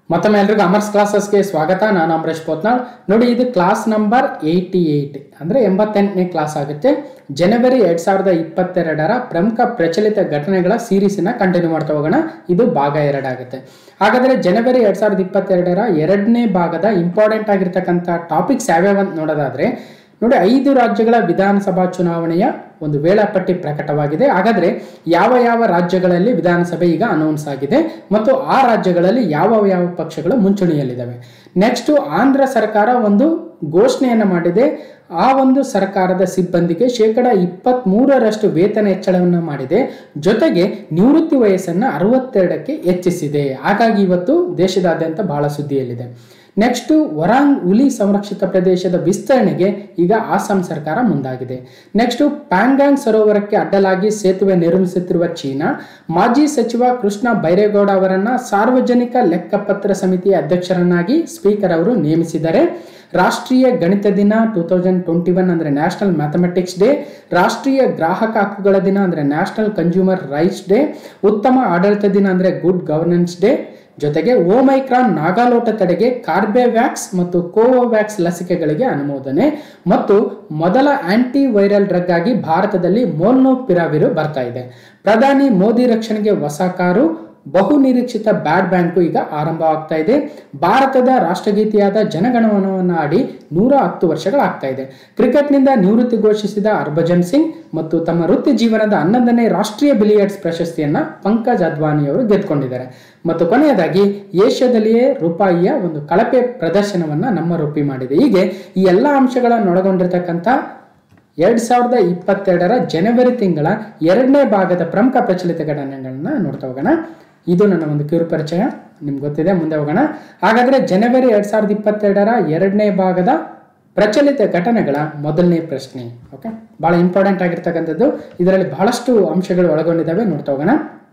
ಮತ್ತೊಮ್ಮೆ ಎಲ್ರಿಗೂ ಅಮರ್ಸ್ ಕ್ಲಾಸಸ್ಗೆ ಸ್ವಾಗತ ನಾನು ಅಮರೇಶ್ ಪೋತ್ನಾಳ್ ನೋಡಿ ಇದು ಕ್ಲಾಸ್ ನಂಬರ್ ಏಯ್ಟಿ ಏಯ್ಟ್ ಅಂದರೆ ಎಂಬತ್ತೆಂಟನೇ ಕ್ಲಾಸ್ ಆಗುತ್ತೆ ಜನವರಿ ಎರಡ್ ಸಾವಿರದ ಇಪ್ಪತ್ತೆರಡರ ಪ್ರಮುಖ ಪ್ರಚಲಿತ ಘಟನೆಗಳ ಸೀರೀಸಿನ ಕಂಟಿನ್ಯೂ ಮಾಡ್ತಾ ಹೋಗೋಣ ಇದು ಭಾಗ ಎರಡಾಗುತ್ತೆ ಹಾಗಾದರೆ ಜನವರಿ ಎರಡ್ ಸಾವಿರದ ಇಪ್ಪತ್ತೆರಡರ ಎರಡನೇ ಭಾಗದ ಇಂಪಾರ್ಟೆಂಟ್ ಆಗಿರ್ತಕ್ಕಂಥ ಟಾಪಿಕ್ಸ್ ಯಾವ್ಯಾವ ಅಂತ ನೋಡೋದಾದ್ರೆ ನೋಡಿ ಐದು ರಾಜ್ಯಗಳ ವಿಧಾನಸಭಾ ಚುನಾವಣೆಯ ಒಂದು ವೇಳಾಪಟ್ಟಿ ಪ್ರಕಟವಾಗಿದೆ ಹಾಗಾದ್ರೆ ಯಾವ ಯಾವ ರಾಜ್ಯಗಳಲ್ಲಿ ವಿಧಾನಸಭೆ ಈಗ ಅನೌನ್ಸ್ ಆಗಿದೆ ಮತ್ತು ಆ ರಾಜ್ಯಗಳಲ್ಲಿ ಯಾವ ಯಾವ ಪಕ್ಷಗಳು ಮುಂಚೂಣಿಯಲ್ಲಿದ್ದಾವೆ ನೆಕ್ಸ್ಟ್ ಆಂಧ್ರ ಸರ್ಕಾರ ಒಂದು ಘೋಷಣೆಯನ್ನು ಮಾಡಿದೆ ಆ ಒಂದು ಸರ್ಕಾರದ ಸಿಬ್ಬಂದಿಗೆ ಶೇಕಡ ಇಪ್ಪತ್ತ್ ಮೂರರಷ್ಟು ವೇತನ ಹೆಚ್ಚಳವನ್ನು ಮಾಡಿದೆ ಜೊತೆಗೆ ನಿವೃತ್ತಿ ವಯಸ್ಸನ್ನು ಅರವತ್ತೆರಡಕ್ಕೆ ಹೆಚ್ಚಿಸಿದೆ ಹಾಗಾಗಿ ಇವತ್ತು ದೇಶದಾದ್ಯಂತ ಬಹಳ ಸುದ್ದಿಯಲ್ಲಿದೆ ನೆಕ್ಸ್ಟ್ ವರಾಂಗ್ ಹುಲಿ ಸಂರಕ್ಷಿತ ಪ್ರದೇಶದ ವಿಸ್ತರಣೆಗೆ ಈಗ ಆಸಾಂ ಸರ್ಕಾರ ಮುಂದಾಗಿದೆ ನೆಕ್ಸ್ಟ್ ಪ್ಯಾಂಗಾಂಗ್ ಸರೋವರಕ್ಕೆ ಅಡ್ಡಲಾಗಿ ಸೇತುವೆ ನಿರ್ಮಿಸುತ್ತಿರುವ ಚೀನಾ ಮಾಜಿ ಸಚಿವ ಕೃಷ್ಣ ಬೈರೇಗೌಡ ಅವರನ್ನ ಸಾರ್ವಜನಿಕ ಲೆಕ್ಕಪತ್ರ ಸಮಿತಿಯ ಅಧ್ಯಕ್ಷರನ್ನಾಗಿ ಸ್ಪೀಕರ್ ಅವರು ನೇಮಿಸಿದ್ದಾರೆ ರಾಷ್ಟ್ರೀಯ ಗಣಿತ ದಿನ ಟೂ ತೌಸಂಡ್ ಟ್ವೆಂಟಿ ಒನ್ ಅಂದರೆ ನ್ಯಾಷನಲ್ ಮ್ಯಾಥಮೆಟಿಕ್ಸ್ ಡೇ ರಾಷ್ಟ್ರೀಯ ಗ್ರಾಹಕ ಹಕ್ಕುಗಳ ದಿನ ಅಂದರೆ ನ್ಯಾಷನಲ್ ಕನ್ಸ್ಯೂಮರ್ ರೈಟ್ಸ್ ಡೇ ಉತ್ತಮ ಆಡಳಿತ ದಿನ ಅಂದರೆ ಗುಡ್ ಗವರ್ನೆನ್ಸ್ ಡೇ ಜೊತೆಗೆ ಓಮೈಕ್ರಾನ್ ನಾಗಾಲೋಟ ತಡೆಗೆ ಕಾರ್ಬೆವ್ಯಾಕ್ಸ್ ಮತ್ತು ಕೋವೋವ್ಯಾಕ್ಸ್ ಲಸಿಕೆಗಳಿಗೆ ಅನುಮೋದನೆ ಮತ್ತು ಮೊದಲ ಆಂಟಿ ವೈರಲ್ ಡ್ರಗ್ ಆಗಿ ಭಾರತದಲ್ಲಿ ಮೋಲ್ನೋಪಿರಾವಿರು ಬರ್ತಾ ಇದೆ ಪ್ರಧಾನಿ ಮೋದಿ ರಕ್ಷಣೆಗೆ ಹೊಸ ಕಾರು ಬಹು ನಿರೀಕ್ಷಿತ ಬ್ಯಾಡ್ ಬ್ಯಾಂಕು ಈಗ ಆರಂಭವಾಗ್ತಾ ಇದೆ ಭಾರತದ ರಾಷ್ಟ್ರಗೀತೆಯಾದ ಜನಗಣಮನವನ್ನು ಆಡಿ ನೂರ ಹತ್ತು ವರ್ಷಗಳಾಗ್ತಾ ಇದೆ ಕ್ರಿಕೆಟ್ನಿಂದ ನಿವೃತ್ತಿ ಘೋಷಿಸಿದ ಹರ್ಭಜನ್ ಸಿಂಗ್ ಮತ್ತು ತಮ್ಮ ವೃತ್ತಿ ಜೀವನದ ಹನ್ನೊಂದನೇ ರಾಷ್ಟ್ರೀಯ ಬಿಲಿಯರ್ಡ್ಸ್ ಪ್ರಶಸ್ತಿಯನ್ನ ಪಂಕಜ್ ಅದ್ವಾನಿ ಅವರು ಗೆದ್ದುಕೊಂಡಿದ್ದಾರೆ ಮತ್ತು ಕೊನೆಯದಾಗಿ ಏಷ್ಯಾದಲ್ಲಿಯೇ ರೂಪಾಯಿಯ ಒಂದು ಕಳಪೆ ಪ್ರದರ್ಶನವನ್ನ ನಮ್ಮ ರೂಪಿ ಮಾಡಿದೆ ಹೀಗೆ ಈ ಎಲ್ಲ ಅಂಶಗಳನ್ನು ಒಳಗೊಂಡಿರ್ತಕ್ಕಂಥ ಎರಡ್ ಸಾವಿರದ ಇಪ್ಪತ್ತೆರಡರ ಜನವರಿ ತಿಂಗಳ ಎರಡನೇ ಭಾಗದ ಪ್ರಮುಖ ಪ್ರಚಲಿತ ಘಟನೆಗಳನ್ನ ನೋಡ್ತಾ ಹೋಗೋಣ ಇದು ನನ್ನ ಒಂದು ಕಿರು ಪರಿಚಯ ನಿಮ್ಗೆ ಗೊತ್ತಿದೆ ಮುಂದೆ ಹೋಗೋಣ ಹಾಗಾದ್ರೆ ಜನವರಿ ಎರಡ್ ಸಾವಿರದ ಇಪ್ಪತ್ತೆರಡರ ಎರಡನೇ ಭಾಗದ ಪ್ರಚಲಿತ ಘಟನೆಗಳ ಮೊದಲನೇ ಪ್ರಶ್ನೆ ಓಕೆ ಬಹಳ ಇಂಪಾರ್ಟೆಂಟ್ ಆಗಿರ್ತಕ್ಕಂಥದ್ದು ಇದರಲ್ಲಿ ಬಹಳಷ್ಟು ಅಂಶಗಳು ಒಳಗೊಂಡಿದ್ದಾವೆ ನೋಡ್ತಾ ಹೋಗೋಣ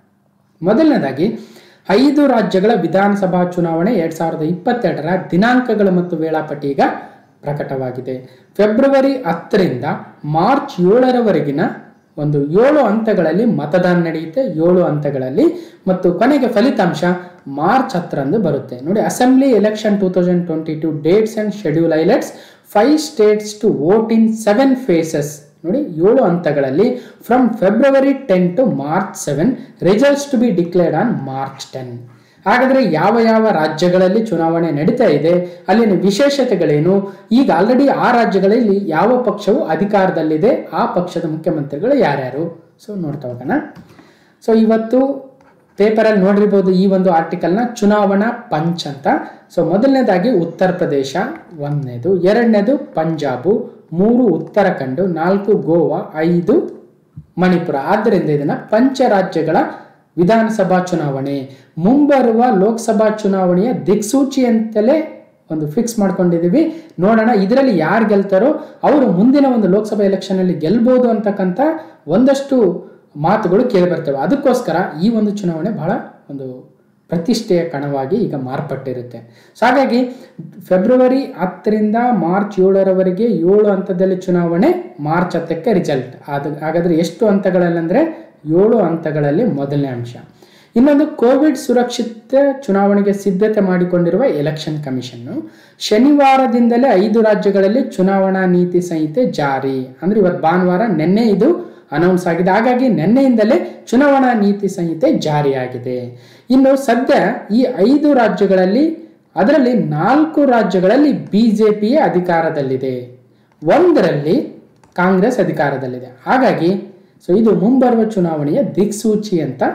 ಮೊದಲನೇದಾಗಿ ಐದು ರಾಜ್ಯಗಳ ವಿಧಾನಸಭಾ ಚುನಾವಣೆ ಎರಡ್ ಸಾವಿರದ ಇಪ್ಪತ್ತೆರಡರ ದಿನಾಂಕಗಳು ಮತ್ತು ವೇಳಾಪಟ್ಟಿ ಈಗ ಪ್ರಕಟವಾಗಿದೆ ಫೆಬ್ರವರಿ ಹತ್ತರಿಂದ ಮಾರ್ಚ್ ಏಳರವರೆಗಿನ ಒಂದು ಏಳು ಹಂತಗಳಲ್ಲಿ ಮತದಾನ ನಡೆಯುತ್ತೆ ಏಳು ಹಂತಗಳಲ್ಲಿ ಮತ್ತು ಕೊನೆಗೆ ಫಲಿತಾಂಶ ಮಾರ್ಚ್ ಹತ್ತರಂದು ಬರುತ್ತೆ ನೋಡಿ assembly election two thousand twenty two dates and schedule highlights five states to vote in seven phases ನೋಡಿ ಏಳು ಹಂತಗಳಲ್ಲಿ from February ten to March seven results to be declared on March ten ಹಾಗಾದ್ರೆ ಯಾವ ಯಾವ ರಾಜ್ಯಗಳಲ್ಲಿ ಚುನಾವಣೆ ನಡೀತಾ ಇದೆ ಅಲ್ಲಿನ ವಿಶೇಷತೆಗಳೇನು ಈಗ ಆಲ್ರೆಡಿ ಆ ರಾಜ್ಯಗಳಲ್ಲಿ ಯಾವ ಪಕ್ಷವು ಅಧಿಕಾರದಲ್ಲಿದೆ ಆ ಪಕ್ಷದ ಮುಖ್ಯಮಂತ್ರಿಗಳು ಯಾರ್ಯಾರು ಸೊ ನೋಡ್ತಾ ಹೋಗೋಣ ಸೊ ಇವತ್ತು ಪೇಪರಲ್ಲಿ ನೋಡಿರ್ಬೋದು ಈ ಒಂದು ಆರ್ಟಿಕಲ್ನ ಚುನಾವಣಾ ಪಂಚ್ ಅಂತ ಸೊ ಮೊದಲನೇದಾಗಿ ಉತ್ತರ ಪ್ರದೇಶ ಒಂದನೇದು ಎರಡನೇದು ಪಂಜಾಬು ಮೂರು ಉತ್ತರಾಖಂಡ್ ನಾಲ್ಕು ಗೋವಾ ಐದು ಮಣಿಪುರ ಆದ್ದರಿಂದ ಇದನ್ನ ಪಂಚ ರಾಜ್ಯಗಳ ವಿಧಾನಸಭಾ ಚುನಾವಣೆ ಮುಂಬರುವ ಲೋಕಸಭಾ ಚುನಾವಣೆಯ ದಿಕ್ಸೂಚಿ ಅಂತಲೇ ಒಂದು ಫಿಕ್ಸ್ ಮಾಡ್ಕೊಂಡಿದೀವಿ ನೋಡೋಣ ಇದರಲ್ಲಿ ಯಾರು ಗೆಲ್ತಾರೋ ಅವರು ಮುಂದಿನ ಒಂದು ಲೋಕಸಭಾ ಎಲೆಕ್ಷನ್ ಅಲ್ಲಿ ಗೆಲ್ಬಹುದು ಅಂತಕ್ಕಂಥ ಒಂದಷ್ಟು ಮಾತುಗಳು ಕೇಳಿ ಬರ್ತವೆ ಅದಕ್ಕೋಸ್ಕರ ಈ ಒಂದು ಚುನಾವಣೆ ಬಹಳ ಒಂದು ಪ್ರತಿಷ್ಠೆಯ ಕಣವಾಗಿ ಈಗ ಮಾರ್ಪಟ್ಟಿರುತ್ತೆ ಸೊ ಹಾಗಾಗಿ ಫೆಬ್ರವರಿ ಹತ್ತರಿಂದ ಮಾರ್ಚ್ ಏಳರವರೆಗೆ ಏಳು ಹಂತದಲ್ಲಿ ಚುನಾವಣೆ ಮಾರ್ಚ್ ಹತ್ತಕ್ಕೆ ರಿಸಲ್ಟ್ ಅದು ಹಾಗಾದ್ರೆ ಎಷ್ಟು ಹಂತಗಳಲ್ಲಿ ಅಂದರೆ ಏಳು ಹಂತಗಳಲ್ಲಿ ಮೊದಲನೇ ಅಂಶ ಇನ್ನೊಂದು ಕೋವಿಡ್ ಸುರಕ್ಷಿತ ಚುನಾವಣೆಗೆ ಸಿದ್ಧತೆ ಮಾಡಿಕೊಂಡಿರುವ ಎಲೆಕ್ಷನ್ ಕಮಿಷನ್ನು ಶನಿವಾರದಿಂದಲೇ ಐದು ರಾಜ್ಯಗಳಲ್ಲಿ ಚುನಾವಣಾ ನೀತಿ ಸಂಹಿತೆ ಜಾರಿ ಅಂದ್ರೆ ಇವತ್ತು ಭಾನುವಾರ ನಿನ್ನೆ ಇದು ಅನೌನ್ಸ್ ಆಗಿದೆ ಹಾಗಾಗಿ ನಿನ್ನೆಯಿಂದಲೇ ಚುನಾವಣಾ ನೀತಿ ಸಂಹಿತೆ ಜಾರಿಯಾಗಿದೆ ಇನ್ನು ಸದ್ಯ ಈ ಐದು ರಾಜ್ಯಗಳಲ್ಲಿ ಅದರಲ್ಲಿ ನಾಲ್ಕು ರಾಜ್ಯಗಳಲ್ಲಿ ಬಿಜೆಪಿಯೇ ಅಧಿಕಾರದಲ್ಲಿದೆ ಒಂದರಲ್ಲಿ ಕಾಂಗ್ರೆಸ್ ಅಧಿಕಾರದಲ್ಲಿದೆ ಹಾಗಾಗಿ ಸೊ ಇದು ಮುಂಬರುವ ಚುನಾವಣೆಯ ದಿಕ್ಸೂಚಿ ಅಂತ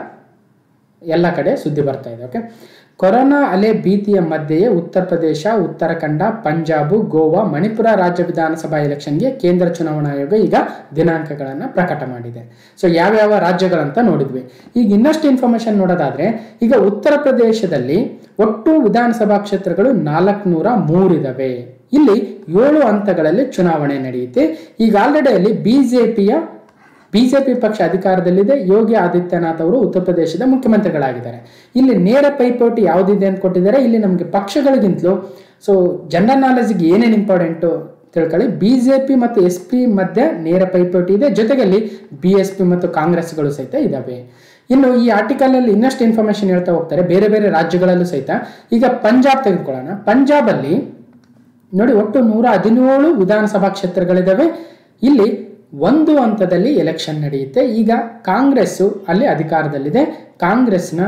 ಎಲ್ಲ ಕಡೆ ಸುದ್ದಿ ಬರ್ತಾ ಇದೆ ಓಕೆ ಕೊರೋನಾ ಅಲೆ ಭೀತಿಯ ಮಧ್ಯೆಯೇ ಉತ್ತರ ಪ್ರದೇಶ ಉತ್ತರಾಖಂಡ ಪಂಜಾಬ್ ಗೋವಾ ಮಣಿಪುರ ರಾಜ್ಯ ವಿಧಾನಸಭಾ ಎಲೆಕ್ಷನ್ಗೆ ಕೇಂದ್ರ ಚುನಾವಣಾ ಆಯೋಗ ಈಗ ದಿನಾಂಕಗಳನ್ನು ಪ್ರಕಟ ಮಾಡಿದೆ ಸೊ ಯಾವ್ಯಾವ ರಾಜ್ಯಗಳಂತ ನೋಡಿದ್ವಿ ಈಗ ಇನ್ನಷ್ಟು ಇನ್ಫಾರ್ಮೇಶನ್ ನೋಡೋದಾದ್ರೆ ಈಗ ಉತ್ತರ ಪ್ರದೇಶದಲ್ಲಿ ಒಟ್ಟು ವಿಧಾನಸಭಾ ಕ್ಷೇತ್ರಗಳು ನಾಲ್ಕುನೂರ ಮೂರಿದಾವೆ ಇಲ್ಲಿ ಏಳು ಹಂತಗಳಲ್ಲಿ ಚುನಾವಣೆ ನಡೆಯುತ್ತೆ ಈಗ ಆಲ್ರೆಡಿ ಅಲ್ಲಿ ಬಿಜೆಪಿಯ ಬಿಜೆಪಿ ಪಕ್ಷ ಅಧಿಕಾರದಲ್ಲಿದೆ ಯೋಗಿ ಆದಿತ್ಯನಾಥ್ ಅವರು ಉತ್ತರ ಪ್ರದೇಶದ ಮುಖ್ಯಮಂತ್ರಿಗಳಾಗಿದ್ದಾರೆ ಇಲ್ಲಿ ನೇರ ಪೈಪೋಟಿ ಯಾವುದಿದೆ ಅಂತ ಕೊಟ್ಟಿದ್ದಾರೆ ಇಲ್ಲಿ ನಮಗೆ ಪಕ್ಷಗಳಿಗಿಂತಲೂ ಸೊ ಜನರಲ್ ನಾಲೆಜ್ಗೆ ಏನೇನು ಇಂಪಾರ್ಟೆಂಟು ತಿಳ್ಕೊಳ್ಳಿ ಬಿಜೆಪಿ ಮತ್ತು ಎಸ್ ಪಿ ಮಧ್ಯೆ ನೇರ ಪೈಪೋಟಿ ಇದೆ ಜೊತೆಗೆ ಬಿ ಎಸ್ ಪಿ ಮತ್ತು ಕಾಂಗ್ರೆಸ್ಗಳು ಸಹಿತ ಇದಾವೆ ಇನ್ನು ಈ ಆರ್ಟಿಕಲ್ ಅಲ್ಲಿ ಇನ್ನಷ್ಟು ಇನ್ಫಾರ್ಮೇಶನ್ ಹೇಳ್ತಾ ಹೋಗ್ತಾರೆ ಬೇರೆ ಬೇರೆ ರಾಜ್ಯಗಳಲ್ಲೂ ಸಹಿತ ಈಗ ಪಂಜಾಬ್ ತೆಗೆದುಕೊಳ್ಳೋಣ ಪಂಜಾಬ್ ಅಲ್ಲಿ ನೋಡಿ ಒಟ್ಟು ನೂರ ಹದಿನೇಳು ವಿಧಾನಸಭಾ ಕ್ಷೇತ್ರಗಳಿದಾವೆ ಇಲ್ಲಿ ಒಂದು ಹಂತದಲ್ಲಿ ಎಲೆಕ್ಷನ್ ನಡೆಯುತ್ತೆ ಈಗ ಕಾಂಗ್ರೆಸ್ ಅಲ್ಲಿ ಅಧಿಕಾರದಲ್ಲಿದೆ ಕಾಂಗ್ರೆಸ್ನ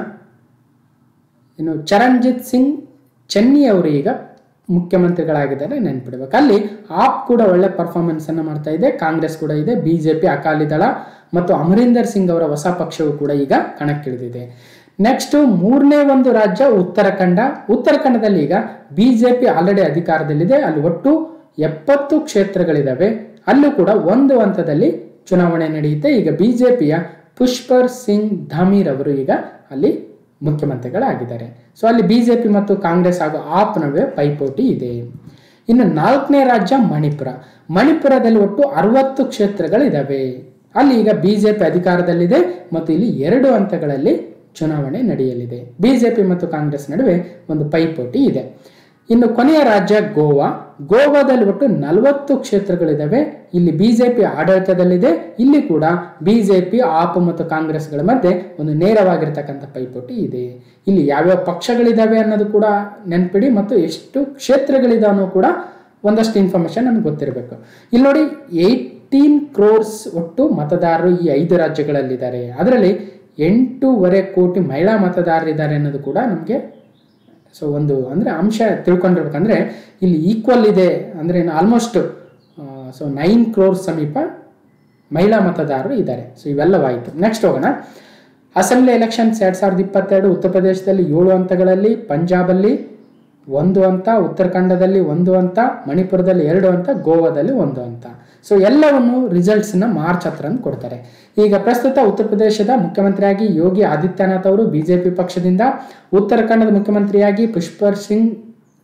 ಇನ್ನು ಚರಣ್ಜಿತ್ ಸಿಂಗ್ ಚೆನ್ನಿ ಅವರು ಈಗ ಮುಖ್ಯಮಂತ್ರಿಗಳಾಗಿದ್ದಾರೆ ನೆನ್ಪಿಡ್ಬೇಕು ಅಲ್ಲಿ ಆಪ್ ಕೂಡ ಒಳ್ಳೆ ಪರ್ಫಾರ್ಮೆನ್ಸ್ ಅನ್ನ ಮಾಡ್ತಾ ಇದೆ ಕಾಂಗ್ರೆಸ್ ಕೂಡ ಇದೆ ಬಿಜೆಪಿ ಅಕಾಲಿ ದಳ ಮತ್ತು ಅಮರೀಂದರ್ ಸಿಂಗ್ ಅವರ ಹೊಸ ಪಕ್ಷವು ಕೂಡ ಈಗ ಕಣಕ್ಕಿಳಿದಿದೆ ನೆಕ್ಸ್ಟ್ ಮೂರನೇ ಒಂದು ರಾಜ್ಯ ಉತ್ತರಾಖಂಡ ಉತ್ತರಾಖಂಡದಲ್ಲಿ ಈಗ ಬಿಜೆಪಿ ಆಲ್ರೆಡಿ ಅಧಿಕಾರದಲ್ಲಿದೆ ಅಲ್ಲಿ ಒಟ್ಟು ಎಪ್ಪತ್ತು ಕ್ಷೇತ್ರಗಳಿದಾವೆ ಅಲ್ಲೂ ಕೂಡ ಒಂದು ಹಂತದಲ್ಲಿ ಚುನಾವಣೆ ನಡೆಯುತ್ತೆ ಈಗ ಬಿಜೆಪಿಯ ಪುಷ್ಪರ್ ಸಿಂಗ್ ಧಾಮೀರ್ ಅವರು ಈಗ ಅಲ್ಲಿ ಮುಖ್ಯಮಂತ್ರಿಗಳಾಗಿದ್ದಾರೆ ಸೊ ಅಲ್ಲಿ ಬಿಜೆಪಿ ಮತ್ತು ಕಾಂಗ್ರೆಸ್ ಹಾಗೂ ಆಪ್ ನಡುವೆ ಪೈಪೋಟಿ ಇದೆ ಇನ್ನು ನಾಲ್ಕನೇ ರಾಜ್ಯ ಮಣಿಪುರ ಮಣಿಪುರದಲ್ಲಿ ಒಟ್ಟು ಅರವತ್ತು ಕ್ಷೇತ್ರಗಳಿದಾವೆ ಅಲ್ಲಿ ಈಗ ಬಿಜೆಪಿ ಅಧಿಕಾರದಲ್ಲಿದೆ ಮತ್ತು ಇಲ್ಲಿ ಎರಡು ಹಂತಗಳಲ್ಲಿ ಚುನಾವಣೆ ನಡೆಯಲಿದೆ ಬಿಜೆಪಿ ಮತ್ತು ಕಾಂಗ್ರೆಸ್ ನಡುವೆ ಒಂದು ಪೈಪೋಟಿ ಇದೆ ಇನ್ನು ಕೊನೆಯ ರಾಜ್ಯ ಗೋವಾ ಗೋವಾದಲ್ಲಿ ಒಟ್ಟು ನಲವತ್ತು ಕ್ಷೇತ್ರಗಳಿದಾವೆ ಇಲ್ಲಿ ಬಿಜೆಪಿ ಆಡಳಿತದಲ್ಲಿದೆ ಇಲ್ಲಿ ಕೂಡ ಬಿಜೆಪಿ ಆಪ್ ಮತ್ತು ಕಾಂಗ್ರೆಸ್ಗಳ ಮಧ್ಯೆ ಒಂದು ನೇರವಾಗಿರ್ತಕ್ಕಂಥ ಪೈಪೋಟಿ ಇದೆ ಇಲ್ಲಿ ಯಾವ್ಯಾವ ಪಕ್ಷಗಳಿದಾವೆ ಅನ್ನೋದು ಕೂಡ ನೆನ್ಪಿಡಿ ಮತ್ತು ಎಷ್ಟು ಕ್ಷೇತ್ರಗಳಿದಾವೋ ಕೂಡ ಒಂದಷ್ಟು ಇನ್ಫಾರ್ಮೇಶನ್ ನಮ್ಗೆ ಗೊತ್ತಿರಬೇಕು ಇಲ್ಲಿ ನೋಡಿ ಏಯ್ಟೀನ್ ಕ್ರೋರ್ಸ್ ಒಟ್ಟು ಮತದಾರರು ಈ ಐದು ರಾಜ್ಯಗಳಲ್ಲಿದ್ದಾರೆ ಅದರಲ್ಲಿ ಎಂಟೂವರೆ ಕೋಟಿ ಮಹಿಳಾ ಮತದಾರರಿದ್ದಾರೆ ಅನ್ನೋದು ಕೂಡ ನಮಗೆ ಸೊ ಒಂದು ಅಂದರೆ ಅಂಶ ತಿಳ್ಕೊಂಡಿರ್ಬೇಕಂದ್ರೆ ಇಲ್ಲಿ ಈಕ್ವಲ್ ಇದೆ ಅಂದರೆ ಆಲ್ಮೋಸ್ಟ್ ಸೊ ನೈನ್ ಕ್ರೋರ್ ಸಮೀಪ ಮಹಿಳಾ ಮತದಾರರು ಇದ್ದಾರೆ ಸೊ ಇವೆಲ್ಲವಾಯಿತು ನೆಕ್ಸ್ಟ್ ಹೋಗೋಣ ಅಸೆಂಬ್ಲಿ ಎಲೆಕ್ಷನ್ಸ್ ಎರಡು ಸಾವಿರದ ಇಪ್ಪತ್ತೆರಡು ಉತ್ತರ ಪ್ರದೇಶದಲ್ಲಿ ಏಳು ಹಂತಗಳಲ್ಲಿ ಪಂಜಾಬಲ್ಲಿ ಒಂದು ಹಂತ ಉತ್ತರಾಖಂಡದಲ್ಲಿ ಒಂದು ಹಂತ ಮಣಿಪುರದಲ್ಲಿ ಎರಡು ಹಂತ ಗೋವಾದಲ್ಲಿ ಒಂದು ಹಂತ ಸೊ ಎಲ್ಲವನ್ನು ರಿಸಲ್ಟ್ಸ್ನ ಮಾರ್ಚ್ ಹತ್ತರಂದು ಕೊಡ್ತಾರೆ ಈಗ ಪ್ರಸ್ತುತ ಉತ್ತರ ಪ್ರದೇಶದ ಮುಖ್ಯಮಂತ್ರಿಯಾಗಿ ಯೋಗಿ ಆದಿತ್ಯನಾಥ್ ಅವರು ಬಿಜೆಪಿ ಪಕ್ಷದಿಂದ ಉತ್ತರಾಖಂಡದ ಮುಖ್ಯಮಂತ್ರಿಯಾಗಿ ಪುಷ್ಪರ್ ಸಿಂಗ್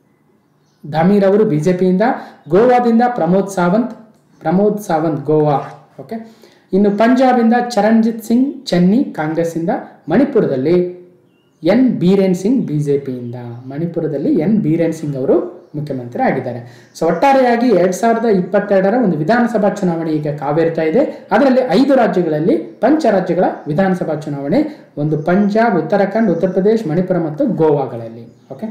ಧಾಮೀರ್ ಅವರು ಬಿಜೆಪಿಯಿಂದ ಗೋವಾದಿಂದ ಪ್ರಮೋದ್ ಸಾವಂತ್ ಪ್ರಮೋದ್ ಸಾವಂತ್ ಗೋವಾ ಓಕೆ ಇನ್ನು ಪಂಜಾಬಿಂದ ಚರಣ್ಜಿತ್ ಸಿಂಗ್ ಚೆನ್ನಿ ಕಾಂಗ್ರೆಸ್ಸಿಂದ ಮಣಿಪುರದಲ್ಲಿ ಎನ್ ಬೀರೇನ್ ಸಿಂಗ್ ಬಿಜೆಪಿಯಿಂದ ಮಣಿಪುರದಲ್ಲಿ ಎನ್ ಬೀರೇನ್ ಸಿಂಗ್ ಅವರು ಮುಖ್ಯಮಂತ್ರಿ ಆಗಿದ್ದಾರೆ ಸೊ ಒಟ್ಟಾರೆಯಾಗಿ ಎರಡ್ ಸಾವಿರದ ಇಪ್ಪತ್ತೆರಡರ ಒಂದು ವಿಧಾನಸಭಾ ಚುನಾವಣೆ ಈಗ ಕಾವೇರ್ತಾ ಇದೆ ಅದರಲ್ಲಿ ಐದು ರಾಜ್ಯಗಳಲ್ಲಿ ಪಂಚ ರಾಜ್ಯಗಳ ವಿಧಾನಸಭಾ ಚುನಾವಣೆ ಒಂದು ಪಂಜಾಬ್ ಉತ್ತರಾಖಂಡ್ ಉತ್ತರ ಪ್ರದೇಶ್ ಮಣಿಪುರ ಮತ್ತು ಗೋವಾಗಳಲ್ಲಿ ಓಕೆ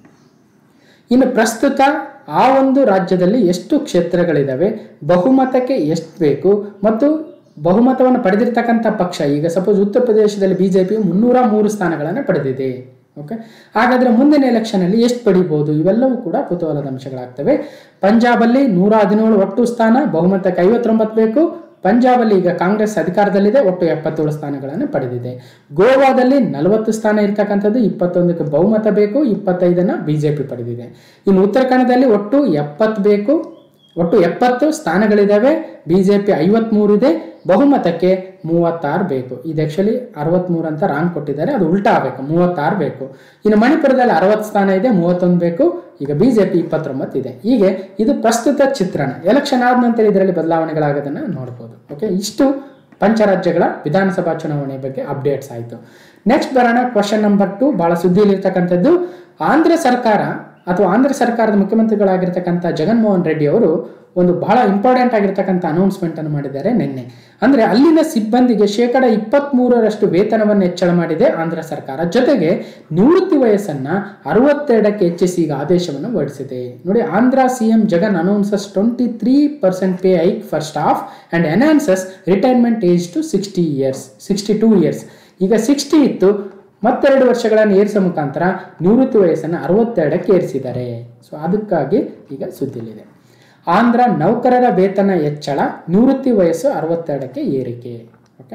ಇನ್ನು ಪ್ರಸ್ತುತ ಆ ಒಂದು ರಾಜ್ಯದಲ್ಲಿ ಎಷ್ಟು ಕ್ಷೇತ್ರಗಳಿದಾವೆ ಬಹುಮತಕ್ಕೆ ಎಷ್ಟು ಬೇಕು ಮತ್ತು ಬಹುಮತವನ್ನು ಪಡೆದಿರ್ತಕ್ಕಂಥ ಪಕ್ಷ ಈಗ ಸಪೋಸ್ ಉತ್ತರ ಪ್ರದೇಶದಲ್ಲಿ ಬಿಜೆಪಿ ಮುನ್ನೂರ ಮೂರು ಸ್ಥಾನಗಳನ್ನು ಪಡೆದಿದೆ ಓಕೆ ಹಾಗಾದ್ರೆ ಮುಂದಿನ ಎಲೆಕ್ಷನ್ ಅಲ್ಲಿ ಎಷ್ಟು ಪಡಿಬಹುದು ಇವೆಲ್ಲವೂ ಕೂಡ ಕುತೂಹಲದ ಅಂಶಗಳಾಗ್ತವೆ ಪಂಜಾಬಲ್ಲಿ ನೂರ ಹದಿನೇಳು ಒಟ್ಟು ಸ್ಥಾನ ಬಹುಮತಕ್ಕೆ ಐವತ್ತೊಂಬತ್ತು ಬೇಕು ಪಂಜಾಬಲ್ಲಿ ಈಗ ಕಾಂಗ್ರೆಸ್ ಅಧಿಕಾರದಲ್ಲಿದೆ ಒಟ್ಟು ಎಪ್ಪತ್ತೇಳು ಸ್ಥಾನಗಳನ್ನು ಪಡೆದಿದೆ ಗೋವಾದಲ್ಲಿ ನಲವತ್ತು ಸ್ಥಾನ ಇರ್ತಕ್ಕಂಥದ್ದು ಇಪ್ಪತ್ತೊಂದಕ್ಕೆ ಬಹುಮತ ಬೇಕು ಇಪ್ಪತ್ತೈದನ್ನ ಬಿಜೆಪಿ ಪಡೆದಿದೆ ಇನ್ನು ಉತ್ತರಾಖಂಡದಲ್ಲಿ ಒಟ್ಟು ಎಪ್ಪತ್ತು ಬೇಕು ಒಟ್ಟು ಎಪ್ಪತ್ತು ಸ್ಥಾನಗಳಿದ್ದಾವೆ ಬಿಜೆಪಿ ಐವತ್ಮೂರು ಇದೆ ಬಹುಮತಕ್ಕೆ ಮೂವತ್ತಾರು ಬೇಕು ಇದು ಆಕ್ಚುಲಿ ಅರವತ್ಮೂರು ಅಂತ ರಾಂಗ್ ಕೊಟ್ಟಿದ್ದಾರೆ ಅದು ಉಲ್ಟಾ ಆಗಬೇಕು ಮೂವತ್ತಾರು ಬೇಕು ಇನ್ನು ಮಣಿಪುರದಲ್ಲಿ ಅರವತ್ತು ಸ್ಥಾನ ಇದೆ ಮೂವತ್ತೊಂದು ಬೇಕು ಈಗ ಬಿಜೆಪಿ ಇಪ್ಪತ್ತೊಂಬತ್ತು ಇದೆ ಹೀಗೆ ಇದು ಪ್ರಸ್ತುತ ಚಿತ್ರಣ ಎಲೆಕ್ಷನ್ ಆದ ನಂತರ ಇದರಲ್ಲಿ ಬದಲಾವಣೆಗಳಾಗೋದನ್ನ ನೋಡ್ಬೋದು ಓಕೆ ಇಷ್ಟು ಪಂಚರಾಜ್ಯಗಳ ವಿಧಾನಸಭಾ ಚುನಾವಣೆ ಬಗ್ಗೆ ಅಪ್ಡೇಟ್ಸ್ ಆಯಿತು ನೆಕ್ಸ್ಟ್ ಬರೋಣ ಕ್ವಶನ್ ನಂಬರ್ ಟು ಬಹಳ ಸುದ್ದಿಯಲ್ಲಿರ್ತಕ್ಕಂಥದ್ದು ಆಂಧ್ರ ಸರ್ಕಾರ ಅಥವಾ ಆಂಧ್ರ ಸರ್ಕಾರದ ಮುಖ್ಯಮಂತ್ರಿಗಳಾಗಿರ್ತಕ್ಕಂಥ ಜಗನ್ಮೋಹನ್ ರೆಡ್ಡಿ ಅವರು ಒಂದು ಬಹಳ ಇಂಪಾರ್ಟೆಂಟ್ ಆಗಿರ್ತಕ್ಕಂಥ ಅನೌನ್ಸ್ಮೆಂಟ್ ಅನ್ನು ಮಾಡಿದ್ದಾರೆ ನಿನ್ನೆ ಅಂದ್ರೆ ಅಲ್ಲಿನ ಸಿಬ್ಬಂದಿಗೆ ಶೇಕಡ ಇಪ್ಪತ್ತ್ ಮೂರರಷ್ಟು ವೇತನವನ್ನು ಹೆಚ್ಚಳ ಮಾಡಿದೆ ಆಂಧ್ರ ಸರ್ಕಾರ ಜೊತೆಗೆ ನಿವೃತ್ತಿ ವಯಸ್ಸನ್ನ ಅರವತ್ತೆರಡಕ್ಕೆ ಹೆಚ್ಚಿಸಿ ಈಗ ಆದೇಶವನ್ನು ಹೊರಡಿಸಿದೆ ನೋಡಿ Andhra CM Jagan announces twenty three percent pay hike for staff and enhances retirement age to sixty years sixty two years ಈಗ ಸಿಕ್ಸ್ಟಿ ಇತ್ತು ಮತ್ತೆರಡು ವರ್ಷಗಳನ್ನು ಏರಿಸೋ ಮುಖಾಂತರ ನಿವೃತ್ತಿ ವಯಸ್ಸನ್ನು ಅರವತ್ತೆರಡಕ್ಕೆ ಏರಿಸಿದ್ದಾರೆ ಸೊ ಅದಕ್ಕಾಗಿ ಈಗ ಸುದ್ದಿಲಿದೆ ಆಂಧ್ರ ನೌಕರರ ವೇತನ ಹೆಚ್ಚಳ ನಿವೃತ್ತಿ ವಯಸ್ಸು ಅರವತ್ತೆರಡಕ್ಕೆ ಏರಿಕೆ ಓಕೆ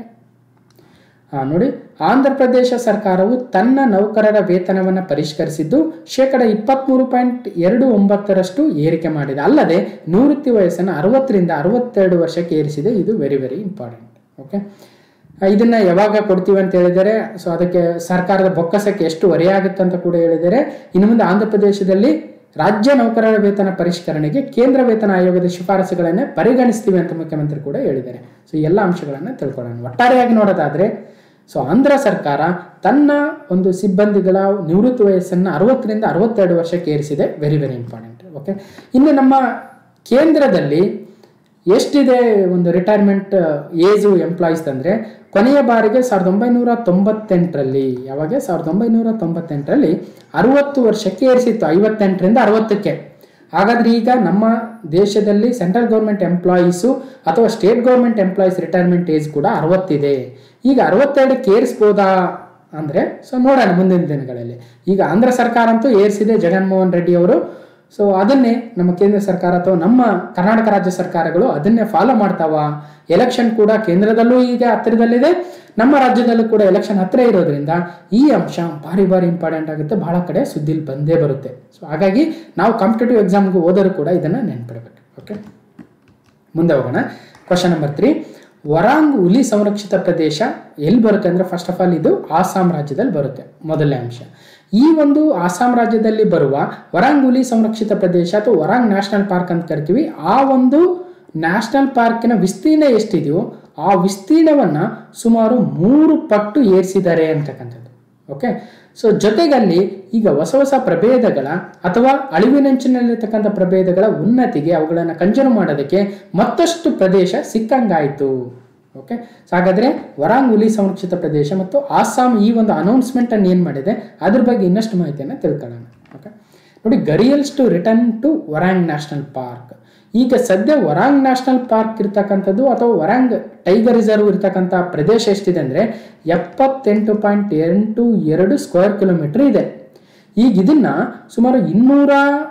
ಆ, ನೋಡಿ ಆಂಧ್ರ ಪ್ರದೇಶ ಸರ್ಕಾರವು ತನ್ನ ನೌಕರರ ವೇತನವನ್ನು ಪರಿಷ್ಕರಿಸಿದ್ದು ಶೇಕಡ ಇಪ್ಪತ್ತ್ಮೂರು ಪಾಯಿಂಟ್ ಎರಡು ಒಂಬತ್ತರಷ್ಟು ಏರಿಕೆ ಮಾಡಿದೆ ಅಲ್ಲದೆ ನಿವೃತ್ತಿ ವಯಸ್ಸನ್ನು ಅರವತ್ತರಿಂದ ಅರವತ್ತೆರಡು ವರ್ಷಕ್ಕೆ ಏರಿಸಿದೆ ಇದು ವೆರಿ ವೆರಿ ಇಂಪಾರ್ಟೆಂಟ್ ಓಕೆ ಆ, ಇದನ್ನ ಯಾವಾಗ ಕೊಡ್ತೀವಿ ಅಂತ ಹೇಳಿದರೆ ಸೊ ಅದಕ್ಕೆ ಸರ್ಕಾರದ ಬೊಕ್ಕಸಕ್ಕೆ ಎಷ್ಟು ಹೊರೆಯಾಗುತ್ತೆ ಅಂತ ಕೂಡ ಹೇಳಿದ್ದಾರೆ ಇನ್ನು ಮುಂದೆ ಆಂಧ್ರ ಪ್ರದೇಶದಲ್ಲಿ ರಾಜ್ಯ ನೌಕರರ ವೇತನ ಪರಿಷ್ಕರಣೆಗೆ ಕೇಂದ್ರ ವೇತನ ಆಯೋಗದ ಶಿಫಾರಸುಗಳನ್ನೇ ಪರಿಗಣಿಸ್ತೀವಿ ಅಂತ ಮುಖ್ಯಮಂತ್ರಿ ಕೂಡ ಹೇಳಿದ್ದಾರೆ ಸೊ ಈ ಎಲ್ಲ ಅಂಶಗಳನ್ನು ತಿಳ್ಕೊಳ್ಳೋಣ ಒಟ್ಟಾರೆಯಾಗಿ ನೋಡೋದಾದ್ರೆ ಸೊ ಆಂಧ್ರ ಸರ್ಕಾರ ತನ್ನ ಒಂದು ಸಿಬ್ಬಂದಿಗಳ ನಿವೃತ್ತಿ ವಯಸ್ಸನ್ನು ಅರವತ್ತರಿಂದ ಅರವತ್ತೆರಡು ವರ್ಷಕ್ಕೆ ಏರಿಸಿದೆ ವೆರಿ ವೆರಿ ಇಂಪಾರ್ಟೆಂಟ್ ಓಕೆ ಇನ್ನು ನಮ್ಮ ಕೇಂದ್ರದಲ್ಲಿ ಎಷ್ಟಿದೆ ಒಂದು ರಿಟೈರ್ಮೆಂಟ್ ಏಜು ಎಂಪ್ಲಾಯೀಸ್ ಅಂದರೆ ಕೊನೆಯ ಬಾರಿಗೆ ಸಾವಿರದ ಒಂಬೈನೂರ ತೊಂಬತ್ತೆಂಟರಲ್ಲಿ ಯಾವಾಗ ಸಾವಿರದ ಒಂಬೈನೂರ ತೊಂಬತ್ತೆಂಟರಲ್ಲಿ ಅರುವತ್ತು ವರ್ಷಕ್ಕೆ ಏರಿಸಿತ್ತು ಐವತ್ತೆಂಟರಿಂದ ಅರವತ್ತಕ್ಕೆ ಹಾಗಾದ್ರೆ ಈಗ ನಮ್ಮ ದೇಶದಲ್ಲಿ ಸೆಂಟ್ರಲ್ ಗೌರ್ಮೆಂಟ್ ಎಂಪ್ಲಾಯೀಸು ಅಥವಾ state government employees retirement age ಕೂಡ ಅರವತ್ತಿದೆ ಈಗ ಅರವತ್ತೆರಡಕ್ಕೆ ಏರಿಸ್ಬೋದಾ ಅಂದರೆ ಸೊ ನೋಡೋಣ ಮುಂದಿನ ದಿನಗಳಲ್ಲಿ ಈಗ ಆಂಧ್ರ ಸರ್ಕಾರ ಅಂತೂ ಏರಿಸಿದೆ ಜಗನ್ಮೋಹನ್ ರೆಡ್ಡಿ ಅವರು ಸೊ ಅದನ್ನೇ ನಮ್ಮ ಕೇಂದ್ರ ಸರ್ಕಾರ ಅಥವಾ ನಮ್ಮ ಕರ್ನಾಟಕ ರಾಜ್ಯ ಸರ್ಕಾರಗಳು ಅದನ್ನೇ ಫಾಲೋ ಮಾಡ್ತಾವ ಎಲೆಕ್ಷನ್ ಕೂಡ ಕೇಂದ್ರದಲ್ಲೂ ಈಗ ಹತ್ತಿರದಲ್ಲಿದೆ ನಮ್ಮ ರಾಜ್ಯದಲ್ಲೂ ಕೂಡ ಎಲೆಕ್ಷನ್ ಹತ್ತಿರ ಇರೋದ್ರಿಂದ ಈ ಅಂಶ ಭಾರಿ ಭಾರಿ ಇಂಪಾರ್ಟೆಂಟ್ ಆಗುತ್ತೆ ಬಹಳ ಕಡೆ ಸುದ್ದಿಲಿ ಬಂದೇ ಬರುತ್ತೆ ಸೊ ಹಾಗಾಗಿ ನಾವು ಕಾಂಪಿಟೇಟಿವ್ ಎಕ್ಸಾಮ್ಗೆ ಹೋದರೂ ಕೂಡ ಇದನ್ನು ನೆನ್ಪಿಡಬೇಕು ಓಕೆ ಮುಂದೆ ಹೋಗೋಣ ಕ್ವಶನ್ ನಂಬರ್ ತ್ರೀ ವರಾಂಗ್ ಹುಲಿ ಸಂರಕ್ಷಿತ ಪ್ರದೇಶ ಎಲ್ಲಿ ಬರುತ್ತೆ ಅಂದರೆ ಫಸ್ಟ್ ಆಫ್ ಆಲ್ ಇದು ಆಸಾಂ ರಾಜ್ಯದಲ್ಲಿ ಬರುತ್ತೆ ಮೊದಲನೇ ಅಂಶ ಈ ಒಂದು ಆಸಾಂ ರಾಜ್ಯದಲ್ಲಿ ಬರುವ ವರಾಂಗ್ ಹುಲಿ ಸಂರಕ್ಷಿತ ಪ್ರದೇಶ ಅಥವಾ ವರಾಂಗ್ ನ್ಯಾಷನಲ್ ಪಾರ್ಕ್ ಅಂತ ಕರಿತೀವಿ ಆ ಒಂದು ನ್ಯಾಷನಲ್ ಪಾರ್ಕಿನ ವಿಸ್ತೀರ್ಣ ಎಷ್ಟಿದೆಯೋ ಆ ವಿಸ್ತೀರ್ಣವನ್ನು ಸುಮಾರು ಮೂರು ಪಟ್ಟು ಏರಿಸಿದ್ದಾರೆ ಅಂತಕ್ಕಂಥದ್ದು ಓಕೆ ಸೊ ಜೊತೆಗಲ್ಲಿ ಈಗ ಹೊಸ ಹೊಸ ಪ್ರಭೇದಗಳ ಅಥವಾ ಅಳಿವಿನಂಚಿನಲ್ಲಿರ್ತಕ್ಕಂಥ ಪ್ರಭೇದಗಳ ಉನ್ನತಿಗೆ ಅವುಗಳನ್ನು ಕನ್ಸರ್ವ್ ಮಾಡೋದಕ್ಕೆ ಮತ್ತಷ್ಟು ಪ್ರದೇಶ ಸಿಕ್ಕಂಗಾಯಿತು ಓಕೆ ಸೊ ಹಾಗಾದರೆ ವರಾಂಗ್ ಹುಲಿ ಸಂರಕ್ಷಿತ ಪ್ರದೇಶ ಮತ್ತು ಆಸಾಂ ಈ ಒಂದು ಅನೌನ್ಸ್ಮೆಂಟ್ ಅನ್ನು ಏನು ಮಾಡಿದೆ ಅದ್ರ ಬಗ್ಗೆ ಇನ್ನಷ್ಟು ಮಾಹಿತಿಯನ್ನು ತಿಳ್ಕೊಳ್ಳೋಣ ಓಕೆ ನೋಡಿ gharials to return to Orang national park ಈಗ ಸದ್ಯ ವರಾಂಗ್ ನ್ಯಾಷನಲ್ ಪಾರ್ಕ್ ಇರ್ತಕ್ಕಂಥದ್ದು ಅಥವಾ ವರಾಂಗ್ ಟೈಗರ್ ರಿಸರ್ವ್ ಇರ್ತಕ್ಕಂಥ ಪ್ರದೇಶ ಎಷ್ಟಿದೆ ಅಂದರೆ ಎಪ್ಪತ್ತೆಂಟು ಪಾಯಿಂಟ್ ಎಂಟು ಎರಡು ಸ್ಕ್ವೇರ್ ಕಿಲೋಮೀಟರ್ ಇದೆ ಈಗ ಇದನ್ನ ಸುಮಾರು ಇನ್ನೂರ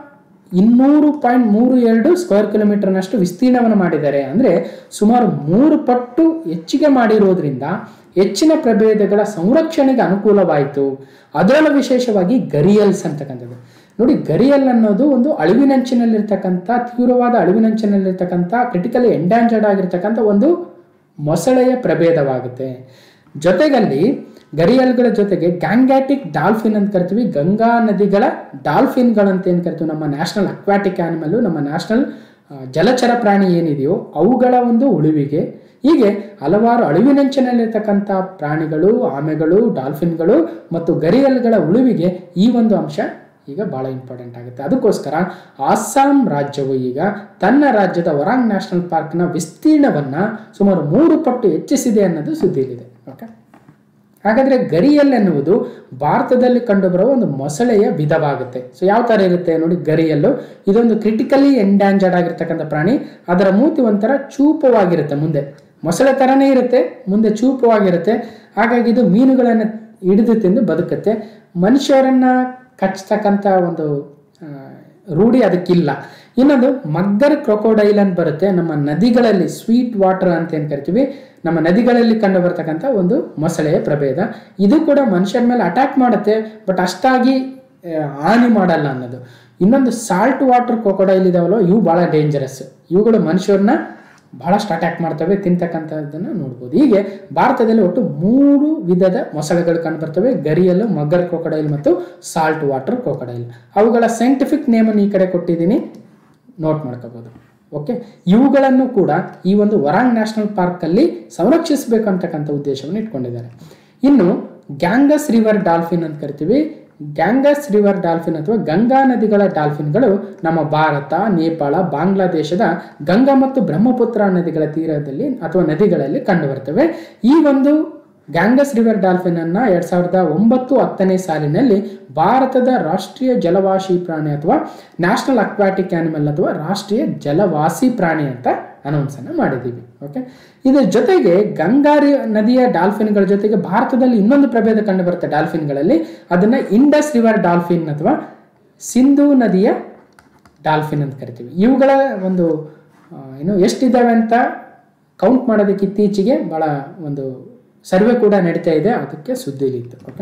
ಇನ್ನೂರು ಪಾಯಿಂಟ್ ಮೂರು ಎರಡು ಸ್ಕ್ವೇರ್ ಕಿಲೋಮೀಟರ್ನಷ್ಟು ವಿಸ್ತೀರ್ಣವನ್ನು ಮಾಡಿದ್ದಾರೆ ಅಂದರೆ ಸುಮಾರು ಮೂರು ಪಟ್ಟು ಹೆಚ್ಚಿಗೆ ಮಾಡಿರೋದ್ರಿಂದ ಹೆಚ್ಚಿನ ಪ್ರಭೇದಗಳ ಸಂರಕ್ಷಣೆಗೆ ಅನುಕೂಲವಾಯಿತು ಅದರಲ್ಲೂ ವಿಶೇಷವಾಗಿ ಗರಿಯಲ್ಸ್ ಅಂತಕ್ಕಂಥದ್ದು ನೋಡಿ ಗರಿಯಲ್ ಅನ್ನೋದು ಒಂದು ಅಳಿವಿನಂಚಿನಲ್ಲಿರ್ತಕ್ಕಂಥ ತೀವ್ರವಾದ ಅಳಿವಿನಂಚಿನಲ್ಲಿರ್ತಕ್ಕಂಥ ಕ್ರಿಟಿಕಲಿ ಎಂಡ್ಯಾಂಜರ್ಡ್ ಆಗಿರ್ತಕ್ಕಂಥ ಒಂದು ಮೊಸಳೆಯ ಪ್ರಭೇದವಾಗುತ್ತೆ ಜೊತೆಗಲ್ಲಿ ಗರಿಯಲ್ಗಳ ಜೊತೆಗೆ ಗ್ಯಾಂಗ್ಯಾಟಿಕ್ ಡಾಲ್ಫಿನ್ ಅಂತ ಕರಿತೀವಿ ಗಂಗಾ ನದಿಗಳ ಡಾಲ್ಫಿನ್ಗಳಂತ ಏನು ಕರಿತೀವಿ ನಮ್ಮ ನ್ಯಾಷನಲ್ ಅಕ್ವಾಟಿಕ್ ಆನಿಮಲ್ಲು ನಮ್ಮ ನ್ಯಾಷನಲ್ ಜಲಚರ ಪ್ರಾಣಿ ಏನಿದೆಯೋ ಅವುಗಳ ಒಂದು ಉಳಿವಿಗೆ ಹೀಗೆ ಹಲವಾರು ಅಳಿವಿನಂಚಿನಲ್ಲಿರ್ತಕ್ಕಂಥ ಪ್ರಾಣಿಗಳು ಆಮೆಗಳು ಡಾಲ್ಫಿನ್ಗಳು ಮತ್ತು ಗರಿಯಲ್ಗಳ ಉಳಿವಿಗೆ ಈ ಒಂದು ಅಂಶ ಈಗ ಭಾಳ ಇಂಪಾರ್ಟೆಂಟ್ ಆಗುತ್ತೆ ಅದಕ್ಕೋಸ್ಕರ ಅಸ್ಸಾಂ ರಾಜ್ಯವು ಈಗ ತನ್ನ ರಾಜ್ಯದ ವರಾಂಗ್ ನ್ಯಾಷನಲ್ ಪಾರ್ಕ್ನ ವಿಸ್ತೀರ್ಣವನ್ನು ಸುಮಾರು ಮೂರು ಪಟ್ಟು ಹೆಚ್ಚಿಸಿದೆ ಅನ್ನೋದು ಸುದ್ದಿಯಲ್ಲಿದೆ ಓಕೆ ಹಾಗಾದರೆ ಗರಿಯಲ್ ಎನ್ನುವುದು ಭಾರತದಲ್ಲಿ ಕಂಡುಬರುವ ಒಂದು ಮೊಸಳೆಯ ವಿಧವಾಗುತ್ತೆ ಸೊ ಯಾವ ಥರ ಇರುತ್ತೆ ನೋಡಿ ಗರಿಯಲ್ಲು ಇದೊಂದು ಕ್ರಿಟಿಕಲಿ ಎಂಡ್ಯಾಂಜರ್ಡ್ ಆಗಿರ್ತಕ್ಕಂಥ ಪ್ರಾಣಿ ಅದರ ಮೂತಿ ಒಂಥರ ಚೂಪವಾಗಿರುತ್ತೆ ಮುಂದೆ ಮೊಸಳೆ ಥರನೇ ಇರುತ್ತೆ ಮುಂದೆ ಚೂಪವಾಗಿರುತ್ತೆ ಹಾಗಾಗಿ ಇದು ಮೀನುಗಳನ್ನು ಹಿಡಿದು ತಿಂದು ಬದುಕುತ್ತೆ ಮನುಷ್ಯರನ್ನ ಕಚ್ಚತಕ್ಕಂಥ ಒಂದು ಆ, ರೂಢಿ ಅದಕ್ಕಿಲ್ಲ ಇನ್ನೊಂದು ಮಗ್ಗರ್ ಕ್ರೊಕೊಡೈಲ್ ಅಂತ ಬರುತ್ತೆ ನಮ್ಮ ನದಿಗಳಲ್ಲಿ ಸ್ವೀಟ್ ವಾಟರ್ ಅಂತ ಏನು ಕರಿತೀವಿ ನಮ್ಮ ನದಿಗಳಲ್ಲಿ ಕಂಡು ಬರ್ತಕ್ಕಂಥ ಒಂದು ಮೊಸಳೆಯ ಪ್ರಭೇದ ಇದು ಕೂಡ ಮನುಷ್ಯರ ಮೇಲೆ ಅಟ್ಯಾಕ್ ಮಾಡುತ್ತೆ ಬಟ್ ಅಷ್ಟಾಗಿ ಆ, ಹಾನಿ ಮಾಡಲ್ಲ ಅನ್ನೋದು ಇನ್ನೊಂದು ಸಾಲ್ಟ್ ವಾಟರ್ ಕ್ರೊಕೊಡೈಲ್ ಇದಾವಲ್ಲ ಇವು ಭಾಳ ಡೇಂಜರಸ್ ಇವುಗಳು ಮನುಷ್ಯರನ್ನ ಬಹಳಷ್ಟು ಅಟ್ಯಾಕ್ ಮಾಡ್ತವೆ ತಿಂತಕ್ಕಂಥದ್ದನ್ನು ನೋಡ್ಬೋದು ಹೀಗೆ ಭಾರತದಲ್ಲಿ ಒಟ್ಟು ಮೂರು ವಿಧದ ಮೊಸಳೆಗಳು ಕಂಡುಬರ್ತವೆ ಗರಿಯಲ್ಲು ಮಗ್ಗರ್ ಕ್ರೊಕೊಡೈಲ್ ಮತ್ತು ಸಾಲ್ಟ್ ವಾಟರ್ ಕ್ರೊಕೊಡೈಲ್ ಅವುಗಳ ಸೈಂಟಿಫಿಕ್ ನೇಮನ್ನು ಈ ಕಡೆ ಕೊಟ್ಟಿದ್ದೀನಿ ನೋಟ್ ಮಾಡ್ಕೋಬೋದು ಓಕೆ ಇವುಗಳನ್ನು ಕೂಡ ಈ ಒಂದು ವರಾಂಗ್ ನ್ಯಾಷನಲ್ ಪಾರ್ಕಲ್ಲಿ ಸಂರಕ್ಷಿಸಬೇಕು ಅಂತಕ್ಕಂಥ ಉದ್ದೇಶವನ್ನು ಇಟ್ಕೊಂಡಿದ್ದಾರೆ ಇನ್ನು ಗ್ಯಾಂಗಸ್ ರಿವರ್ ಡಾಲ್ಫಿನ್ ಅಂತ ಕರಿತೀವಿ ಗ್ಯಾಂಗಸ್ ರಿವರ್ ಡಾಲ್ಫಿನ್ ಅಥವಾ ಗಂಗಾ ನದಿಗಳ ಡಾಲ್ಫಿನ್ಗಳು ನಮ್ಮ ಭಾರತ ನೇಪಾಳ ಬಾಂಗ್ಲಾದೇಶದ ಗಂಗಾ ಮತ್ತು ಬ್ರಹ್ಮಪುತ್ರ ನದಿಗಳ ತೀರದಲ್ಲಿ ಅಥವಾ ನದಿಗಳಲ್ಲಿ ಕಂಡುಬರ್ತವೆ ಈ ಒಂದು ಗ್ಯಾಂಗಸ್ ರಿವರ್ ಡಾಲ್ಫಿನ್ ಅನ್ನ ಎರಡ್ ಸಾವಿರದ ಒಂಬತ್ತು ಹತ್ತನೇ ಸಾಲಿನಲ್ಲಿ ಭಾರತದ ರಾಷ್ಟ್ರೀಯ ಜಲವಾಸಿ ಪ್ರಾಣಿ ಅಥವಾ ನ್ಯಾಷನಲ್ ಅಕ್ವಾಟಿಕ್ ಆನಿಮಲ್ ಅಥವಾ ರಾಷ್ಟ್ರೀಯ ಜಲವಾಸಿ ಪ್ರಾಣಿ ಅಂತ ಅನೌನ್ಸ್ ಅನ್ನು ಮಾಡಿದ್ದೀವಿ ಓಕೆ ಇದರ ಜೊತೆಗೆ ಗಂಗಾರಿ ನದಿಯ ಡಾಲ್ಫಿನ್ಗಳ ಜೊತೆಗೆ ಭಾರತದಲ್ಲಿ ಇನ್ನೊಂದು ಪ್ರಭೇದ ಕಂಡು ಬರುತ್ತೆ ಡಾಲ್ಫಿನ್ಗಳಲ್ಲಿ ಅದನ್ನ ಇಂಡಸ್ ರಿವರ್ ಡಾಲ್ಫಿನ್ ಅಥವಾ ಸಿಂಧೂ ನದಿಯ ಡಾಲ್ಫಿನ್ ಅಂತ ಕರಿತೀವಿ ಇವುಗಳ ಒಂದು ಆ, ಏನು ಎಷ್ಟಿದ್ದಾವೆ ಅಂತ ಕೌಂಟ್ ಮಾಡೋದಕ್ಕೆ ಇತ್ತೀಚೆಗೆ ಭಾಳ ಒಂದು ಸರ್ವೆ ಕೂಡ ನಡೀತಾ ಇದೆ ಅದಕ್ಕೆ ಸುದ್ದಿಲಿತ್ತು ಓಕೆ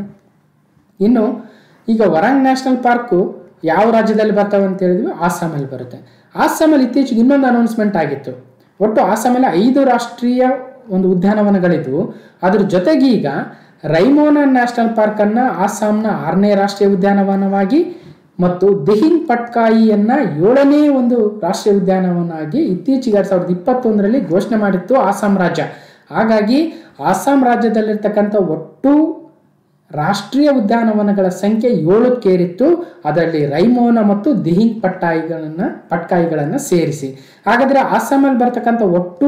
ಇನ್ನು ಈಗ ವರಾಂಗ್ ನ್ಯಾಷನಲ್ ಪಾರ್ಕು ಯಾವ ರಾಜ್ಯದಲ್ಲಿ ಬರ್ತವೆ ಅಂತ ಹೇಳಿದ್ವಿ ಆಸಾಮಲ್ಲಿ ಬರುತ್ತೆ ಆಸಾಮಲ್ಲಿ ಇತ್ತೀಚೆಗೆ ಇನ್ನೊಂದು ಅನೌನ್ಸ್ಮೆಂಟ್ ಆಗಿತ್ತು ಒಟ್ಟು ಆಸಾಮಲ್ಲಿ ಐದು ರಾಷ್ಟ್ರೀಯ ಒಂದು ಉದ್ಯಾನವನಗಳಿದ್ವು ಅದ್ರ ಜೊತೆಗೆ ಈಗ ರೈಮೋನಾ ನ್ಯಾಷನಲ್ ಪಾರ್ಕನ್ನು ಆಸಾಂನ ಆರನೇ ರಾಷ್ಟ್ರೀಯ ಉದ್ಯಾನವನವಾಗಿ ಮತ್ತು ದಿಹಿಂಗ್ ಪಟ್ಕಾಯಿಯನ್ನ ಏಳನೇ ಒಂದು ರಾಷ್ಟ್ರೀಯ ಉದ್ಯಾನವನಾಗಿ ಇತ್ತೀಚೆಗೆ ಎರಡ್ ಸಾವಿರದ ಇಪ್ಪತ್ತೊಂದರಲ್ಲಿ ಘೋಷಣೆ ಮಾಡಿತ್ತು ಆಸಾಂ ರಾಜ್ಯ ಹಾಗಾಗಿ ಆಸಾಂ ರಾಜ್ಯದಲ್ಲಿರ್ತಕ್ಕಂಥ ಒಟ್ಟು ರಾಷ್ಟ್ರೀಯ ಉದ್ಯಾನವನಗಳ ಸಂಖ್ಯೆ ಏಳಕ್ಕೇರಿತ್ತು ಅದರಲ್ಲಿ ರೈಮೋನ ಮತ್ತು ದಿಹಿಂಗ್ ಪಟ್ಟಾಯಿಗಳನ್ನ ಪಟ್ಕಾಯಿಗಳನ್ನು ಸೇರಿಸಿ ಹಾಗಾದ್ರೆ ಅಸ್ಸಾಮಲ್ಲಿ ಬರ್ತಕ್ಕಂಥ ಒಟ್ಟು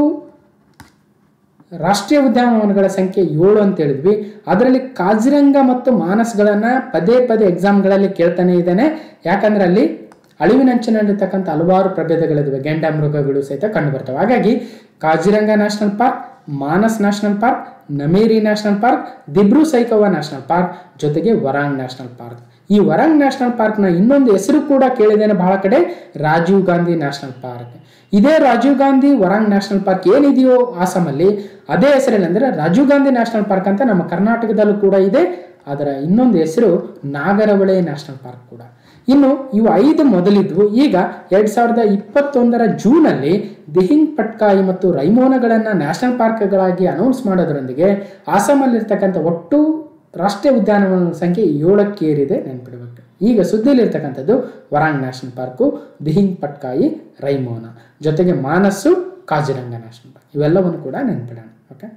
ರಾಷ್ಟ್ರೀಯ ಉದ್ಯಾನವನಗಳ ಸಂಖ್ಯೆ ಏಳು ಅಂತ ಹೇಳಿದ್ವಿ ಅದರಲ್ಲಿ ಕಾಜಿರಂಗ ಮತ್ತು ಮಾನಸ್ಗಳನ್ನ ಪದೇ ಪದೇ ಎಕ್ಸಾಮ್ಗಳಲ್ಲಿ ಕೇಳ್ತಾನೆ ಇದ್ದಾನೆ ಯಾಕಂದ್ರೆ ಅಲ್ಲಿ ಅಳಿವಿನಂಚಿನಲ್ಲಿರ್ತಕ್ಕಂಥ ಹಲವಾರು ಪ್ರಭೇದಗಳಿವೆ ಗೆಂಡ ಮೃಗಗಳು ಸಹಿತ ಕಂಡು ಬರ್ತವೆ ಹಾಗಾಗಿ Kaziranga national park Manas national park Nameri national park Dibru Saikhowa national park ಜೊತೆಗೆ ವರಾಂಗ್ ನ್ಯಾಷನಲ್ ಪಾರ್ಕ್ ಈ ವರಾಂಗ್ ನ್ಯಾಷನಲ್ ಪಾರ್ಕ್ನ ಇನ್ನೊಂದು ಹೆಸರು ಕೂಡ ಕೇಳಿದ್ದೇನೆ ಬಹಳ ಕಡೆ ರಾಜೀವ್ ಗಾಂಧಿ ನ್ಯಾಷನಲ್ ಪಾರ್ಕ್ ಇದೇ ರಾಜೀವ್ ಗಾಂಧಿ ವರಾಂಗ್ ನ್ಯಾಷನಲ್ ಪಾರ್ಕ್ ಏನಿದೆಯೋ ಆಸಾಮಲ್ಲಿ ಅದೇ ಹೆಸರಲ್ಲಿ ಅಂದ್ರೆ ರಾಜೀವ್ ಗಾಂಧಿ ನ್ಯಾಷನಲ್ ಪಾರ್ಕ್ ಅಂತ ನಮ್ಮ ಕರ್ನಾಟಕದಲ್ಲೂ ಕೂಡ ಇದೆ ಅದರ ಇನ್ನೊಂದು ಹೆಸರು ನಾಗರಹೊಳೆ ನ್ಯಾಷನಲ್ ಪಾರ್ಕ್ ಕೂಡ ಇನ್ನು ಇವು ಐದು ಮೊದಲಿದ್ವು ಈಗ ಎರಡ್ ಸಾವಿರದ ಇಪ್ಪತ್ತೊಂದರ ಜೂನಲ್ಲಿ ದಿಹಿಂಗ್ ಪಟ್ಕಾಯಿ ಮತ್ತು ರೈಮೋನಗಳನ್ನು ನ್ಯಾಷನಲ್ ಪಾರ್ಕ್ಗಳಾಗಿ ಅನೌನ್ಸ್ ಮಾಡೋದ್ರೊಂದಿಗೆ ಆಸಾಮಲ್ಲಿರ್ತಕ್ಕಂಥ ಒಟ್ಟು ರಾಷ್ಟ್ರೀಯ ಉದ್ಯಾನವನ ಸಂಖ್ಯೆ ಏಳಕ್ಕೇರಿದೆ ನೆನ್ಪಿಡಬೇಕು ಈಗ ಸುದ್ದಿಲಿರ್ತಕ್ಕಂಥದ್ದು ವರಾಂಗ್ ನ್ಯಾಷನಲ್ ಪಾರ್ಕು ದಿಹಿಂಗ್ ಪಟ್ಕಾಯಿ ರೈಮೋನ ಜೊತೆಗೆ ಮಾನಸ್ಸು ಕಾಜಿರಂಗ ನ್ಯಾಷನಲ್ ಪಾರ್ಕ್ ಇವೆಲ್ಲವನ್ನು ಕೂಡ ನೆನ್ಪಿಡೋಣ okay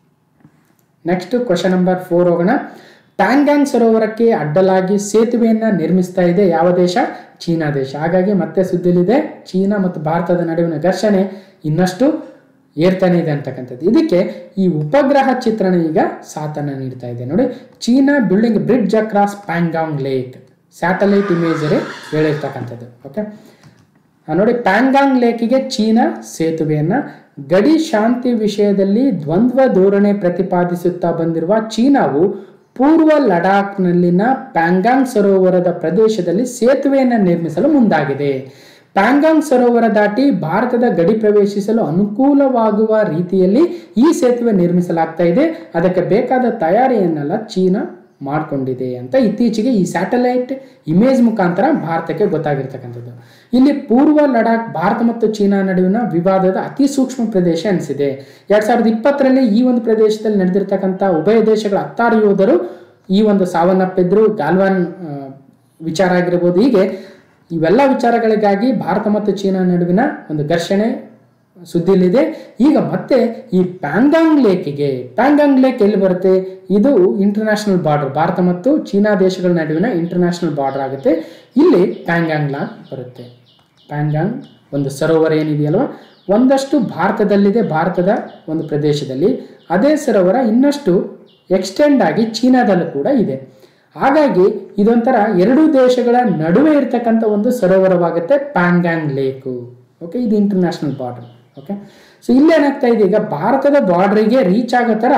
next question number four ಹೋಗೋಣ ಟ್ಯಾಂಗ್ಯಾಂಗ್ ಸರೋವರಕ್ಕೆ ಅಡ್ಡಲಾಗಿ ಸೇತುವೆಯನ್ನ ನಿರ್ಮಿಸ್ತಾ ಇದೆ ಯಾವ ದೇಶ ಚೀನಾ ದೇಶ ಹಾಗಾಗಿ ಮತ್ತೆ ಸುದ್ದಿಲಿದೆ ಚೀನಾ ಮತ್ತು ಭಾರತದ ನಡುವಿನ ಘರ್ಷಣೆ ಇನ್ನಷ್ಟು ಏರ್ತಾನೆ ಇದೆ ಅಂತಕ್ಕಂಥದ್ದು ಇದಕ್ಕೆ ಈ ಉಪಗ್ರಹ ಚಿತ್ರಣ ಈಗ ಸಾಥನ್ನ ನೀಡ್ತಾ ಇದೆ ನೋಡಿ China building bridge across Pangong lake satellite imagery ಹೇಳಿರ್ತಕ್ಕಂಥದ್ದು ಓಕೆ ಆ ನೋಡಿ ಪ್ಯಾಂಗಾಂಗ್ ಲೇಕಿಗೆ ಚೀನಾ ಸೇತುವೆಯನ್ನ ಗಡಿ ಶಾಂತಿ ವಿಷಯದಲ್ಲಿ ದ್ವಂದ್ವ ಧೋರಣೆ ಪ್ರತಿಪಾದಿಸುತ್ತಾ ಬಂದಿರುವ ಚೀನಾವು ಪೂರ್ವ ಲಡಾಖ್ನಲ್ಲಿನ ಪ್ಯಾಂಗಾಂಗ್ ಸರೋವರದ ಪ್ರದೇಶದಲ್ಲಿ ಸೇತುವೆಯನ್ನು ನಿರ್ಮಿಸಲು ಮುಂದಾಗಿದೆ ಪ್ಯಾಂಗಾಂಗ್ ಸರೋವರ ದಾಟಿ ಭಾರತದ ಗಡಿ ಪ್ರವೇಶಿಸಲು ಅನುಕೂಲವಾಗುವ ರೀತಿಯಲ್ಲಿ ಈ ಸೇತುವೆ ನಿರ್ಮಿಸಲಾಗ್ತಾ ಇದೆ ಅದಕ್ಕೆ ಬೇಕಾದ ತಯಾರಿಯನ್ನೆಲ್ಲ ಚೀನಾ ಮಾಡಿಕೊಂಡಿದೆ ಅಂತ ಇತ್ತೀಚೆಗೆ ಈ ಸ್ಯಾಟಲೈಟ್ ಇಮೇಜ್ ಮುಖಾಂತರ ಭಾರತಕ್ಕೆ ಗೊತ್ತಾಗಿರ್ತಕ್ಕಂಥದ್ದು ಇಲ್ಲಿ ಪೂರ್ವ ಲಡಾಖ್ ಭಾರತ ಮತ್ತು ಚೀನಾ ನಡುವಿನ ವಿವಾದದ ಅತಿ ಸೂಕ್ಷ್ಮ ಪ್ರದೇಶ ಅನಿಸಿದೆ ಎರಡ್ ಸಾವಿರದ ಇಪ್ಪತ್ತರಲ್ಲಿ ಈ ಒಂದು ಪ್ರದೇಶದಲ್ಲಿ ನಡೆದಿರ್ತಕ್ಕಂಥ ಉಭಯ ದೇಶಗಳ ಹತ್ತಾರು ಯೋಧರು ಈ ಒಂದು ಸಾವನ್ನಪ್ಪಿದ್ರು ಗಾಲ್ವಾನ್ ಆ, ವಿಚಾರ ಆಗಿರ್ಬೋದು ಹೀಗೆ ಇವೆಲ್ಲ ವಿಚಾರಗಳಿಗಾಗಿ ಭಾರತ ಮತ್ತು ಚೀನಾ ನಡುವಿನ ಒಂದು ಘರ್ಷಣೆ ಸುದ್ದಿಲಿದೆ ಈಗ ಮತ್ತೆ ಈ ಪ್ಯಾಂಗಾಂಗ್ ಲೇಕಿಗೆ ಪ್ಯಾಂಗಾಂಗ್ ಲೇಕ್ ಎಲ್ಲಿ ಬರುತ್ತೆ ಇದು ಇಂಟರ್ನ್ಯಾಷನಲ್ ಬಾರ್ಡರ್ ಭಾರತ ಮತ್ತು ಚೀನಾ ದೇಶಗಳ ನಡುವಿನ ಇಂಟರ್ನ್ಯಾಷನಲ್ ಬಾರ್ಡರ್ ಆಗುತ್ತೆ ಇಲ್ಲಿ ಪ್ಯಾಂಗಾಂಗ್ ಲಾಕ್ ಬರುತ್ತೆ ಪ್ಯಾಂಗಾಂಗ್ ಒಂದು ಸರೋವರ ಏನಿದೆಯಲ್ವ ಒಂದಷ್ಟು ಭಾರತದಲ್ಲಿದೆ ಭಾರತದ ಒಂದು ಪ್ರದೇಶದಲ್ಲಿ ಅದೇ ಸರೋವರ ಇನ್ನಷ್ಟು ಎಕ್ಸ್ಟೆಂಡ್ ಆಗಿ ಚೀನಾದಲ್ಲೂ ಕೂಡ ಇದೆ ಹಾಗಾಗಿ ಇದೊಂಥರ ಎರಡು ದೇಶಗಳ ನಡುವೆ ಇರ್ತಕ್ಕಂಥ ಒಂದು ಸರೋವರವಾಗುತ್ತೆ ಪ್ಯಾಂಗಾಂಗ್ ಲೇಕು ಓಕೆ ಇದು ಇಂಟರ್ನ್ಯಾಷನಲ್ ಬಾರ್ಡರ್ ಓಕೆ ಸೊ ಇಲ್ಲೇನಾಗ್ತಾ ಇದೆ ಈಗ ಭಾರತದ ಬಾರ್ಡ್ರಿಗೆ ರೀಚ್ ಆಗೋ ಥರ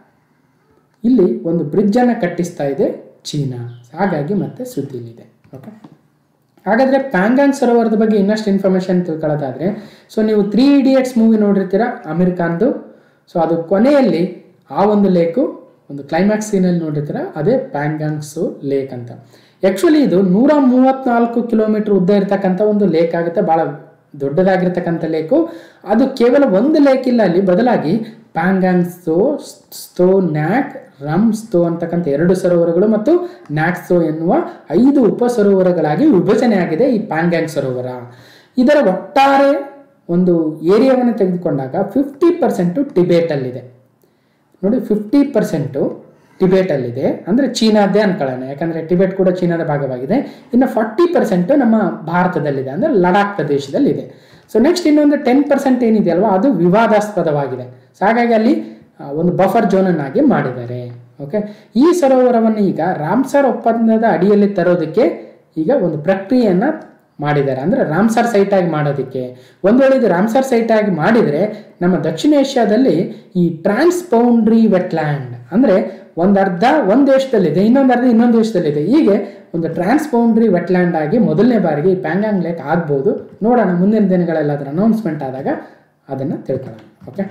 ಇಲ್ಲಿ ಒಂದು ಬ್ರಿಡ್ಜನ್ನು ಕಟ್ಟಿಸ್ತಾ ಇದೆ ಚೀನಾ ಹಾಗಾಗಿ ಮತ್ತೆ ಸುದ್ದಿಲಿದೆ ಓಕೆ ಹಾಗಾದ್ರೆ ಪ್ಯಾಂಗಾಂಗ್ ಸರೋವರದ ಬಗ್ಗೆ ಇನ್ನಷ್ಟು ಇನ್ಫಾರ್ಮೇಶನ್ ತಿಳ್ಕೊಳ್ಳೋದಾದ್ರೆ ಸೊ ನೀವು ತ್ರೀ ಇಡಿಯಟ್ಸ್ ಮೂವಿ ನೋಡಿರ್ತೀರ ಅಮೀರ್ ಖಾನ್ದು ಸೊ ಅದು ಕೊನೆಯಲ್ಲಿ ಆ ಒಂದು ಲೇಕು ಒಂದು ಕ್ಲೈಮ್ಯಾಕ್ಸ್ ಸೀನಲ್ಲಿ ನೋಡಿರ್ತೀರ ಅದೇ ಪ್ಯಾಂಗಾಂಗ್ಸು ಲೇಕ್ ಅಂತ ಆ್ಯಕ್ಚುಲಿ ಇದು ನೂರ ಮೂವತ್ನಾಲ್ಕು ಕಿಲೋಮೀಟರ್ ಉದ್ದ ಇರತಕ್ಕಂಥ ಒಂದು ಲೇಕ್ ಆಗುತ್ತೆ ಭಾಳ ದೊಡ್ಡದಾಗಿರ್ತಕ್ಕಂಥ ಲೇಕು ಅದು ಕೇವಲ ಒಂದು ಲೇಕ್ ಇಲ್ಲ ಅಲ್ಲಿ ಬದಲಾಗಿ ಪ್ಯಾಂಗಾಂಗ್ ಸ್ತೋ ಸ್ತೋ ನ್ಯಾಕ್ ರಮ್ ಸ್ತೋ ಅಂತಕ್ಕಂಥ ಎರಡು ಸರೋವರಗಳು ಮತ್ತು ನ್ಯಾಕ್ ಸ್ತೋ ಎನ್ನುವ ಐದು ಉಪ ಸರೋವರಗಳಾಗಿ ವಿಭಜನೆ ಆಗಿದೆ ಈ ಪ್ಯಾಂಗಾಂಗ್ ಸರೋವರ ಇದರ ಒಟ್ಟಾರೆ ಒಂದು ಏರಿಯಾವನ್ನು ತೆಗೆದುಕೊಂಡಾಗ ಫಿಫ್ಟಿ ಪರ್ಸೆಂಟು ಟಿಬೇಟಲ್ಲಿದೆ ನೋಡಿ ಫಿಫ್ಟಿ ಪರ್ಸೆಂಟು ಟಿಬೇಟಲ್ಲಿದೆ ಅಂದರೆ ಚೀನಾದ್ದೇ ಅನ್ಕೊಳ್ಳೋಣ ಯಾಕಂದರೆ ಟಿಬೇಟ್ ಕೂಡ ಚೀನಾದ ಭಾಗವಾಗಿದೆ ಇನ್ನು ಫಾರ್ಟಿ ಪರ್ಸೆಂಟು ನಮ್ಮ ಭಾರತದಲ್ಲಿದೆ ಅಂದರೆ ಲಡಾಖ್ ಪ್ರದೇಶದಲ್ಲಿದೆ ಸೊ ನೆಕ್ಸ್ಟ್ ಇನ್ನೊಂದು ಟೆನ್ ಪರ್ಸೆಂಟ್ ಏನಿದೆ ಅಲ್ವಾ ಅದು ವಿವಾದಾಸ್ಪದವಾಗಿದೆ ಸೊ ಹಾಗಾಗಿ ಅಲ್ಲಿ ಆ, ಒಂದು ಬಫರ್ ಝೋನನ್ನಾಗಿ ಮಾಡಿದ್ದಾರೆ ಓಕೆ ಈ ಸರೋವರವನ್ನು ಈಗ ರಾಮ್ಸರ್ ಒಪ್ಪಂದದ ಅಡಿಯಲ್ಲಿ ತರೋದಕ್ಕೆ ಈಗ ಒಂದು ಪ್ರಕ್ರಿಯೆಯನ್ನು ಮಾಡಿದ್ದಾರೆ ಅಂದರೆ ರಾಮ್ಸರ್ ಸೈಟ್ ಆಗಿ ಮಾಡೋದಕ್ಕೆ ಒಂದು ವೇಳೆ ಇದು ರಾಮ್ಸರ್ ಸೈಟ್ ಆಗಿ ಮಾಡಿದರೆ ನಮ್ಮ ದಕ್ಷಿಣ ಏಷ್ಯಾದಲ್ಲಿ ಈ ಟ್ರಾನ್ಸ್ ಬೌಂಡ್ರಿ ವೆಟ್ಲ್ಯಾಂಡ್ ಅಂದರೆ ಒಂದು ಅರ್ಧ ಒಂದು ದೇಶದಲ್ಲಿದೆ ಇನ್ನೊಂದು ಅರ್ಧ ಇನ್ನೊಂದು ದೇಶದಲ್ಲಿದೆ ಹೀಗೆ ಒಂದು ಟ್ರಾನ್ಸ್ ಬೌಂಡ್ರಿ ವೆಟ್ಲ್ಯಾಂಡ್ ಆಗಿ ಮೊದಲನೇ ಬಾರಿಗೆ ಈ ಪ್ಯಾಂಗಾಂಗ್ ಲೇಕ್ ಆಗ್ಬೋದು ನೋಡೋಣ ಮುಂದಿನ ದಿನಗಳಲ್ಲಿ ಅದರ ಅನೌನ್ಸ್ಮೆಂಟ್ ಆದಾಗ ಅದನ್ನು ತಿಳ್ಕೊಳ್ಳೋಣ ಓಕೆ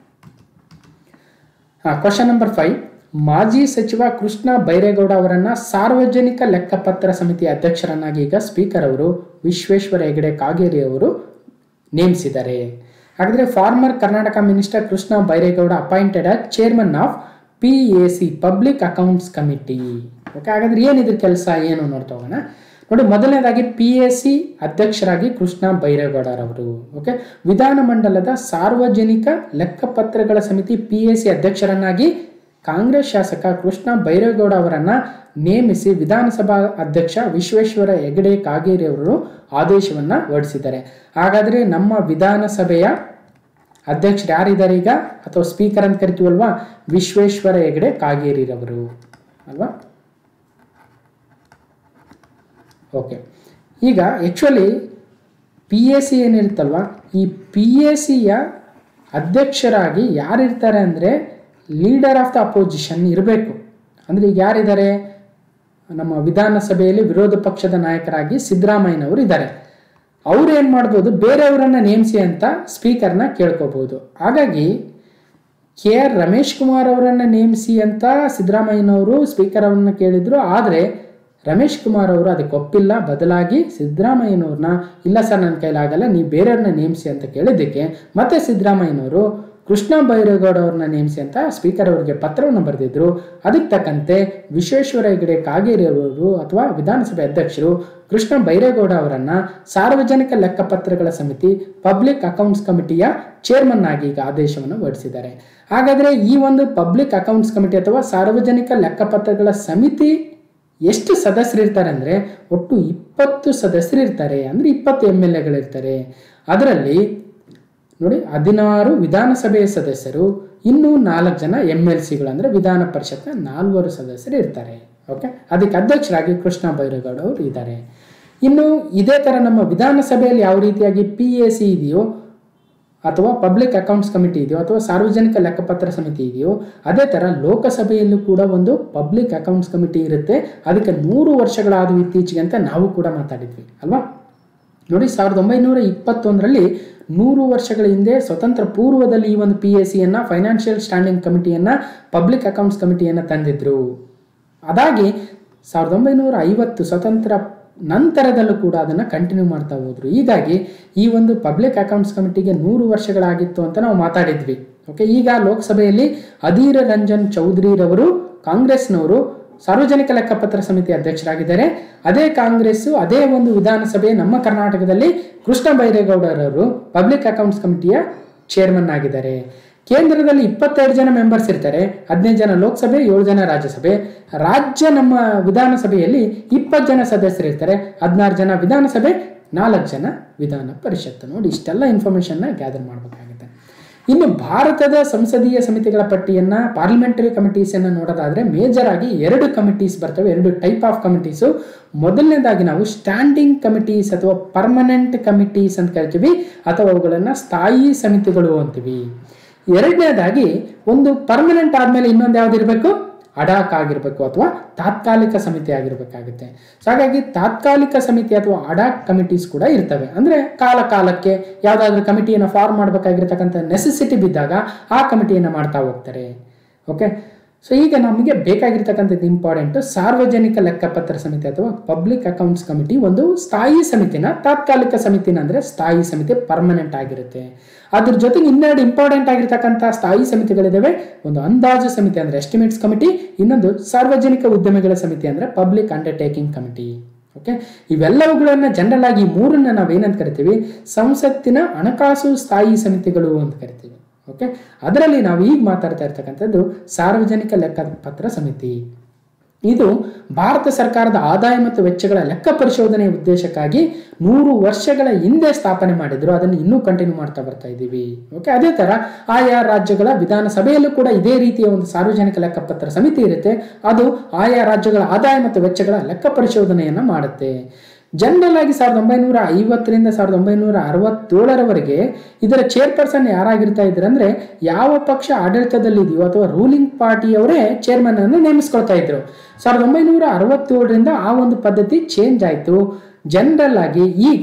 ಹಾಂ ಕ್ವಶನ್ ನಂಬರ್ ಫೈವ್ ಮಾಜಿ ಸಚಿವ ಕೃಷ್ಣ ಬೈರೇಗೌಡ ಅವರನ್ನ ಸಾರ್ವಜನಿಕ ಲೆಕ್ಕಪತ್ರ ಸಮಿತಿಯ ಅಧ್ಯಕ್ಷರನ್ನಾಗಿ ಈಗ ಸ್ಪೀಕರ್ ಅವರು ವಿಶ್ವೇಶ್ವರ ಹೆಗಡೆ ಕಾಗೇರಿ ಅವರು ನೇಮಿಸಿದ್ದಾರೆ ಹಾಗಾದ್ರೆ former Karnataka minister Krishna Byregowda appointed as chairman of P A C public accounts committee okay ಹಾಗಾದ್ರೆ ಏನಿದ್ರ ಕೆಲಸ ಏನು ನೋಡ್ತಾ ಹೋಗೋಣ ನೋಡಿ ಮೊದಲನೇದಾಗಿ ಪಿ ಎ ಸಿ ಅಧ್ಯಕ್ಷರಾಗಿ ಕೃಷ್ಣ ಬೈರೇಗೌಡರವರು ಓಕೆ ವಿಧಾನಮಂಡಲದ ಸಾರ್ವಜನಿಕ ಲೆಕ್ಕಪತ್ರಗಳ ಸಮಿತಿ ಪಿ ಎ ಸಿ ಅಧ್ಯಕ್ಷರನ್ನಾಗಿ ಕಾಂಗ್ರೆಸ್ ಶಾಸಕ ಕೃಷ್ಣ ಬೈರೇಗೌಡ ಅವರನ್ನ ನೇಮಿಸಿ ವಿಧಾನಸಭಾ ಅಧ್ಯಕ್ಷ ವಿಶ್ವೇಶ್ವರ ಹೆಗಡೆ ಕಾಗೇರಿ ಅವರು ಆದೇಶವನ್ನ ಹೊರಡಿಸಿದ್ದಾರೆ ಹಾಗಾದ್ರೆ ನಮ್ಮ ವಿಧಾನಸಭೆಯ ಅಧ್ಯಕ್ಷರು ಯಾರಿದ್ದಾರೆ ಈಗ ಅಥವಾ ಸ್ಪೀಕರ್ ಅಂತ ಕರಿತೀವಲ್ವಾ ವಿಶ್ವೇಶ್ವರ ಹೆಗಡೆ ಕಾಗೇರಿರವರು ಅಲ್ವಾ ಓಕೆ ಈಗ ಆ್ಯಕ್ಚುಲಿ ಪಿ ಎ ಸಿ ಏನಿರುತ್ತಲ್ವ ಈ ಪಿ ಎ ಸಿಯ ಅಧ್ಯಕ್ಷರಾಗಿ ಯಾರಿರ್ತಾರೆ ಅಂದರೆ ಲೀಡರ್ ಆಫ್ ದ ಅಪೋಸಿಷನ್ ಇರಬೇಕು ಅಂದರೆ ಈಗ ಯಾರಿದ್ದಾರೆ ನಮ್ಮ ವಿಧಾನಸಭೆಯಲ್ಲಿ ವಿರೋಧ ಪಕ್ಷದ ನಾಯಕರಾಗಿ ಸಿದ್ದರಾಮಯ್ಯನವರು ಇದ್ದಾರೆ ಅವ್ರು ಏನು ಮಾಡ್ಬೋದು ಬೇರೆಯವರನ್ನ ನೇಮಿಸಿ ಅಂತ ಸ್ಪೀಕರ್ನ ಕೇಳ್ಕೋಬಹುದು ಹಾಗಾಗಿ ಕೆ ಆರ್ ರಮೇಶ್ ಕುಮಾರ್ ಅವರನ್ನ ನೇಮಿಸಿ ಅಂತ ಸಿದ್ದರಾಮಯ್ಯನವರು ಸ್ಪೀಕರ್ ಅವರನ್ನ ಕೇಳಿದ್ರು ಆದರೆ ರಮೇಶ್ ಕುಮಾರ್ ಅವರು ಅದಕ್ಕೆ ಒಪ್ಪಿಲ್ಲ ಬದಲಾಗಿ ಸಿದ್ದರಾಮಯ್ಯನವ್ರನ್ನ ಇಲ್ಲ ಸರ್ ನನ್ನ ಕೈಲಾಗಲ್ಲ ನೀವು ಬೇರೆಯವ್ರನ್ನ ನೇಮಿಸಿ ಅಂತ ಕೇಳಿದ್ದಕ್ಕೆ ಮತ್ತೆ ಸಿದ್ದರಾಮಯ್ಯನವರು ಕೃಷ್ಣ ಬೈರೇಗೌಡ ಅವ್ರನ್ನ ನೇಮಿಸಿ ಅಂತ ಸ್ಪೀಕರ್ ಅವರಿಗೆ ಪತ್ರವನ್ನು ಬರೆದಿದ್ರು ಅದಕ್ಕೆ ತಕ್ಕಂತೆ ವಿಶ್ವೇಶ್ವರ ಹೆಗಡೆ ಕಾಗೇರಿ ಅವರು ಅಥವಾ ವಿಧಾನಸಭೆ ಅಧ್ಯಕ್ಷರು ಕೃಷ್ಣ ಬೈರೇಗೌಡ ಅವರನ್ನ ಸಾರ್ವಜನಿಕ ಲೆಕ್ಕಪತ್ರಗಳ ಸಮಿತಿ ಪಬ್ಲಿಕ್ ಅಕೌಂಟ್ಸ್ ಕಮಿಟಿಯ ಚೇರ್ಮನ್ ಆಗಿ ಈಗ ಆದೇಶವನ್ನು ಹೊರಡಿಸಿದ್ದಾರೆ ಹಾಗಾದ್ರೆ ಈ ಒಂದು ಪಬ್ಲಿಕ್ ಅಕೌಂಟ್ಸ್ ಕಮಿಟಿ ಅಥವಾ ಸಾರ್ವಜನಿಕ ಲೆಕ್ಕಪತ್ರಗಳ ಸಮಿತಿ ಎಷ್ಟು ಸದಸ್ಯರು ಇರ್ತಾರೆ ಅಂದರೆ ಒಟ್ಟು ಇಪ್ಪತ್ತು ಸದಸ್ಯರು ಇರ್ತಾರೆ ಅಂದರೆ ಇಪ್ಪತ್ತು ಎಮ್ ಎಲ್ ಎಗಳಿರ್ತಾರೆ ಅದರಲ್ಲಿ ನೋಡಿ ಹದಿನಾರು ವಿಧಾನಸಭೆಯ ಸದಸ್ಯರು ಇನ್ನೂ ನಾಲ್ಕು ಜನ ಎಮ್ ಎಲ್ ಸಿಗಳು ಅಂದರೆ ವಿಧಾನ ಪರಿಷತ್ನ ನಾಲ್ವರು ಸದಸ್ಯರು ಇರ್ತಾರೆ ಓಕೆ ಅದಕ್ಕೆ ಅಧ್ಯಕ್ಷರಾಗಿ ಕೃಷ್ಣ ಬೈರೇಗೌಡ ಅವರು ಇದ್ದಾರೆ ಇನ್ನು ಇದೇ ಥರ ನಮ್ಮ ವಿಧಾನಸಭೆಯಲ್ಲಿ ಯಾವ ರೀತಿಯಾಗಿ ಪಿ ಎ ಸಿ ಇದೆಯೋ ಅಥವಾ ಪಬ್ಲಿಕ್ ಅಕೌಂಟ್ಸ್ ಕಮಿಟಿ ಇದೆಯೋ ಅಥವಾ ಸಾರ್ವಜನಿಕ ಲೆಕ್ಕಪತ್ರ ಸಮಿತಿ ಇದೆಯೋ ಅದೇ ಥರ ಲೋಕಸಭೆಯಲ್ಲೂ ಕೂಡ ಒಂದು ಪಬ್ಲಿಕ್ ಅಕೌಂಟ್ಸ್ ಕಮಿಟಿ ಇರುತ್ತೆ ಅದಕ್ಕೆ ನೂರು ವರ್ಷಗಳಾದವು ಇತ್ತೀಚೆಗೆ ಅಂತ ನಾವು ಕೂಡ ಮಾತಾಡಿದ್ವಿ ಅಲ್ವಾ ನೋಡಿ ಸಾವಿರದ ಒಂಬೈನೂರ ಇಪ್ಪತ್ತೊಂದರಲ್ಲಿ ನೂರು ವರ್ಷಗಳ ಹಿಂದೆ ಸ್ವತಂತ್ರ ಪೂರ್ವದಲ್ಲಿ ಈ ಒಂದು ಪಿ ಎ ಸಿಯನ್ನು ಫೈನಾನ್ಷಿಯಲ್ ಸ್ಟ್ಯಾಂಡಿಂಗ್ ಕಮಿಟಿಯನ್ನು ಪಬ್ಲಿಕ್ ಅಕೌಂಟ್ಸ್ ಕಮಿಟಿಯನ್ನು ತಂದಿದ್ರು ಅದಾಗಿ ಸಾವಿರದ ಒಂಬೈನೂರ ಐವತ್ತು ಸ್ವತಂತ್ರ ನಂತರದಲ್ಲೂ ಕೂಡ ಅದನ್ನು ಕಂಟಿನ್ಯೂ ಮಾಡ್ತಾ ಹೋದ್ರು ಹೀಗಾಗಿ ಈ ಒಂದು ಪಬ್ಲಿಕ್ ಅಕೌಂಟ್ಸ್ ಕಮಿಟಿಗೆ ನೂರು ವರ್ಷಗಳಾಗಿತ್ತು ಅಂತ ನಾವು ಮಾತಾಡಿದ್ವಿ ಓಕೆ ಈಗ ಲೋಕಸಭೆಯಲ್ಲಿ ಅಧೀರ ರಂಜನ್ ಚೌಧರಿರವರು ಕಾಂಗ್ರೆಸ್ನವರು ಸಾರ್ವಜನಿಕ ಲೆಕ್ಕಪತ್ರ ಸಮಿತಿ ಅಧ್ಯಕ್ಷರಾಗಿದ್ದಾರೆ ಅದೇ ಕಾಂಗ್ರೆಸ್ಸು ಅದೇ ಒಂದು ವಿಧಾನಸಭೆ ನಮ್ಮ ಕರ್ನಾಟಕದಲ್ಲಿ ಕೃಷ್ಣ ಬೈರೇಗೌಡರವರು ಪಬ್ಲಿಕ್ ಅಕೌಂಟ್ಸ್ ಕಮಿಟಿಯ ಚೇರ್ಮನ್ ಆಗಿದ್ದಾರೆ ಕೇಂದ್ರದಲ್ಲಿ ಇಪ್ಪತ್ತೆರಡು ಜನ ಮೆಂಬರ್ಸ್ ಇರ್ತಾರೆ ಹದಿನೈದು ಜನ ಲೋಕಸಭೆ ಏಳು ಜನ ರಾಜ್ಯಸಭೆ ರಾಜ್ಯ ನಮ್ಮ ವಿಧಾನಸಭೆಯಲ್ಲಿ ಇಪ್ಪತ್ತು ಜನ ಸದಸ್ಯರು ಇರ್ತಾರೆ ಹದಿನಾರು ಜನ ವಿಧಾನಸಭೆ ನಾಲ್ಕು ಜನ ವಿಧಾನ ಪರಿಷತ್ತು ನೋಡಿ ಇಷ್ಟೆಲ್ಲ ಇನ್ಫಾರ್ಮೇಷನ್ನ ಗ್ಯಾದರ್ ಮಾಡಬೇಕಾಗುತ್ತೆ ಇನ್ನು ಭಾರತದ ಸಂಸದೀಯ ಸಮಿತಿಗಳ ಪಟ್ಟಿಯನ್ನ ಪಾರ್ಲಿಮೆಂಟರಿ ಕಮಿಟೀಸ್ ಅನ್ನ ನೋಡೋದಾದ್ರೆ ಮೇಜರ್ ಆಗಿ ಎರಡು ಕಮಿಟೀಸ್ ಬರ್ತವೆ ಎರಡು ಟೈಪ್ ಆಫ್ ಕಮಿಟೀಸು ಮೊದಲನೇದಾಗಿ ನಾವು ಸ್ಟ್ಯಾಂಡಿಂಗ್ ಕಮಿಟೀಸ್ ಅಥವಾ ಪರ್ಮನೆಂಟ್ ಕಮಿಟೀಸ್ ಅಂತ ಕರಿತೀವಿ ಅಥವಾ ಅವುಗಳನ್ನ ಸ್ಥಾಯಿ ಸಮಿತಿಗಳು ಅಂತೀವಿ ಎರಡನೇದಾಗಿ ಒಂದು ಪರ್ಮನೆಂಟ್ ಆದ್ಮೇಲೆ ಇನ್ನೊಂದು ಯಾವ್ದು ಇರಬೇಕು ಅಡಾಕ್ ಆಗಿರಬೇಕು ಅಥವಾ ತಾತ್ಕಾಲಿಕ ಸಮಿತಿ ಆಗಿರಬೇಕಾಗುತ್ತೆ ಸೊ ಹಾಗಾಗಿ ತಾತ್ಕಾಲಿಕ ಸಮಿತಿ ಅಥವಾ ಅಡಾಕ್ ಕಮಿಟೀಸ್ ಕೂಡ ಇರ್ತವೆ ಅಂದ್ರೆ ಕಾಲ ಕಾಲಕ್ಕೆ ಯಾವುದಾದ್ರೂ ಕಮಿಟಿಯನ್ನು ಫಾರ್ಮ್ ಮಾಡಬೇಕಾಗಿರ್ತಕ್ಕಂಥ ನೆಸೆಸಿಟಿ ಬಿದ್ದಾಗ ಆ ಕಮಿಟಿಯನ್ನು ಮಾಡ್ತಾ ಹೋಗ್ತಾರೆ ಓಕೆ ಸೊ ಈಗ ನಮಗೆ ಬೇಕಾಗಿರ್ತಕ್ಕಂಥದ್ದು ಇಂಪಾರ್ಟೆಂಟ್ ಸಾರ್ವಜನಿಕ ಲೆಕ್ಕಪತ್ರ ಸಮಿತಿ ಅಥವಾ ಪಬ್ಲಿಕ್ ಅಕೌಂಟ್ಸ್ ಕಮಿಟಿ ಒಂದು ಸ್ಥಾಯಿ ಸಮಿತಿನ ತಾತ್ಕಾಲಿಕ ಸಮಿತಿನ ಅಂದ್ರೆ ಸ್ಥಾಯಿ ಸಮಿತಿ ಪರ್ಮನೆಂಟ್ ಆಗಿರುತ್ತೆ ಅದ್ರ ಜೊತೆಗೆ ಇನ್ನೆರಡು ಇಂಪಾರ್ಟೆಂಟ್ ಆಗಿರ್ತಕ್ಕಂಥ ಸ್ಥಾಯಿ ಸಮಿತಿಗಳಿದಾವೆ ಒಂದು ಅಂದಾಜು ಸಮಿತಿ ಅಂದ್ರೆ ಎಸ್ಟಿಮೇಟ್ಸ್ ಕಮಿಟಿ ಇನ್ನೊಂದು ಸಾರ್ವಜನಿಕ ಉದ್ಯಮಿಗಳ ಸಮಿತಿ ಅಂದ್ರೆ ಪಬ್ಲಿಕ್ ಅಂಡರ್ಟೇಕಿಂಗ್ ಕಮಿಟಿ ಓಕೆ ಇವೆಲ್ಲವುಗಳನ್ನ ಜನರಲ್ ಆಗಿ ಈ ಮೂರನ್ನ ನಾವೇನಂತ ಕರಿತೀವಿ ಸಂಸತ್ತಿನ ಹಣಕಾಸು ಸ್ಥಾಯಿ ಸಮಿತಿಗಳು ಅಂತ ಕರಿತೀವಿ ಓಕೆ ಅದರಲ್ಲಿ ನಾವು ಈಗ ಮಾತಾಡ್ತಾ ಇರ್ತಕ್ಕಂಥದ್ದು ಸಾರ್ವಜನಿಕ ಲೆಕ್ಕಪತ್ರ ಸಮಿತಿ ಇದು ಭಾರತ ಸರ್ಕಾರದ ಆದಾಯ ಮತ್ತು ವೆಚ್ಚಗಳ ಲೆಕ್ಕ ಪರಿಶೋಧನೆಯ ಉದ್ದೇಶಕ್ಕಾಗಿ ನೂರು ವರ್ಷಗಳ ಹಿಂದೆ ಸ್ಥಾಪನೆ ಮಾಡಿದ್ರು ಅದನ್ನು ಇನ್ನೂ ಕಂಟಿನ್ಯೂ ಮಾಡ್ತಾ ಬರ್ತಾ ಇದ್ದೀವಿ ಓಕೆ ಅದೇ ತರ ಆಯಾ ರಾಜ್ಯಗಳ ವಿಧಾನಸಭೆಯಲ್ಲೂ ಕೂಡ ಇದೇ ರೀತಿಯ ಒಂದು ಸಾರ್ವಜನಿಕ ಲೆಕ್ಕಪತ್ರ ಸಮಿತಿ ಇರುತ್ತೆ ಅದು ಆಯಾ ರಾಜ್ಯಗಳ ಆದಾಯ ಮತ್ತು ವೆಚ್ಚಗಳ ಲೆಕ್ಕ ಪರಿಶೋಧನೆಯನ್ನ ಮಾಡುತ್ತೆ ಜನರಲ್ ಆಗಿ ಸಾವಿರದ ಒಂಬೈನೂರ ಐವತ್ತರಿಂದ ಸಾವಿರದ ಒಂಬೈನೂರ ಅರವತ್ತೇಳರವರೆಗೆ ಇದರ ಚೇರ್ಪರ್ಸನ್ ಯಾರಾಗಿರ್ತಾ ಇದ್ರು ಅಂದ್ರೆ ಯಾವ ಪಕ್ಷ ಆಡಳಿತದಲ್ಲಿದೆಯೋ ಅಥವಾ ರೂಲಿಂಗ್ ಪಾರ್ಟಿಯವರೇ ಚೇರ್ಮನ್ ಅನ್ನು ನೇಮಿಸ್ಕೊಳ್ತಾ ಇದ್ರು ಸಾವಿರದ ಒಂಬೈನೂರ ಅರವತ್ತೇಳರಿಂದ ಆ ಒಂದು ಪದ್ಧತಿ ಚೇಂಜ್ ಆಯಿತು ಜನರಲ್ ಆಗಿ ಈಗ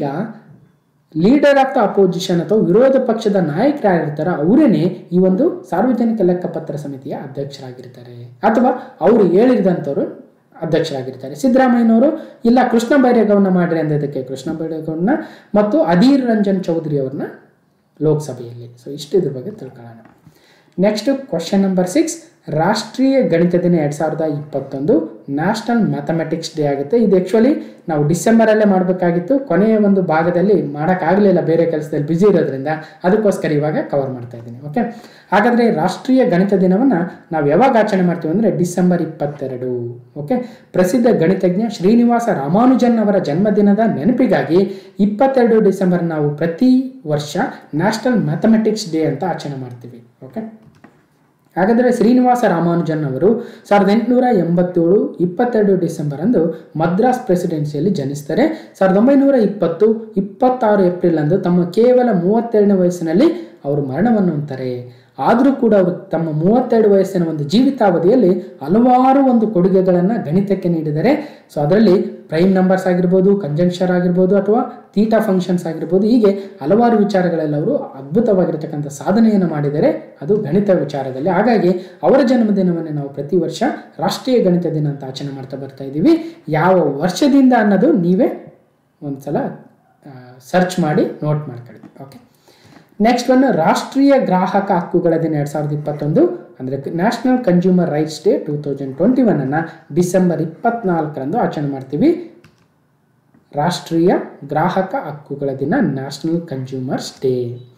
ಲೀಡರ್ ಆಫ್ ದ ಅಪೋಸಿಷನ್ ಅಥವಾ ವಿರೋಧ ಪಕ್ಷದ ನಾಯಕರಾಗಿರ್ತಾರ ಅವರೇನೆ ಈ ಒಂದು ಸಾರ್ವಜನಿಕ ಲೆಕ್ಕಪತ್ರ ಸಮಿತಿಯ ಅಧ್ಯಕ್ಷರಾಗಿರ್ತಾರೆ ಅಥವಾ ಅವರು ಹೇಳಿದಂಥವ್ರು ಅಧ್ಯಕ್ಷರಾಗಿರ್ತಾರೆ ಸಿದ್ದರಾಮಯ್ಯನವರು ಇಲ್ಲ ಕೃಷ್ಣ ಬೈರೇಗೌಡನ ಮಾಡ್ರಿ ಅಂದಿದ್ದಕ್ಕೆ ಕೃಷ್ಣ ಬೈರೇಗೌಡನ ಮತ್ತು ಅಧೀರ್ ರಂಜನ್ ಚೌಧರಿ ಅವ್ರನ್ನ ಲೋಕಸಭೆಯಲ್ಲಿ ಸೊ ಇಷ್ಟು ಇದ್ರ ಬಗ್ಗೆ ತಿಳ್ಕೊಳ್ಳೋಣ ನೆಕ್ಸ್ಟ್ ಕ್ವಶನ್ ನಂಬರ್ ಸಿಕ್ಸ್ ರಾಷ್ಟ್ರೀಯ ಗಣಿತ ದಿನ ಎರಡು ಸಾವಿರದ ಇಪ್ಪತ್ತೊಂದು ನ್ಯಾಷನಲ್ ಮ್ಯಾಥಮೆಟಿಕ್ಸ್ ಡೇ ಆಗುತ್ತೆ ಇದು ಆ್ಯಕ್ಚುಲಿ ನಾವು ಡಿಸೆಂಬರಲ್ಲೇ ಮಾಡಬೇಕಾಗಿತ್ತು ಕೊನೆಯ ಒಂದು ಭಾಗದಲ್ಲಿ ಮಾಡೋಕ್ಕಾಗಲಿಲ್ಲ ಬೇರೆ ಕೆಲಸದಲ್ಲಿ ಬ್ಯುಸಿ ಇರೋದ್ರಿಂದ ಅದಕ್ಕೋಸ್ಕರ ಇವಾಗ ಕವರ್ ಮಾಡ್ತಾ ಇದ್ದೀನಿ ಓಕೆ ಹಾಗಾದರೆ ರಾಷ್ಟ್ರೀಯ ಗಣಿತ ದಿನವನ್ನು ನಾವು ಯಾವಾಗ ಆಚರಣೆ ಮಾಡ್ತೀವಿ ಅಂದರೆ ಡಿಸೆಂಬರ್ ಇಪ್ಪತ್ತೆರಡು ಓಕೆ ಪ್ರಸಿದ್ಧ ಗಣಿತಜ್ಞ ಶ್ರೀನಿವಾಸ ರಾಮಾನುಜನ್ ಅವರ ಜನ್ಮದಿನದ ನೆನಪಿಗಾಗಿ ಇಪ್ಪತ್ತೆರಡು ಡಿಸೆಂಬರ್ ನಾವು ಪ್ರತಿ ವರ್ಷ ನ್ಯಾಷನಲ್ ಮ್ಯಾಥಮೆಟಿಕ್ಸ್ ಡೇ ಅಂತ ಆಚರಣೆ ಮಾಡ್ತೀವಿ ಓಕೆ ಹಾಗಾದರೆ ಶ್ರೀನಿವಾಸ ರಾಮಾನುಜನ್ ಅವರು ಸಾವಿರದ ಎಂಟುನೂರ ಎಂಬತ್ತೇಳು ಇಪ್ಪತ್ತೆರಡು ಡಿಸೆಂಬರ್ ಅಂದು ಮದ್ರಾಸ್ ಪ್ರೆಸಿಡೆನ್ಸಿಯಲ್ಲಿ ಜನಿಸ್ತಾರೆ ಸಾವಿರದ ಒಂಬೈನೂರ ಇಪ್ಪತ್ತು ಇಪ್ಪತ್ತಾರು ಏಪ್ರಿಲ್ ಅಂದು ತಮ್ಮ ಕೇವಲ ಮೂವತ್ತೆರಡನೇ ವಯಸ್ಸಿನಲ್ಲಿ ಅವರು ಮರಣವನ್ನು ಹೊಂತಾರೆ ಆದರೂ ಕೂಡ ಅವರು ತಮ್ಮ ಮೂವತ್ತೆರಡು ವಯಸ್ಸಿನ ಒಂದು ಜೀವಿತಾವಧಿಯಲ್ಲಿ ಹಲವಾರು ಒಂದು ಕೊಡುಗೆಗಳನ್ನು ಗಣಿತಕ್ಕೆ ನೀಡಿದ್ದಾರೆ ಸೊ ಅದರಲ್ಲಿ ಪ್ರೈಮ್ ನಂಬರ್ಸ್ ಆಗಿರ್ಬೋದು ಕಂಜಂಕ್ಷನ್ ಆಗಿರ್ಬೋದು ಅಥವಾ ತೀಟಾ ಫಂಕ್ಷನ್ಸ್ ಆಗಿರ್ಬೋದು ಹೀಗೆ ಹಲವಾರು ವಿಚಾರಗಳಲ್ಲಿ ಅವರು ಅದ್ಭುತವಾಗಿರ್ತಕ್ಕಂಥ ಸಾಧನೆಯನ್ನು ಮಾಡಿದರೆ ಅದು ಗಣಿತ ವಿಚಾರದಲ್ಲಿ ಹಾಗಾಗಿ ಅವರ ಜನ್ಮದಿನವನ್ನು ನಾವು ಪ್ರತಿ ವರ್ಷ ರಾಷ್ಟ್ರೀಯ ಗಣಿತ ದಿನ ಅಂತ ಆಚರಣೆ ಮಾಡ್ತಾ ಬರ್ತಾ ಇದ್ದೀವಿ ಯಾವ ವರ್ಷದಿಂದ ಅನ್ನೋದು ನೀವೇ ಒಂದ್ಸಲ ಸರ್ಚ್ ಮಾಡಿ ನೋಟ್ ಮಾಡ್ಕೊಳ್ಳಿ ಓಕೆ ನೆಕ್ಸ್ಟ್ ಒನ್ ರಾಷ್ಟ್ರೀಯ ಗ್ರಾಹಕ ಹಕ್ಕುಗಳ ದಿನ ಎರಡು ಸಾವಿರದ ಇಪ್ಪತ್ತೊಂದು ಅಂದರೆ national consumer rights day two thousand twenty ಒನ್ನನ್ನು ಡಿಸೆಂಬರ್ ಇಪ್ಪತ್ನಾಲ್ಕರಂದು ಆಚರಣೆ ಮಾಡ್ತೀವಿ ರಾಷ್ಟ್ರೀಯ ಗ್ರಾಹಕ ಹಕ್ಕುಗಳ ದಿನ ನ್ಯಾಷನಲ್ ಕನ್ಸ್ಯೂಮರ್ಸ್ ಡೇ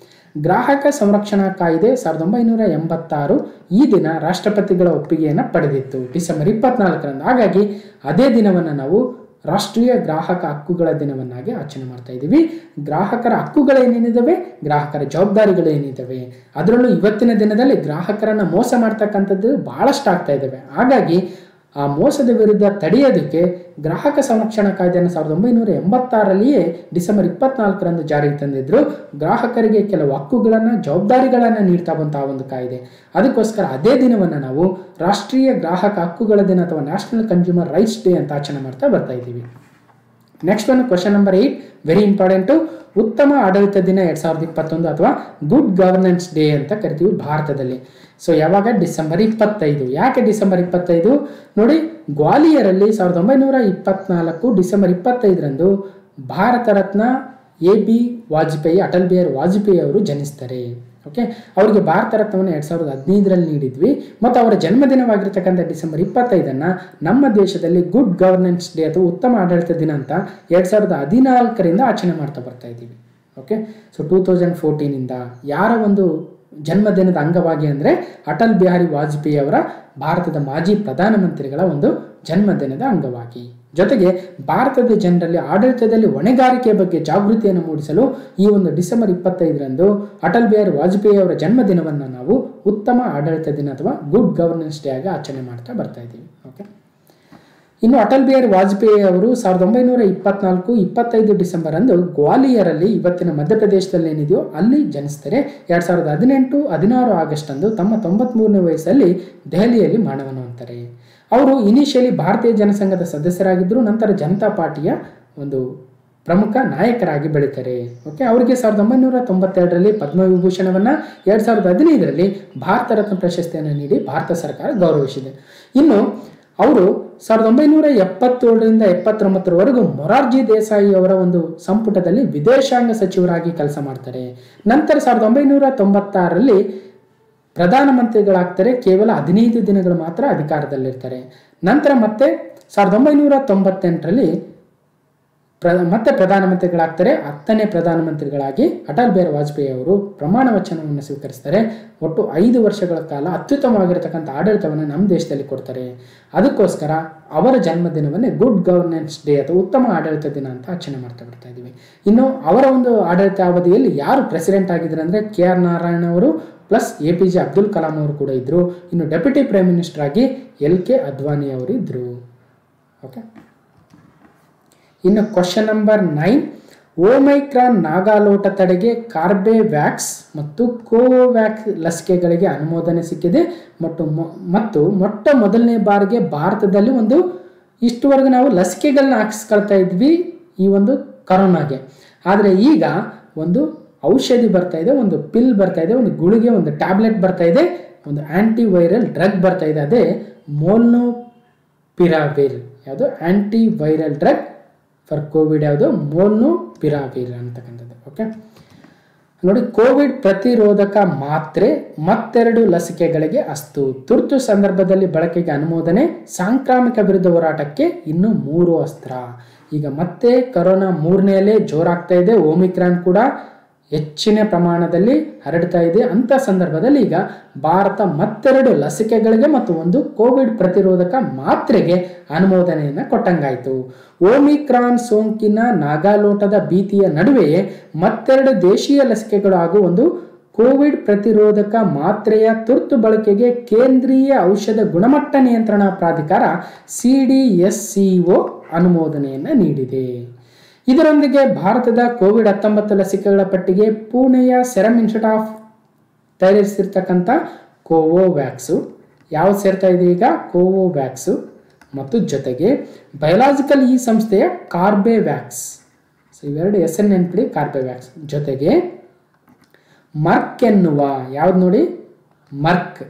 ಗ್ರಾಹಕ ಸಂರಕ್ಷಣಾ ಕಾಯ್ದೆ ಸಾವಿರದ ಒಂಬೈನೂರ ಎಂಬತ್ತಾರು ಈ ದಿನ ರಾಷ್ಟ್ರಪತಿಗಳ ಒಪ್ಪಿಗೆಯನ್ನು ಪಡೆದಿತ್ತು ಡಿಸೆಂಬರ್ ಇಪ್ಪತ್ನಾಲ್ಕರಂದು ಹಾಗಾಗಿ ಅದೇ ದಿನವನ್ನು ನಾವು ರಾಷ್ಟ್ರೀಯ ಗ್ರಾಹಕ ಹಕ್ಕುಗಳ ದಿನವನ್ನಾಗಿ ಆಚರಣೆ ಮಾಡ್ತಾ ಇದ್ದೀವಿ ಗ್ರಾಹಕರ ಹಕ್ಕುಗಳೇನೇನಿದ್ದಾವೆ ಗ್ರಾಹಕರ ಜವಾಬ್ದಾರಿಗಳು ಏನಿದ್ದಾವೆ ಅದರಲ್ಲೂ ಇವತ್ತಿನ ದಿನದಲ್ಲಿ ಗ್ರಾಹಕರನ್ನ ಮೋಸ ಮಾಡ್ತಕ್ಕಂಥದ್ದು ಬಹಳಷ್ಟು ಆಗ್ತಾ ಇದ್ದಾವೆ ಹಾಗಾಗಿ ಆ ಮೋಸದ ವಿರುದ್ಧ ತಡೆಯೋದಕ್ಕೆ ಗ್ರಾಹಕ ಸಂರಕ್ಷಣಾ ಕಾಯ್ದೆಯನ್ನು ಸಾವಿರದ ಒಂಬೈನೂರ ಎಂಬತ್ತಾರಲ್ಲಿಯೇ ಡಿಸೆಂಬರ್ ಇಪ್ಪತ್ನಾಲ್ಕರಂದು ಜಾರಿಗೆ ತಂದಿದ್ರು ಗ್ರಾಹಕರಿಗೆ ಕೆಲವು ಹಕ್ಕುಗಳನ್ನು ಜವಾಬ್ದಾರಿಗಳನ್ನು ನೀಡ್ತಾ ಬಂತಹ ಒಂದು ಕಾಯ್ದೆ ಅದಕ್ಕೋಸ್ಕರ ಅದೇ ದಿನವನ್ನು ನಾವು ರಾಷ್ಟ್ರೀಯ ಗ್ರಾಹಕ ಹಕ್ಕುಗಳ ದಿನ ಅಥವಾ ನ್ಯಾಷನಲ್ ಕನ್ಸ್ಯೂಮರ್ ರೈಟ್ಸ್ ಡೇ ಅಂತ ಆಚರಣೆ ಮಾಡ್ತಾ ಬರ್ತಾ ಇದ್ದೀವಿ ನೆಕ್ಸ್ಟ್ ಒಂದು question number eight very important ಉತ್ತಮ ಆಡಳಿತ ದಿನ ಎರಡು ಸಾವಿರದ ಇಪ್ಪತ್ತೊಂದು ಅಥವಾ ಗುಡ್ ಗವರ್ನೆನ್ಸ್ ಡೇ ಅಂತ ಕರಿತೀವಿ ಭಾರತದಲ್ಲಿ ಸೊ ಯಾವಾಗ ಡಿಸೆಂಬರ್ ಇಪ್ಪತ್ತೈದು ಯಾಕೆ ಡಿಸೆಂಬರ್ ಇಪ್ಪತ್ತೈದು ನೋಡಿ ಗ್ವಾಲಿಯರಲ್ಲಿ ಸಾವಿರದ ಒಂಬೈನೂರ ಇಪ್ಪತ್ನಾಲ್ಕು ಡಿಸೆಂಬರ್ ಇಪ್ಪತ್ತೈದರಂದು ಭಾರತ ರತ್ನ ಎ ಬಿ ವಾಜಪೇಯಿ ಅಟಲ್ ಬಿಹಾರಿ ವಾಜಪೇಯಿ ಅವರು ಜನಿಸ್ತಾರೆ ಓಕೆ ಅವರಿಗೆ ಭಾರತ ರತ್ನವನ್ನು ಎರಡು ಸಾವಿರದ ಹದಿನೈದರಲ್ಲಿ ನೀಡಿದ್ವಿ ಮತ್ತು ಅವರ ಜನ್ಮದಿನವಾಗಿರ್ತಕ್ಕಂಥ ಡಿಸೆಂಬರ್ ಇಪ್ಪತ್ತೈದನ್ನು ನಮ್ಮ ದೇಶದಲ್ಲಿ ಗುಡ್ ಗವರ್ನೆನ್ಸ್ ಡೇ ಅಥವಾ ಉತ್ತಮ ಆಡಳಿತ ದಿನ ಅಂತ ಎರಡು ಸಾವಿರದ ಹದಿನಾಲ್ಕರಿಂದ ಆಚರಣೆ ಮಾಡ್ತಾ ಬರ್ತಾ ಇದ್ದೀವಿ ಓಕೆ ಸೊ ಟೂ ತೌಸಂಡ್ ಫೋರ್ಟೀನಿಂದ ಯಾರ ಒಂದು ಜನ್ಮದಿನದ ಅಂಗವಾಗಿ ಅಂದರೆ ಅಟಲ್ ಬಿಹಾರಿ ವಾಜಪೇಯಿ ಅವರ ಭಾರತದ ಮಾಜಿ ಪ್ರಧಾನಮಂತ್ರಿಗಳ ಒಂದು ಜನ್ಮದಿನದ ಅಂಗವಾಗಿ ಜೊತೆಗೆ ಭಾರತದ ಜನರಲ್ಲಿ ಆಡಳಿತದಲ್ಲಿ ಹೊಣೆಗಾರಿಕೆ ಬಗ್ಗೆ ಜಾಗೃತಿಯನ್ನು ಮೂಡಿಸಲು ಈ ಒಂದು ಡಿಸೆಂಬರ್ ಇಪ್ಪತ್ತೈದರಂದು ಅಟಲ್ ಬಿಹಾರಿ ವಾಜಪೇಯಿ ಅವರ ಜನ್ಮದಿನವನ್ನು ನಾವು ಉತ್ತಮ ಆಡಳಿತ ದಿನ ಅಥವಾ ಗುಡ್ ಗವರ್ನೆನ್ಸ್ ಡೇ ಆಗಿ ಆಚರಣೆ ಮಾಡ್ತಾ ಬರ್ತಾ ಇದ್ದೀವಿ ಓಕೆ ಇನ್ನು ಅಟಲ್ ಬಿಹಾರಿ ವಾಜಪೇಯಿ ಅವರು ಸಾವಿರದ ಒಂಬೈನೂರ ಇಪ್ಪತ್ನಾಲ್ಕು ಇಪ್ಪತ್ತೈದು ಡಿಸೆಂಬರ್ ಅಂದು ಗ್ವಾಲಿಯರಲ್ಲಿ ಇವತ್ತಿನ ಮಧ್ಯಪ್ರದೇಶದಲ್ಲಿ ಏನಿದೆಯೋ ಅಲ್ಲಿ ಜನಿಸ್ತಾರೆ ಎರಡು ಸಾವಿರದ ಹದಿನೆಂಟು ಹದಿನಾರು ಆಗಸ್ಟ್ ಅಂದು ತಮ್ಮ ತೊಂಬತ್ಮೂರನೇ ವಯಸ್ಸಲ್ಲಿ ದೆಹಲಿಯಲ್ಲಿ ಮರಣವನ್ನು ಹೊಂತಾರೆ ಅವರು ಇನಿಷಿಯಲಿ ಭಾರತೀಯ ಜನಸಂಘದ ಸದಸ್ಯರಾಗಿದ್ದರು ನಂತರ ಜನತಾ ಪಾರ್ಟಿಯ ಒಂದು ಪ್ರಮುಖ ನಾಯಕರಾಗಿ ಬೆಳೀತಾರೆ ಓಕೆ ಅವರಿಗೆ ಸಾವಿರದ ಒಂಬೈನೂರ ತೊಂಬತ್ತೆರಡರಲ್ಲಿ ಪದ್ಮವಿಭೂಷಣವನ್ನು ಎರಡು ಸಾವಿರದ ಹದಿನೈದರಲ್ಲಿ ಭಾರತ ರತ್ನ ಪ್ರಶಸ್ತಿಯನ್ನು ನೀಡಿ ಭಾರತ ಸರ್ಕಾರ ಗೌರವಿಸಿದೆ ಇನ್ನು ಅವರು ಸಾವಿರದ ಒಂಬೈನೂರ ಎಪ್ಪತ್ತೇಳರಿಂದ ಎಪ್ಪತ್ತೊಂಬತ್ತರವರೆಗೂ ಮೊರಾರ್ಜಿ ದೇಸಾಯಿ ಅವರ ಒಂದು ಸಂಪುಟದಲ್ಲಿ ವಿದೇಶಾಂಗ ಸಚಿವರಾಗಿ ಕೆಲಸ ಮಾಡ್ತಾರೆ ನಂತರ ಸಾವಿರದ ಒಂಬೈನೂರ ತೊಂಬತ್ತಾರರಲ್ಲಿ ಪ್ರಧಾನಮಂತ್ರಿಗಳಾಗ್ತಾರೆ ಕೇವಲ ಹದಿನೈದು ದಿನಗಳು ಮಾತ್ರ ಅಧಿಕಾರದಲ್ಲಿರ್ತಾರೆ ನಂತರ ಮತ್ತೆ ಸಾವಿರದ ಒಂಬೈನೂರ ತೊಂಬತ್ತೆಂಟರಲ್ಲಿ ಪ್ರ ಮತ್ತೆ ಪ್ರಧಾನಮಂತ್ರಿಗಳಾಗ್ತಾರೆ ಹತ್ತನೇ ಪ್ರಧಾನಮಂತ್ರಿಗಳಾಗಿ ಅಟಲ್ ಬಿಹಾರಿ ವಾಜಪೇಯಿ ಅವರು ಪ್ರಮಾಣ ವಚನವನ್ನು ಸ್ವೀಕರಿಸ್ತಾರೆ ಒಟ್ಟು ಐದು ವರ್ಷಗಳ ಕಾಲ ಅತ್ಯುತ್ತಮವಾಗಿರತಕ್ಕಂಥ ಆಡಳಿತವನ್ನು ನಮ್ಮ ದೇಶದಲ್ಲಿ ಕೊಡ್ತಾರೆ ಅದಕ್ಕೋಸ್ಕರ ಅವರ ಜನ್ಮದಿನವನ್ನೇ ಗುಡ್ ಗವರ್ನೆನ್ಸ್ ಡೇ ಅಥವಾ ಉತ್ತಮ ಆಡಳಿತ ದಿನ ಅಂತ ಆಚರಣೆ ಮಾಡ್ತಾ ಬರ್ತಾ ಇದ್ದೀವಿ ಇನ್ನು ಅವರ ಒಂದು ಆಡಳಿತ ಅವಧಿಯಲ್ಲಿ ಯಾರು ಪ್ರೆಸಿಡೆಂಟ್ ಆಗಿದ್ರು ಅಂದರೆ ಕೆ ಆರ್ ನಾರಾಯಣ ಅವರು plus A P J Abdul Kalam ಅವರು ಕೂಡ ಇದ್ದರು ಇನ್ನು ಡೆಪ್ಯೂಟಿ ಪ್ರೈಮ್ ಮಿನಿಸ್ಟರ್ ಆಗಿ ಎಲ್ ಕೆ ಅದ್ವಾನಿ ಅವರು ಇದ್ದರು ಓಕೆ ಇನ್ನು ಕ್ವಶನ್ ನಂಬರ್ ನೈನ್ ಓಮೈಕ್ರಾನ್ ನಾಗಾಲೋಟ ತಡೆಗೆ ಕಾರ್ಬೆವ್ಯಾಕ್ಸ್ ಮತ್ತು ಕೋವ್ಯಾಕ್ಸ್ ಲಸಿಕೆಗಳಿಗೆ ಅನುಮೋದನೆ ಸಿಕ್ಕಿದೆ ಮತ್ತು ಮೊ- ಮತ್ತು ಮೊಟ್ಟ ಮೊದಲನೇ ಬಾರಿಗೆ ಭಾರತದಲ್ಲಿ ಒಂದು ಇಷ್ಟುವರೆಗೂ ನಾವು ಲಸಿಕೆಗಳನ್ನ ಹಾಕಿಸ್ಕೊಳ್ತಾ ಇದ್ವಿ ಈ ಒಂದು ಕರೋನಾಗೆ ಆದರೆ ಈಗ ಒಂದು ಔಷಧಿ ಬರ್ತಾ ಇದೆ ಒಂದು ಪಿಲ್ ಬರ್ತಾ ಇದೆ ಒಂದು ಗುಳಿಗೆ ಒಂದು ಟ್ಯಾಬ್ಲೆಟ್ ಬರ್ತಾ ಇದೆ ಒಂದು ಆಂಟಿ ವೈರಲ್ ಡ್ರಗ್ ಬರ್ತಾ ಇದೆ ಅದೇ ಮೋಲ್ನೋ ಪಿರಾವಿರ್ ಯಾವುದು antiviral drug for Covid ಯಾವುದು ಮೋಲ್ನು ಪಿರಾವಿರ್ ಅಂತಕ್ಕಂಥದ್ದು ಓಕೆ ನೋಡಿ ಕೋವಿಡ್ ಪ್ರತಿರೋಧಕ ಮಾತ್ರೆ ಮತ್ತೆರಡು ಲಸಿಕೆಗಳಿಗೆ ಅಸ್ತು ತುರ್ತು ಸಂದರ್ಭದಲ್ಲಿ ಬಳಕೆಗೆ ಅನುಮೋದನೆ ಸಾಂಕ್ರಾಮಿಕ ವಿರುದ್ಧ ಹೋರಾಟಕ್ಕೆ ಇನ್ನು ಮೂರು ಅಸ್ತ್ರ ಈಗ ಮತ್ತೆ ಕರೋನಾ ಮೂರನೇ ಅಲೆ ಜೋರಾಗ್ತಾ ಇದೆ ಓಮಿಕ್ರಾನ್ ಕೂಡ ಹೆಚ್ಚಿನ ಪ್ರಮಾಣದಲ್ಲಿ ಹರಡ್ತಾ ಇದೆ ಅಂತ ಸಂದರ್ಭದಲ್ಲಿ ಈಗ ಭಾರತ ಮತ್ತೆರಡು ಲಸಿಕೆಗಳಿಗೆ ಮತ್ತು ಒಂದು ಕೋವಿಡ್ ಪ್ರತಿರೋಧಕ ಮಾತ್ರೆಗೆ ಅನುಮೋದನೆಯನ್ನು ಕೊಟ್ಟಂಗಾಯಿತು ಓಮಿಕ್ರಾನ್ ಸೋಂಕಿನ ನಾಗಾಲೋಟದ ಭೀತಿಯ ನಡುವೆಯೇ ಮತ್ತೆರಡು ದೇಶೀಯ ಲಸಿಕೆಗಳು ಹಾಗೂ ಒಂದು ಕೋವಿಡ್ ಪ್ರತಿರೋಧಕ ಮಾತ್ರೆಯ ತುರ್ತು ಬಳಕೆಗೆ ಕೇಂದ್ರೀಯ ಔಷಧ ಗುಣಮಟ್ಟ ನಿಯಂತ್ರಣ ಪ್ರಾಧಿಕಾರ ಸಿಡಿಎಸ್ಸಿಒ ಅನುಮೋದನೆಯನ್ನು ನೀಡಿದೆ ಇದರೊಂದಿಗೆ ಭಾರತದ ಕೋವಿಡ್ ಹತ್ತೊಂಬತ್ತು ಲಸಿಕೆಗಳ ಪಟ್ಟಿಗೆ ಪುಣೆಯ ಸೆರಮ್ ಇನ್ಸ್ಟಿಟ್ಯೂಟ್ ಆಫ್ ತಯಾರಿಸಿರ್ತಕ್ಕಂಥ ಕೋವೋವ್ಯಾಕ್ಸು ಯಾವ್ದು ಸೇರ್ತಾ ಇದೆ ಈಗ ಕೋವೋವ್ಯಾಕ್ಸು ಮತ್ತು ಜೊತೆಗೆ ಬಯೋಲಾಜಿಕಲ್ ಈ ಸಂಸ್ಥೆಯ ಕಾರ್ಬೆವ್ಯಾಕ್ಸ್ ಸೊ ಇವೆರಡು ಹೆಸರು ನೆನ್ಪಿಡಿ ಕಾರ್ಬೆವ್ಯಾಕ್ಸ್ ಜೊತೆಗೆ ಮರ್ಕ್ ಎನ್ನುವ ಯಾವ್ದು ನೋಡಿ ಮರ್ಕ್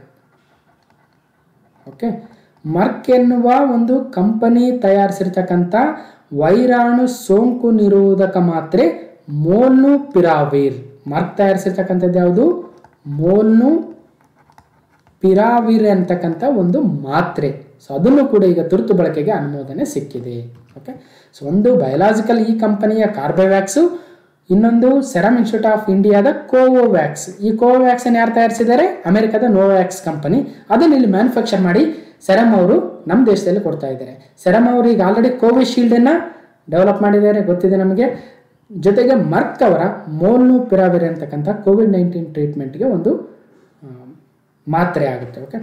ಓಕೆ ಮರ್ಕ್ ಎನ್ನುವ ಒಂದು ಕಂಪನಿ ತಯಾರಿಸಿರ್ತಕ್ಕಂಥ ವೈರಾಣು ಸೋಂಕು ನಿರೋಧಕ ಮಾತ್ರೆ ಮೋಲ್ನು ಪಿರಾವೀರ್ ಮರ್ಕ್ ತಯಾರಿಸಿರ್ತಕ್ಕಂಥದ್ದು ಯಾವುದು ಮೋಲ್ನು ಪಿರಾವಿರ್ ಅಂತಕ್ಕಂಥ ಒಂದು ಮಾತ್ರೆ ಸೊ ಅದನ್ನು ಕೂಡ ಈಗ ತುರ್ತು ಬಳಕೆಗೆ ಅನುಮೋದನೆ ಸಿಕ್ಕಿದೆ ಓಕೆ ಸೊ ಒಂದು ಬಯೋಲಾಜಿಕಲ್ ಈ ಕಂಪನಿಯ ಕಾರ್ಬೆವ್ಯಾಕ್ಸು ಇನ್ನೊಂದು ಸೆರಮ್ ಇನ್ಸ್ಟಿಟ್ಯೂಟ್ ಆಫ್ ಇಂಡಿಯಾದ ಕೋವೋವ್ಯಾಕ್ಸ್ ಈ ಕೋವೋವ್ಯಾಕ್ಸನ್ನು ಯಾರು ತಯಾರಿಸಿದ್ದಾರೆ ಅಮೆರಿಕದ ನೋವ್ಯಾಕ್ಸ್ ಕಂಪನಿ ಅದನ್ನು ಇಲ್ಲಿ ಮ್ಯಾನುಫ್ಯಾಕ್ಚರ್ ಮಾಡಿ ಸೆರಮ್ ಅವರು ನಮ್ಮ ದೇಶದಲ್ಲಿ ಕೊಡ್ತಾ ಇದ್ದಾರೆ ಸೆರಮ್ ಅವರು ಈಗ ಆಲ್ರೆಡಿ ಕೋವಿಶೀಲ್ಡನ್ನು ಡೆವಲಪ್ ಮಾಡಿದ್ದಾರೆ ಗೊತ್ತಿದೆ ನಮಗೆ ಜೊತೆಗೆ ಮರ್ಕ್ ಅವರ ಮೋಲ್ನು ಪಿರಾವಿರ್ ಅಂತಕ್ಕಂಥ ಕೋವಿಡ್ ನೈನ್ಟೀನ್ ಟ್ರೀಟ್ಮೆಂಟ್ಗೆ ಒಂದು ಆ, ಮಾತ್ರೆ ಆಗುತ್ತೆ ಓಕೆ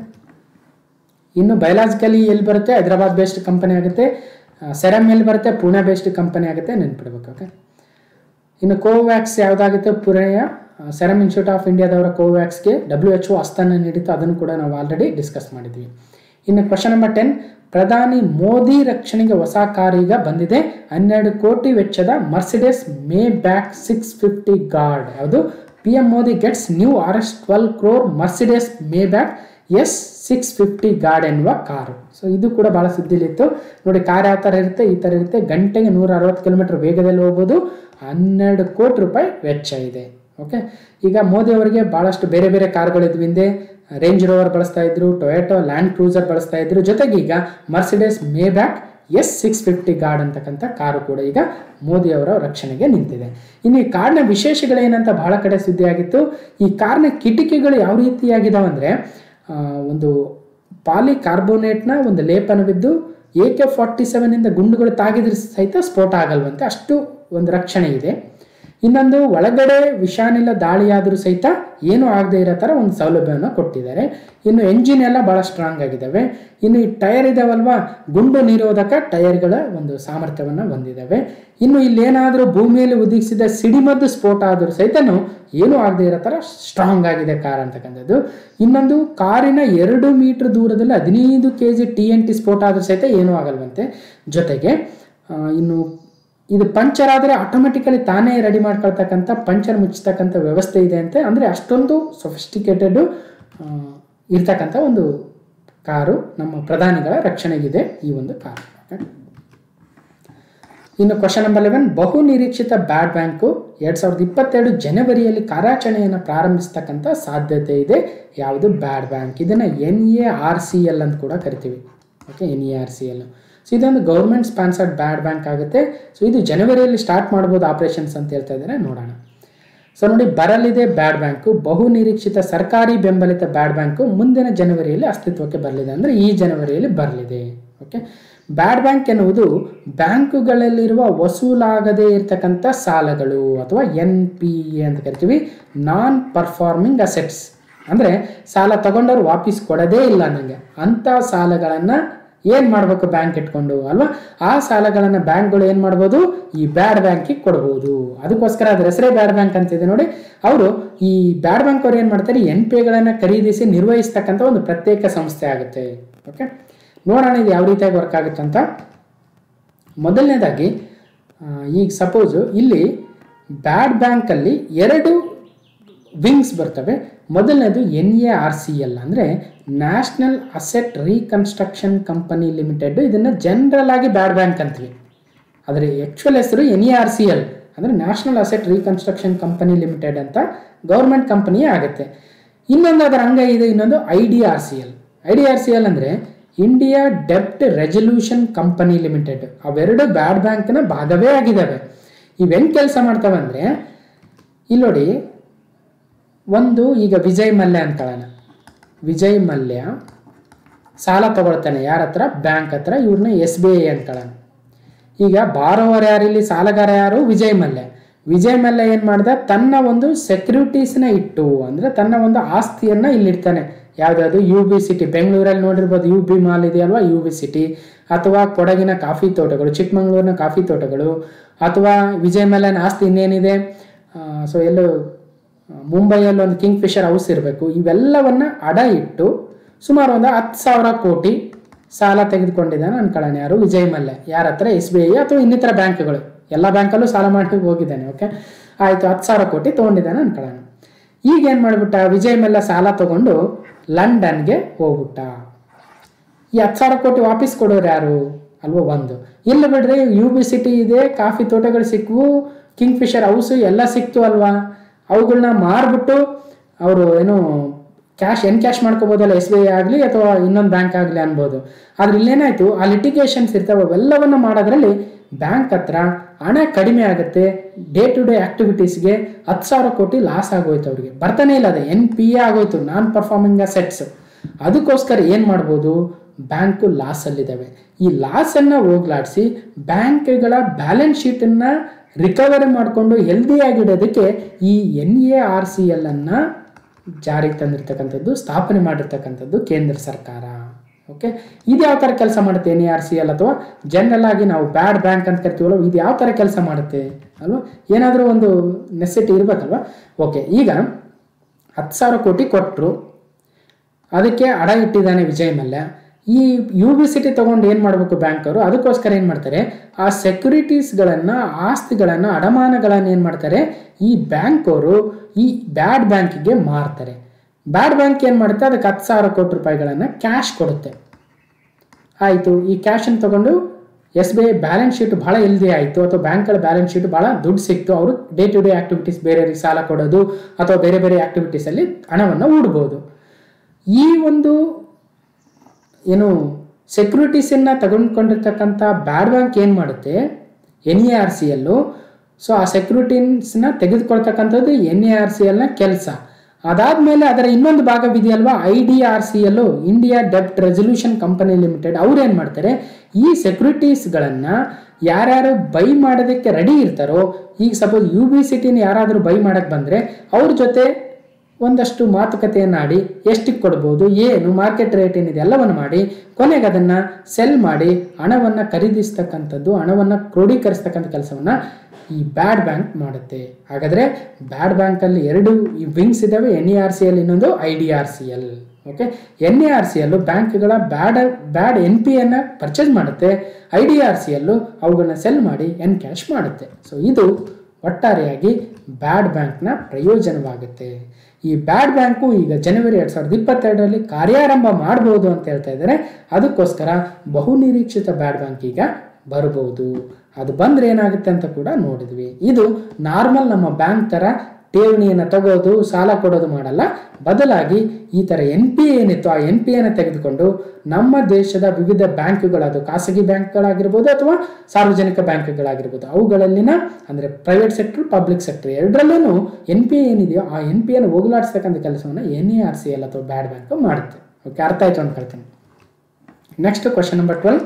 ಇನ್ನು ಬಯಲಾಜಿಕಲಿ ಎಲ್ಲಿ ಬರುತ್ತೆ ಹೈದರಾಬಾದ್ ಬೇಸ್ಡ್ ಕಂಪನಿ ಆಗುತ್ತೆ ಸೆರಮ್ ಎಲ್ಲಿ ಬರುತ್ತೆ ಪುಣೆ ಬೇಸ್ಡ್ ಕಂಪನಿ ಆಗುತ್ತೆ ನೆನ್ಪಿಡ್ಬೇಕು ಓಕೆ ಇನ್ನು ಕೋವ್ಯಾಕ್ಸ್ ಯಾವುದಾಗುತ್ತೆ ಪುಣೆಯ ಸೆರಮ್ ಇನ್ಸ್ಟಿಟ್ಯೂಟ್ ಆಫ್ ಇಂಡಿಯಾದವರ ಕೋವ್ಯಾಕ್ಸ್ಗೆ ಡಬ್ಲ್ಯೂ ಎಚ್ ಒ ಅಸ್ತನ ನೀಡಿತ್ತು ಅದನ್ನು ಕೂಡ ನಾವು ಆಲ್ರೆಡಿ ಡಿಸ್ಕಸ್ ಮಾಡಿದ್ವಿ ಇನ್ನು ಕ್ವಶನ್ ನಂಬರ್ ಟೆನ್ ಪ್ರಧಾನಿ ಮೋದಿ ರಕ್ಷಣೆಗೆ ಹೊಸ ಕಾರ್ ಈಗ ಬಂದಿದೆ ಹನ್ನೆರಡು ಕೋಟಿ ವೆಚ್ಚದ Mercedes Maybach six fifty guard ಯಾವುದು P M Modi gets new R S twelve crore Mercedes Maybach S six fifty guard ಎನ್ನುವ ಕಾರು ಸೊ ಇದು ಕೂಡ ಭಾಳ ಸುದ್ದಿಲಿತ್ತು ನೋಡಿ ಕಾರ್ ಯಾವ ಥರ ಇರುತ್ತೆ ಈ ಥರ ಇರುತ್ತೆ ಗಂಟೆಗೆ ನೂರ ಅರವತ್ತು ಕಿಲೋಮೀಟರ್ ವೇಗದಲ್ಲಿ ಹೋಗ್ಬೋದು ಹನ್ನೆರಡು ಕೋಟಿ ರೂಪಾಯಿ ವೆಚ್ಚ ಇದೆ ಓಕೆ ಈಗ ಮೋದಿ ಅವರಿಗೆ ಭಾಳಷ್ಟು ಬೇರೆ ಬೇರೆ ಕಾರ್ಗಳಿದ್ವು ಹಿಂದೆ ರೇಂಜ್ ರೋವರ್ ಬಳಸ್ತಾ ಇದ್ರು ಟೊಯೋಟೋ ಲ್ಯಾಂಡ್ ಕ್ರೂಸರ್ ಬಳಸ್ತಾ ಇದ್ರು ಜೊತೆಗೆ ಈಗ Mercedes Maybach S six fifty guard ಅಂತಕ್ಕಂಥ ಕಾರು ಕೂಡ ಈಗ ಮೋದಿ ಅವರ ರಕ್ಷಣೆಗೆ ನಿಂತಿದೆ ಇನ್ನು ಈ ಕಾರ್ನ ವಿಶೇಷಗಳೇನಂತ ಬಹಳ ಕಡೆ ಸುದ್ದಿ ಆಗಿತ್ತು ಈ ಕಾರ್ನ ಕಿಟಕಿಗಳು ಯಾವ ರೀತಿಯಾಗಿದಾವೆ ಅಂದರೆ ಒಂದು ಪಾಲಿಕಾರ್ಬೋನೇಟ್ನ ಒಂದು ಲೇಪನವಿದ್ದು ಎ ಕೆ ಫಾರ್ಟಿ ಸೆವೆನಿಂದ ಗುಂಡುಗಳು ತಾಗಿದ್ರೆ ಸಹಿತ ಸ್ಫೋಟ ಆಗಲ್ವಂತೆ ಅಷ್ಟು ಒಂದು ರಕ್ಷಣೆ ಇದೆ ಇನ್ನೊಂದು ಒಳಗಡೆ ವಿಷಾನಿಲ ದಾಳಿಯಾದರೂ ಸಹಿತ ಏನೂ ಆಗದೆ ಇರೋ ಥರ ಒಂದು ಸೌಲಭ್ಯವನ್ನು ಕೊಟ್ಟಿದ್ದಾರೆ ಇನ್ನು ಎಂಜಿನ್ ಎಲ್ಲ ಭಾಳ ಸ್ಟ್ರಾಂಗ್ ಆಗಿದ್ದಾವೆ ಇನ್ನು ಈ ಟೈರ್ ಇದಾವಲ್ವಾ ಗುಂಡು ನಿರೋಧಕ ಟೈರ್ಗಳ ಒಂದು ಸಾಮರ್ಥ್ಯವನ್ನು ಹೊಂದಿದ್ದಾವೆ ಇನ್ನು ಇಲ್ಲೇನಾದರೂ ಭೂಮಿಯಲ್ಲಿ ಉದಿಸಿದ ಸಿಡಿಮದ್ದು ಸ್ಫೋಟ ಆದರೂ ಸಹಿತನೂ ಏನೂ ಆಗದೆ ಇರೋ ಥರ ಸ್ಟ್ರಾಂಗ್ ಆಗಿದೆ ಕಾರ್ ಅಂತಕ್ಕಂಥದ್ದು ಇನ್ನೊಂದು ಕಾರಿನ ಎರಡು ಮೀಟರ್ ದೂರದಲ್ಲಿ ಹದಿನೈದು K G T N T ಸ್ಫೋಟ ಆದರೂ ಸಹಿತ ಏನೂ ಆಗಲ್ವಂತೆ ಜೊತೆಗೆ ಆ, ಇನ್ನು ಇದು ಪಂಚರ್ ಆದರೆ ಆಟೋಮೆಟಿಕಲಿ ತಾನೇ ರೆಡಿ ಮಾಡ್ಕೊಳ್ತಕ್ಕಂಥ ಪಂಚರ್ ಮುಚ್ಚತಕ್ಕಂಥ ವ್ಯವಸ್ಥೆ ಇದೆ ಅಂತೆ ಅಂದರೆ ಅಷ್ಟೊಂದು ಸೊಫಿಸ್ಟಿಕೇಟೆಡ್ ಇರ್ತಕ್ಕಂಥ ಒಂದು ಕಾರು ನಮ್ಮ ಪ್ರಧಾನಿಗಳ ರಕ್ಷಣೆಗಿದೆ ಈ ಒಂದು ಕಾರು ಓಕೆ ಇನ್ನು ಕ್ವಶನ್ ನಂಬರ್ ಲೆವೆನ್ ಬಹು ನಿರೀಕ್ಷಿತ ಬ್ಯಾಡ್ ಬ್ಯಾಂಕು ಎರಡು ಸಾವಿರದ ಇಪ್ಪತ್ತೆರಡು ಜನವರಿಯಲ್ಲಿ ಕಾರ್ಯಾಚರಣೆಯನ್ನು ಪ್ರಾರಂಭಿಸ್ತಕ್ಕಂಥ ಸಾಧ್ಯತೆ ಇದೆ ಯಾವುದು ಬ್ಯಾಡ್ ಬ್ಯಾಂಕ್ ಇದನ್ನು N A R C L ಅಂತ ಕೂಡ ಕರಿತೀವಿ okay N A R C L so ಇದೊಂದು ಗೌರ್ಮೆಂಟ್ ಸ್ಪಾನ್ಸರ್ಡ್ ಬ್ಯಾಡ್ ಬ್ಯಾಂಕ್ ಆಗುತ್ತೆ ಸೊ ಇದು ಜನವರಿಯಲ್ಲಿ ಸ್ಟಾರ್ಟ್ ಮಾಡ್ಬೋದು ಆಪರೇಷನ್ಸ್ ಅಂತ ಹೇಳ್ತಾ ಇದ್ದಾರೆ ನೋಡೋಣ ಸೊ ನೋಡಿ ಬರಲಿದೆ ಬ್ಯಾಡ್ ಬ್ಯಾಂಕು ಬಹು ನಿರೀಕ್ಷಿತ ಸರ್ಕಾರಿ ಬೆಂಬಲಿತ ಬ್ಯಾಡ್ ಬ್ಯಾಂಕು ಮುಂದಿನ ಜನವರಿಯಲ್ಲಿ ಅಸ್ತಿತ್ವಕ್ಕೆ ಬರಲಿದೆ ಅಂದರೆ ಈ ಜನವರಿಯಲ್ಲಿ ಬರಲಿದೆ ಓಕೆ ಬ್ಯಾಡ್ ಬ್ಯಾಂಕ್ ಎನ್ನುವುದು ಬ್ಯಾಂಕುಗಳಲ್ಲಿರುವ ವಸೂಲಾಗದೇ ಇರತಕ್ಕಂಥ ಸಾಲಗಳು ಅಥವಾ ಎನ್ ಪಿ ಎ ಅಂತ ಕರಿತೀವಿ ನಾನ್ ಪರ್ಫಾರ್ಮಿಂಗ್ ಅಸೆಟ್ಸ್ ಅಂದರೆ ಸಾಲ ತಗೊಂಡವ್ರು ವಾಪಸ್ ಕೊಡೋದೇ ಇಲ್ಲ ನನಗೆ ಅಂಥ ಸಾಲಗಳನ್ನು ಏನು ಮಾಡಬೇಕು ಬ್ಯಾಂಕ್ ಇಟ್ಕೊಂಡು ಅಲ್ವಾ ಆ ಸಾಲಗಳನ್ನು ಬ್ಯಾಂಕ್ಗಳು ಏನು ಮಾಡ್ಬೋದು ಈ ಬ್ಯಾಡ್ ಬ್ಯಾಂಕಿಗೆ ಕೊಡ್ಬೋದು ಅದಕ್ಕೋಸ್ಕರ ಅದ್ರ ಹೆಸರೇ ಬ್ಯಾಡ್ ಬ್ಯಾಂಕ್ ಅಂತಿದೆ ನೋಡಿ ಅವರು ಈ ಬ್ಯಾಡ್ ಬ್ಯಾಂಕ್ ಅವ್ರು ಏನು ಮಾಡ್ತಾರೆ ಎನ್ ಪಿ ಎಗಳನ್ನು ಖರೀದಿಸಿ ನಿರ್ವಹಿಸ್ತಕ್ಕಂಥ ಒಂದು ಪ್ರತ್ಯೇಕ ಸಂಸ್ಥೆ ಆಗುತ್ತೆ ಓಕೆ ನೋಡೋಣ ಇದು ಯಾವ ರೀತಿಯಾಗಿ ವರ್ಕ್ ಆಗುತ್ತೆ ಅಂತ ಮೊದಲನೇದಾಗಿ ಆ, ಈಗ ಸಪೋಸು ಇಲ್ಲಿ ಬ್ಯಾಡ್ ಬ್ಯಾಂಕಲ್ಲಿ ಎರಡು ವಿಂಗ್ಸ್ ಬರ್ತವೆ ಮೊದಲನೇದು N A R C L ಅಂದರೆ national asset reconstruction company limited ಇದನ್ನು ಜನರಲ್ ಆಗಿ ಬ್ಯಾಡ್ ಬ್ಯಾಂಕ್ ಅಂತೀವಿ ಆದರೆ ಆ್ಯಕ್ಚುಯಲ್ ಹೆಸರು N A R C L ಅಂದರೆ national asset reconstruction company limited ಅಂತ ಗೌರ್ಮೆಂಟ್ ಕಂಪನಿಯೇ ಆಗುತ್ತೆ ಇನ್ನೊಂದು ಅದರ ಅಂಗ ಇದೆ ಇನ್ನೊಂದು I D R C L I D R C L ಅಂದರೆ ಇಂಡಿಯಾ ಡೆಪ್ಟ್ ರೆಸಲ್ಯೂಷನ್ ಕಂಪನಿ ಲಿಮಿಟೆಡ್ ಅವೆರಡು ಬ್ಯಾಡ್ ಬ್ಯಾಂಕ್ನ ಭಾಗವೇ ಆಗಿದ್ದಾವೆ ಇವೆಂಗೆ ಕೆಲಸ ಮಾಡ್ತವೆ ಅಂದರೆ ಇಲ್ಲಿ ನೋಡಿ ಒಂದು ಈಗ ವಿಜಯ್ ಮಲ್ಯ ಅಂತಾಳನ ವಿಜಯ್ ಮಲ್ಯ ಸಾಲ ತಗೊಳ್ತಾನೆ ಯಾರ ಹತ್ರ ಬ್ಯಾಂಕ್ ಹತ್ರ ಇವ್ರನ್ನ ಎಸ್ ಬಿ ಐ ಅಂತಾಳನ ಈಗ ಬಾರೋವರ್ ಯಾರು ಇಲ್ಲಿ ಸಾಲಗಾರ ಯಾರು ವಿಜಯ್ ಮಲ್ಯ ವಿಜಯ್ ಮಲ್ಯ ಏನು ಮಾಡ್ದ ತನ್ನ ಒಂದು ಸೆಕ್ಯೂರಿಟೀಸ್ನ ಇಟ್ಟು ಅಂದರೆ ತನ್ನ ಒಂದು ಆಸ್ತಿಯನ್ನು ಇಲ್ಲಿಡ್ತಾನೆ ಯಾವುದಾದ್ರು ಯು ಬಿ ಸಿಟಿ ಬೆಂಗಳೂರಲ್ಲಿ ನೋಡಿರ್ಬೋದು ಯು ಬಿ ಮಾಲ್ ಇದೆಯಲ್ವಾ ಯು ಬಿ ಸಿಟಿ ಅಥವಾ ಕೊಡಗಿನ ಕಾಫಿ ತೋಟಗಳು ಚಿಕ್ಕಮಗಳೂರಿನ ಕಾಫಿ ತೋಟಗಳು ಅಥವಾ ವಿಜಯ್ ಮಲ್ಯನ ಆಸ್ತಿ ಇನ್ನೇನಿದೆ ಸೊ ಎಲ್ಲೋ ಮುಂಬೈಯಲ್ಲಿ ಒಂದು ಕಿಂಗ್ ಫಿಶರ್ ಹೌಸ್ ಇರಬೇಕು ಇವೆಲ್ಲವನ್ನ ಅಡ ಇಟ್ಟು ಸುಮಾರು ಒಂದು ಹತ್ತು ಸಾವಿರ ಕೋಟಿ ಸಾಲ ತೆಗೆದುಕೊಂಡಿದ್ದಾನೆ ಅನ್ಕೊಳ್ಳೋಣ ಯಾರು ವಿಜಯ್ ಮಲ್ಯ ಯಾರ ಹತ್ರ ಎಸ್ ಬಿ ಐ ಅಥವಾ ಇನ್ನಿತರ ಬ್ಯಾಂಕ್ಗಳು ಎಲ್ಲ ಬ್ಯಾಂಕಲ್ಲೂ ಸಾಲ ಮಾಡಿ ಹೋಗಿದ್ದಾನೆ ಓಕೆ ಆಯಿತು ಹತ್ತು ಸಾವಿರ ಕೋಟಿ ತೊಗೊಂಡಿದ್ದಾನೆ ಅನ್ಕೊಳ್ಳೋಣ ಈಗ ಏನು ಮಾಡಿಬಿಟ್ಟ ವಿಜಯ್ ಮಲ್ಯ ಸಾಲ ತಗೊಂಡು ಲಂಡನ್ಗೆ ಹೋಗ್ಬಿಟ್ಟ ಈ ಹತ್ತು ಸಾವಿರ ಕೋಟಿ ವಾಪಸ್ ಕೊಡೋರು ಯಾರು ಅಲ್ವಾ ಒಂದು ಇಲ್ಲ ಬಿಡ್ರಿ ಯು ಬಿ ಸಿಟಿ ಇದೆ ಕಾಫಿ ತೋಟಗಳು ಸಿಕ್ವು ಕಿಂಗ್ ಫಿಶರ್ ಹೌಸು ಎಲ್ಲ ಸಿಕ್ತು ಅಲ್ವಾ ಅವುಗಳನ್ನ ಮಾರ್ಬಿಟ್ಟು ಅವರು ಏನು ಕ್ಯಾಶ್ ಎನ್ ಕ್ಯಾಶ್ ಮಾಡ್ಕೋಬೋದಲ್ಲ ಎಸ್ ಬಿ ಐ ಆಗಲಿ ಅಥವಾ ಇನ್ನೊಂದು ಬ್ಯಾಂಕ್ ಆಗಲಿ ಅನ್ಬೋದು ಆದ್ರೆ ಇಲ್ಲೇನಾಯ್ತು ಆ ಲಿಟಿಗೇಷನ್ಸ್ ಇರ್ತಾವೆ ಅವೆಲ್ಲವನ್ನ ಮಾಡೋದ್ರಲ್ಲಿ ಬ್ಯಾಂಕ್ ಹತ್ರ ಹಣ ಕಡಿಮೆ ಆಗುತ್ತೆ ಡೇ ಟು ಡೇ ಆಕ್ಟಿವಿಟೀಸ್ಗೆ ಹತ್ತು ಸಾವಿರ ಕೋಟಿ ಲಾಸ್ ಆಗೋಯ್ತು ಅವ್ರಿಗೆ ಬರ್ತಾನೆ ಇಲ್ಲ ಅದು ಎನ್ ಪಿ ಎ ಆಗೋಯ್ತು ನಾನ್ ಪರ್ಫಾರ್ಮಿಂಗ್ ಅಸೆಟ್ಸ್ ಅದಕ್ಕೋಸ್ಕರ ಏನು ಮಾಡ್ಬೋದು ಬ್ಯಾಂಕು ಲಾಸಲ್ಲಿದ್ದಾವೆ ಈ ಲಾಸನ್ನು ಹೋಗ್ಲಾಡಿಸಿ ಬ್ಯಾಂಕ್ಗಳ ಬ್ಯಾಲೆನ್ಸ್ ಶೀಟನ್ನು ರಿಕವರಿ ಮಾಡಿಕೊಂಡು ಹೆಲ್ದಿಯಾಗಿಡೋದಕ್ಕೆ ಈ N A R C L ಅನ್ನು ಜಾರಿಗೆ ತಂದಿರ್ತಕ್ಕಂಥದ್ದು ಸ್ಥಾಪನೆ ಮಾಡಿರ್ತಕ್ಕಂಥದ್ದು ಕೇಂದ್ರ ಸರ್ಕಾರ ಓಕೆ ಇದು ಯಾವ ಥರ ಕೆಲಸ ಮಾಡುತ್ತೆ N A R C L ಅಥವಾ ಜನರಲ್ ಆಗಿ ನಾವು ಬ್ಯಾಡ್ ಬ್ಯಾಂಕ್ ಅಂತ ಕರಿತೀವಲ್ಲ ಇದು ಯಾವ ಥರ ಕೆಲಸ ಮಾಡುತ್ತೆ ಅಲ್ವಾ ಏನಾದರೂ ಒಂದು ನೆಸಿಟಿ ಇರಬೇಕಲ್ವಾ ಓಕೆ ಈಗ ಹತ್ತು ಸಾವಿರ ಕೋಟಿ ಕೊಟ್ಟರು ಅದಕ್ಕೆ ಅಡ ಇಟ್ಟಿದ್ದಾನೆ ವಿಜಯ್ ಮಲ್ಯ ಈ ಯು ಬಿ ಸಿಟಿ ತೊಗೊಂಡು ಏನು ಮಾಡಬೇಕು ಬ್ಯಾಂಕ್ ಅವರು ಅದಕ್ಕೋಸ್ಕರ ಏನು ಮಾಡ್ತಾರೆ ಆ ಸೆಕ್ಯೂರಿಟೀಸ್ಗಳನ್ನು ಆಸ್ತಿಗಳನ್ನು ಅಡಮಾನಗಳನ್ನು ಏನು ಮಾಡ್ತಾರೆ ಈ ಬ್ಯಾಂಕ್ ಅವರು ಈ ಬ್ಯಾಡ್ ಬ್ಯಾಂಕಿಗೆ ಮಾರ್ತಾರೆ ಬ್ಯಾಡ್ ಬ್ಯಾಂಕ್ ಏನು ಮಾಡುತ್ತೆ ಅದಕ್ಕೆ ಹತ್ತು ಸಾವಿರ ಕೋಟಿ ರೂಪಾಯಿಗಳನ್ನು ಕ್ಯಾಶ್ ಕೊಡುತ್ತೆ ಆಯಿತು ಈ ಕ್ಯಾಶನ್ನು ತಗೊಂಡು S B I balance sheet ಭಾಳ ಹೆಲ್ದಿ ಆಯಿತು ಅಥವಾ ಬ್ಯಾಂಕ್ಗಳ ಬ್ಯಾಲೆನ್ಸ್ ಶೀಟ್ ಭಾಳ ದುಡ್ಡು ಸಿಕ್ತು ಅವರು ಡೇ ಟು ಡೇ ಆಕ್ಟಿವಿಟೀಸ್ ಬೇರೆಯವರಿಗೆ ಸಾಲ ಕೊಡೋದು ಅಥವಾ ಬೇರೆ ಬೇರೆ ಆಕ್ಟಿವಿಟೀಸಲ್ಲಿ ಹಣವನ್ನು ಹೂಡ್ಬೋದು ಈ ಒಂದು ಏನು ಸೆಕ್ಯೂರಿಟೀಸನ್ನು ತೆಗೆದುಕೊಂಡಿರ್ತಕ್ಕಂಥ ಬ್ಯಾಡ್ ಬ್ಯಾಂಕ್ ಏನು ಮಾಡುತ್ತೆ N A R C L so ಆ ಸೆಕ್ಯೂರಿಟೀಸ್ನ ತೆಗೆದುಕೊಳ್ತಕ್ಕಂಥದ್ದು ಎನ್ ಎ ಆರ್ ಸಿ ಎಲ್ನ ಕೆಲಸ ಅದಾದಮೇಲೆ ಅದರ ಇನ್ನೊಂದು ಭಾಗವಿದೆಯಲ್ವಾ I D R C L India ಡೆಪ್ಟ್ ರೆಸಲ್ಯೂಷನ್ ಕಂಪನಿ ಲಿಮಿಟೆಡ್ ಅವ್ರು ಏನು ಮಾಡ್ತಾರೆ ಈ ಸೆಕ್ಯೂರಿಟೀಸ್ಗಳನ್ನು ಯಾರ್ಯಾರು ಬೈ ಮಾಡೋದಕ್ಕೆ ರೆಡಿ ಇರ್ತಾರೋ ಈಗ ಸಪೋಸ್ ಯು ಬಿ ಸಿಟಿನ ಯಾರಾದರೂ ಬೈ ಮಾಡಕ್ಕೆ ಬಂದರೆ ಅವ್ರ ಜೊತೆ ಒಂದಷ್ಟು ಮಾತುಕತೆಯನ್ನು ಆಡಿ ಎಷ್ಟಿಗೆ ಕೊಡ್ಬೋದು ಏನು ಮಾರ್ಕೆಟ್ ರೇಟ್ ಏನಿದೆ ಎಲ್ಲವನ್ನು ಮಾಡಿ ಕೊನೆಗೆ ಅದನ್ನು ಸೆಲ್ ಮಾಡಿ ಹಣವನ್ನು ಖರೀದಿಸ್ತಕ್ಕಂಥದ್ದು ಹಣವನ್ನು ಕ್ರೋಢೀಕರಿಸ್ತಕ್ಕಂಥ ಕೆಲಸವನ್ನು ಈ ಬ್ಯಾಡ್ ಬ್ಯಾಂಕ್ ಮಾಡುತ್ತೆ ಹಾಗಾದರೆ ಬ್ಯಾಡ್ ಬ್ಯಾಂಕಲ್ಲಿ ಎರಡು ಈ ವಿಂಗ್ಸ್ ಇದ್ದಾವೆ N E R C L ಇನ್ನೊಂದು I D R C L okay N A R C L ಬ್ಯಾಂಕ್ಗಳ ಬ್ಯಾಡ್ ಬ್ಯಾಡ್ ಎನ್ ಪಿ ಅನ್ನು ಪರ್ಚೇಸ್ ಮಾಡುತ್ತೆ I D R C L ಅವುಗಳನ್ನ ಸೆಲ್ ಮಾಡಿ ಎನ್ ಕ್ಯಾಶ್ ಮಾಡುತ್ತೆ ಸೊ ಇದು ಒಟ್ಟಾರೆಯಾಗಿ ಬ್ಯಾಡ್ ಬ್ಯಾಂಕ್ನ ಪ್ರಯೋಜನವಾಗುತ್ತೆ ಈ ಬ್ಯಾಡ್ ಬ್ಯಾಂಕು ಈಗ ಜನವರಿ ಎರಡು ಸಾವಿರದ ಇಪ್ಪತ್ತೆರಡರಲ್ಲಿ ಕಾರ್ಯಾರಂಭ ಮಾಡ್ಬೋದು ಅಂತ ಹೇಳ್ತಾ ಇದ್ದಾರೆ ಅದಕ್ಕೋಸ್ಕರ ಬಹುನಿರೀಕ್ಷಿತ ಬ್ಯಾಡ್ ಬ್ಯಾಂಕ್ ಈಗ ಬರ್ಬೋದು ಅದು ಬಂದ್ರೆ ಏನಾಗುತ್ತೆ ಅಂತ ಕೂಡ ನೋಡಿದ್ವಿ ಇದು ನಾರ್ಮಲ್ ನಮ್ಮ ಬ್ಯಾಂಕ್ ಥರ ಠೇವಣಿಯನ್ನು ತಗೋದು ಸಾಲ ಕೊಡೋದು ಮಾಡಲ್ಲ ಬದಲಾಗಿ ಈ ಥರ ಎನ್ ಪಿ ಏನಿತ್ತು ಆ ಎನ್ ಪಿ ಅನ್ನು ತೆಗೆದುಕೊಂಡು ನಮ್ಮ ದೇಶದ ವಿವಿಧ ಬ್ಯಾಂಕ್ಗಳು ಅದು ಖಾಸಗಿ ಬ್ಯಾಂಕ್ಗಳಾಗಿರ್ಬೋದು ಅಥವಾ ಸಾರ್ವಜನಿಕ ಬ್ಯಾಂಕ್ಗಳಾಗಿರ್ಬೋದು ಅವುಗಳಲ್ಲಿನ ಅಂದರೆ ಪ್ರೈವೇಟ್ ಸೆಕ್ಟರ್ ಪಬ್ಲಿಕ್ ಸೆಕ್ಟರ್ ಎರಡರಲ್ಲೂ ಎನ್ ಪಿ ಏನಿದೆಯೋ ಆ ಎನ್ ಪಿ ಅನ್ನು ಹೋಗಲಾಡಿಸ್ತಕ್ಕಂಥ ಕೆಲಸವನ್ನು N A R C L ಅಥವಾ ಬ್ಯಾಡ್ ಬ್ಯಾಂಕ್ ಮಾಡುತ್ತೆ ಓಕೆ ಅರ್ಥ ಆಯ್ತು ಅನ್ಕೊಳ್ತೀನಿ ನೆಕ್ಸ್ಟ್ ಕ್ವಶನ್ ನಂಬರ್ ಟ್ವೆಲ್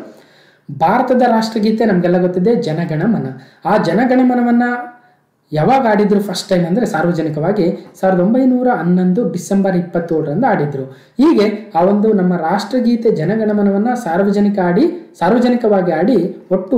ಭಾರತದ ರಾಷ್ಟ್ರಗೀತೆ ನಮಗೆಲ್ಲ ಗೊತ್ತಿದೆ ಜನಗಣಮನ ಆ ಜನಗಣಮನವನ್ನು ಯಾವಾಗ ಆಡಿದ್ರು ಫಸ್ಟ್ ಟೈಮ್ ಅಂದರೆ ಸಾರ್ವಜನಿಕವಾಗಿ ಸಾವಿರದ ಒಂಬೈನೂರ ಹನ್ನೊಂದು ಡಿಸೆಂಬರ್ ಇಪ್ಪತ್ತೇಳರಂದು ಆಡಿದ್ರು ಹೀಗೆ ಆ ಒಂದು ನಮ್ಮ ರಾಷ್ಟ್ರಗೀತೆ ಜನಗಣಮನವನ್ನು ಸಾರ್ವಜನಿಕ ಆಡಿ ಸಾರ್ವಜನಿಕವಾಗಿ ಆಡಿ ಒಟ್ಟು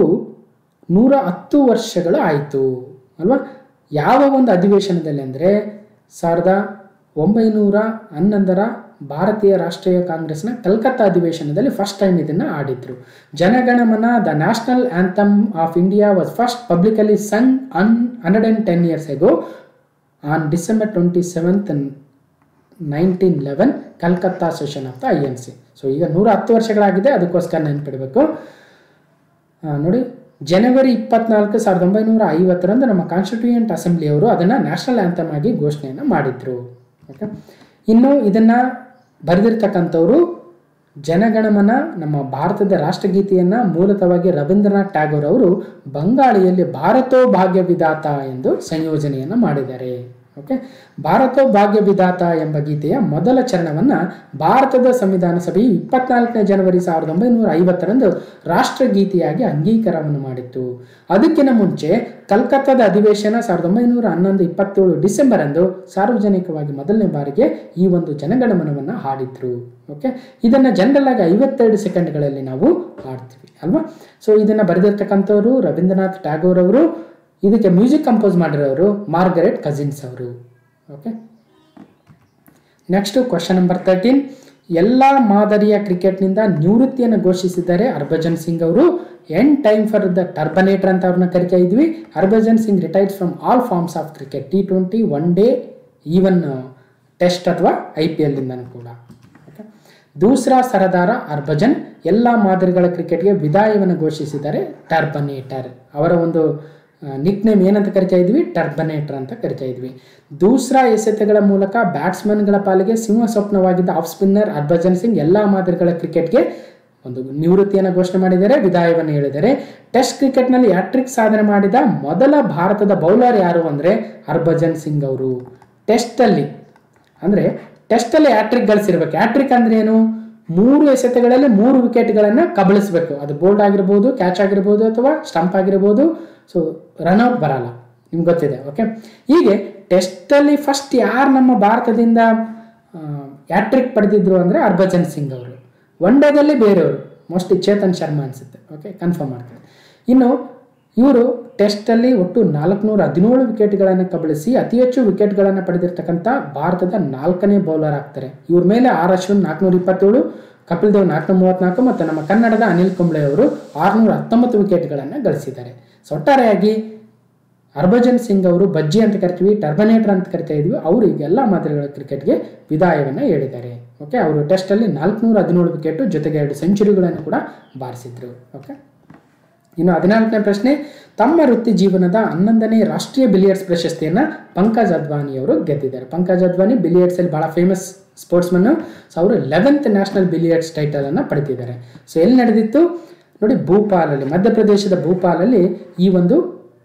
ನೂರ ಹತ್ತು ವರ್ಷಗಳು ಆಯಿತು ಅಲ್ವಾ ಯಾವ ಒಂದು ಅಧಿವೇಶನದಲ್ಲಿ ಅಂದರೆ ಸಾವಿರದ ಒಂಬೈನೂರ ಹನ್ನೊಂದರ ಭಾರತೀಯ ರಾಷ್ಟ್ರೀಯ ಕಾಂಗ್ರೆಸ್ನ ಕಲ್ಕತ್ತಾ ಅಧಿವೇಶನದಲ್ಲಿ ಫಸ್ಟ್ ಟೈಮ್ ಇದನ್ನು ಆಡಿದ್ರು Jana Gana Mana the national anthem of India was first publicly sung an hundred and ten years ago on December twenty seventh nineteen eleven Calcutta session of the I N C so ಈಗ ನೂರ ಹತ್ತು ವರ್ಷಗಳಾಗಿದೆ ಅದಕ್ಕೋಸ್ಕರ ನೆನ್ಪಿಡಬೇಕು ಆ, ನೋಡಿ ಜನವರಿ ಇಪ್ಪತ್ನಾಲ್ಕು ಸಾವಿರದ ಒಂಬೈನೂರ ಐವತ್ತರಂದು ನಮ್ಮ ಕಾನ್ಸ್ಟಿಟ್ಯೂಯೆಂಟ್ ಅಸೆಂಬ್ಲಿಯವರು ಅದನ್ನು ನ್ಯಾಷನಲ್ ಆ್ಯಂಥಮ್ ಆಗಿ ಘೋಷಣೆಯನ್ನು ಮಾಡಿದ್ರು ಓಕೆ ಇನ್ನು ಇದನ್ನು ಬರೆದಿರ್ತಕ್ಕಂಥವ್ರು ಜನಗಣಮನ ನಮ್ಮ ಭಾರತದ ರಾಷ್ಟ್ರಗೀತೆಯನ್ನು ಮೂಲತಃವಾಗಿ ರವೀಂದ್ರನಾಥ್ ಟ್ಯಾಗೋರ್ ಅವರು ಬಂಗಾಳಿಯಲ್ಲಿ ಭಾರತೋ ಭಾಗ್ಯ ವಿಧಾತ ಎಂದು ಸಂಯೋಜನೆಯನ್ನು ಮಾಡಿದ್ದಾರೆ ಓಕೆ ಭಾರತೋ ಭಾಗ್ಯ ವಿಧಾತ ಎಂಬ ಗೀತೆಯ ಮೊದಲ ಚರಣವನ್ನು ಭಾರತದ ಸಂವಿಧಾನ ಸಭೆಯು ಇಪ್ಪತ್ನಾಲ್ಕನೇ ಜನವರಿ ಸಾವಿರದ ಒಂಬೈನೂರ ಐವತ್ತರಂದು ರಾಷ್ಟ್ರಗೀತೆಯಾಗಿ ಅಂಗೀಕಾರವನ್ನು ಮಾಡಿತ್ತು ಅದಕ್ಕಿಂತ ಮುಂಚೆ ಕಲ್ಕತ್ತಾದ ಅಧಿವೇಶನ ಸಾವಿರದ ಒಂಬೈನೂರ ಹನ್ನೊಂದು ಇಪ್ಪತ್ತೇಳು ಡಿಸೆಂಬರ್ ಅಂದು ಸಾರ್ವಜನಿಕವಾಗಿ ಮೊದಲನೇ ಬಾರಿಗೆ ಈ ಒಂದು ಜನಗಣಮನವನ್ನು ಹಾಡಿದ್ರು ಓಕೆ ಇದನ್ನು ಜನರಲ್ ಆಗಿ ಐವತ್ತೆರಡು ಸೆಕೆಂಡ್ಗಳಲ್ಲಿ ನಾವು ಹಾಡ್ತೀವಿ ಅಲ್ವಾ ಸೊ ಇದನ್ನು ಬರೆದಿರ್ತಕ್ಕಂಥವ್ರು ರವೀಂದ್ರನಾಥ್ ಟ್ಯಾಗೋರ್ ಅವರು ಇದಕ್ಕೆ ಮ್ಯೂಸಿಕ್ ಕಂಪೋಸ್ ಮಾಡಿರೋರು ಮಾರ್ಗರೆಟ್ ಕಜಿನ್ಸ್ ಅವರು okay next question number thirteen ಎಲ್ಲ ಮಾದರಿಯ ಕ್ರಿಕೆಟ್ನಿಂದ ನಿವೃತ್ತಿಯನ್ನು ಘೋಷಿಸಿದ್ದಾರೆ ಹರ್ಭಜನ್ ಸಿಂಗ್ ಅವರು end time for the Turbanator ಅಂತ ಅವ್ರನ್ನ ಕರಿತಾ ಇದ್ವಿ Harbhajan Singh retires from all forms of cricket T twenty one day even test ಅಥವಾ ಐ ಪಿ ಎಲ್ನಿಂದನೂ ಕೂಡ ಓಕೆ ದೂಸರಾ ಸರದಾರ ಹರ್ಭಜನ್ ಎಲ್ಲ ಮಾದರಿಗಳ ಕ್ರಿಕೆಟ್ಗೆ ವಿದಾಯವನ್ನು ಘೋಷಿಸಿದ್ದಾರೆ ಟರ್ಬನೇಟರ್ ಅವರ ಒಂದು ನಿಕ್ ನೇಮ್ ಏನಂತ ಕರಿತಾ ಇದ್ವಿ ಟರ್ಬನೇಟರ್ ಅಂತ ಕರಿತಾ ಇದ್ವಿ ದೂಸರಾ ಎಸೆತಗಳ ಮೂಲಕ ಬ್ಯಾಟ್ಸ್ಮನ್ಗಳ ಪಾಲಿಗೆ ಸಿಂಹ ಸ್ವಪ್ನವಾಗಿದ್ದ ಆಫ್ ಸ್ಪಿನ್ನರ್ ಹರ್ಭಜನ್ ಸಿಂಗ್ ಎಲ್ಲ ಮಾದರಿಗಳ ಕ್ರಿಕೆಟ್ಗೆ ಒಂದು ನಿವೃತ್ತಿಯನ್ನು ಘೋಷಣೆ ಮಾಡಿದ್ದಾರೆ ವಿದಾಯವನ್ನು ಹೇಳಿದ್ದಾರೆ ಟೆಸ್ಟ್ ಕ್ರಿಕೆಟ್ನಲ್ಲಿ ಹ್ಯಾಟ್ರಿಕ್ ಸಾಧನೆ ಮಾಡಿದ ಮೊದಲ ಭಾರತದ ಬೌಲರ್ ಯಾರು ಅಂದರೆ ಹರ್ಭಜನ್ ಸಿಂಗ್ ಅವರು ಟೆಸ್ಟಲ್ಲಿ ಅಂದರೆ ಟೆಸ್ಟಲ್ಲಿ ಹ್ಯಾಟ್ರಿಕ್ ಗಳಿಸಿರ್ಬೇಕು ಹ್ಯಾಟ್ರಿಕ್ ಅಂದ್ರೆ ಏನು ಮೂರು ಎಸೆತಗಳಲ್ಲಿ ಮೂರು ವಿಕೆಟ್ಗಳನ್ನು ಕಬಳಿಸಬೇಕು ಅದು ಬೋಲ್ಡ್ ಆಗಿರ್ಬೋದು ಕ್ಯಾಚ್ ಆಗಿರ್ಬೋದು ಅಥವಾ ಸ್ಟಂಪ್ ಆಗಿರ್ಬೋದು ಸೊ ರನ್ಔಟ್ ಬರಲ್ಲ ನಿಮ್ಗೆ ಗೊತ್ತಿದೆ ಓಕೆ ಹೀಗೆ ಟೆಸ್ಟಲ್ಲಿ ಫಸ್ಟ್ ಯಾರು ನಮ್ಮ ಭಾರತದಿಂದ ಹ್ಯಾಟ್ರಿಕ್ ಪಡೆದಿದ್ರು ಅಂದರೆ ಹರ್ಭಜನ್ ಸಿಂಗ್ ಅವರು ಒನ್ ಡೇದಲ್ಲಿ ಬೇರೆಯವರು ಮೋಸ್ಟ್ಲಿ ಚೇತನ್ ಶರ್ಮಾ ಅನಿಸುತ್ತೆ ಓಕೆ ಕನ್ಫರ್ಮ್ ಮಾಡ್ತಾರೆ ಇನ್ನು ಇವರು ಟೆಸ್ಟಲ್ಲಿ ಒಟ್ಟು ನಾಲ್ಕುನೂರ ಹದಿನೇಳು ವಿಕೆಟ್ಗಳನ್ನು ಕಬಳಿಸಿ ಅತಿ ಹೆಚ್ಚು ವಿಕೆಟ್ಗಳನ್ನು ಪಡೆದಿರ್ತಕ್ಕಂಥ ಭಾರತದ ನಾಲ್ಕನೇ ಬೌಲರ್ ಆಗ್ತಾರೆ ಇವ್ರ ಮೇಲೆ ಆರ್ ಅಶ್ವಿನ್ ನಾಲ್ಕುನೂರ ಇಪ್ಪತ್ತೇಳು ಕಪಿಲ್ ದೇವ್ ನಾಲ್ಕುನೂರ ಮೂವತ್ತ್ನಾಲ್ಕು ಮತ್ತು ನಮ್ಮ ಕನ್ನಡದ ಅನಿಲ್ ಕುಂಬ್ಳೆ ಅವರು ಆರುನೂರ ಹತ್ತೊಂಬತ್ತು ವಿಕೆಟ್ಗಳನ್ನು ಗಳಿಸಿದ್ದಾರೆ ಸೊ ಒಟ್ಟಾರೆಯಾಗಿ ಹರ್ಭಜನ್ ಸಿಂಗ್ ಅವರು ಬಜ್ಜಿ ಅಂತ ಕರಿತೀವಿ ಟರ್ಬನೇಟರ್ ಅಂತ ಕರಿತಾ ಇದ್ವಿ ಅವರು ಈಗ ಎಲ್ಲ ಮಾದರಿಗಳ ಕ್ರಿಕೆಟ್ಗೆ ವಿದಾಯವನ್ನು ಹೇಳಿದ್ದಾರೆ ಓಕೆ ಅವರು ಟೆಸ್ಟಲ್ಲಿ ನಾಲ್ಕುನೂರ ಹದಿನೇಳು ವಿಕೆಟು ಜೊತೆಗೆ ಎರಡು ಸೆಂಚುರಿಗಳನ್ನು ಕೂಡ ಬಾರಿಸಿದ್ರು ಓಕೆ ಇನ್ನು ಹದಿನಾಲ್ಕನೇ ಪ್ರಶ್ನೆ ತಮ್ಮ ವೃತ್ತಿ ಜೀವನದ ಹನ್ನೊಂದನೇ ರಾಷ್ಟ್ರೀಯ ಬಿಲಿಯರ್ಡ್ಸ್ ಪ್ರಶಸ್ತಿಯನ್ನು ಪಂಕಜ್ ಅದ್ವಾನಿ ಅವರು ಗೆದ್ದಿದ್ದಾರೆ ಪಂಕಜ್ ಅದ್ವಾನಿ ಬಿಲಿಯರ್ಡ್ಸ್ ಅಲ್ಲಿ ಬಹಳ ಫೇಮಸ್ ಸ್ಪೋರ್ಟ್ಸ್ಮನ್ ಸೊ ಅವರು ಲೆವೆಂತ್ ನ್ಯಾಷನಲ್ ಬಿಲಿಯರ್ಡ್ಸ್ ಟೈಟಲ್ ಅನ್ನು ಪಡೆದಿದ್ದಾರೆ ಸೊ ಎಲ್ಲಿ ನಡೆದಿತ್ತು ನೋಡಿ ಭೂಪಾಲಲ್ಲಿ ಮಧ್ಯಪ್ರದೇಶದ ಭೂಪಾಲಲ್ಲಿ ಈ ಒಂದು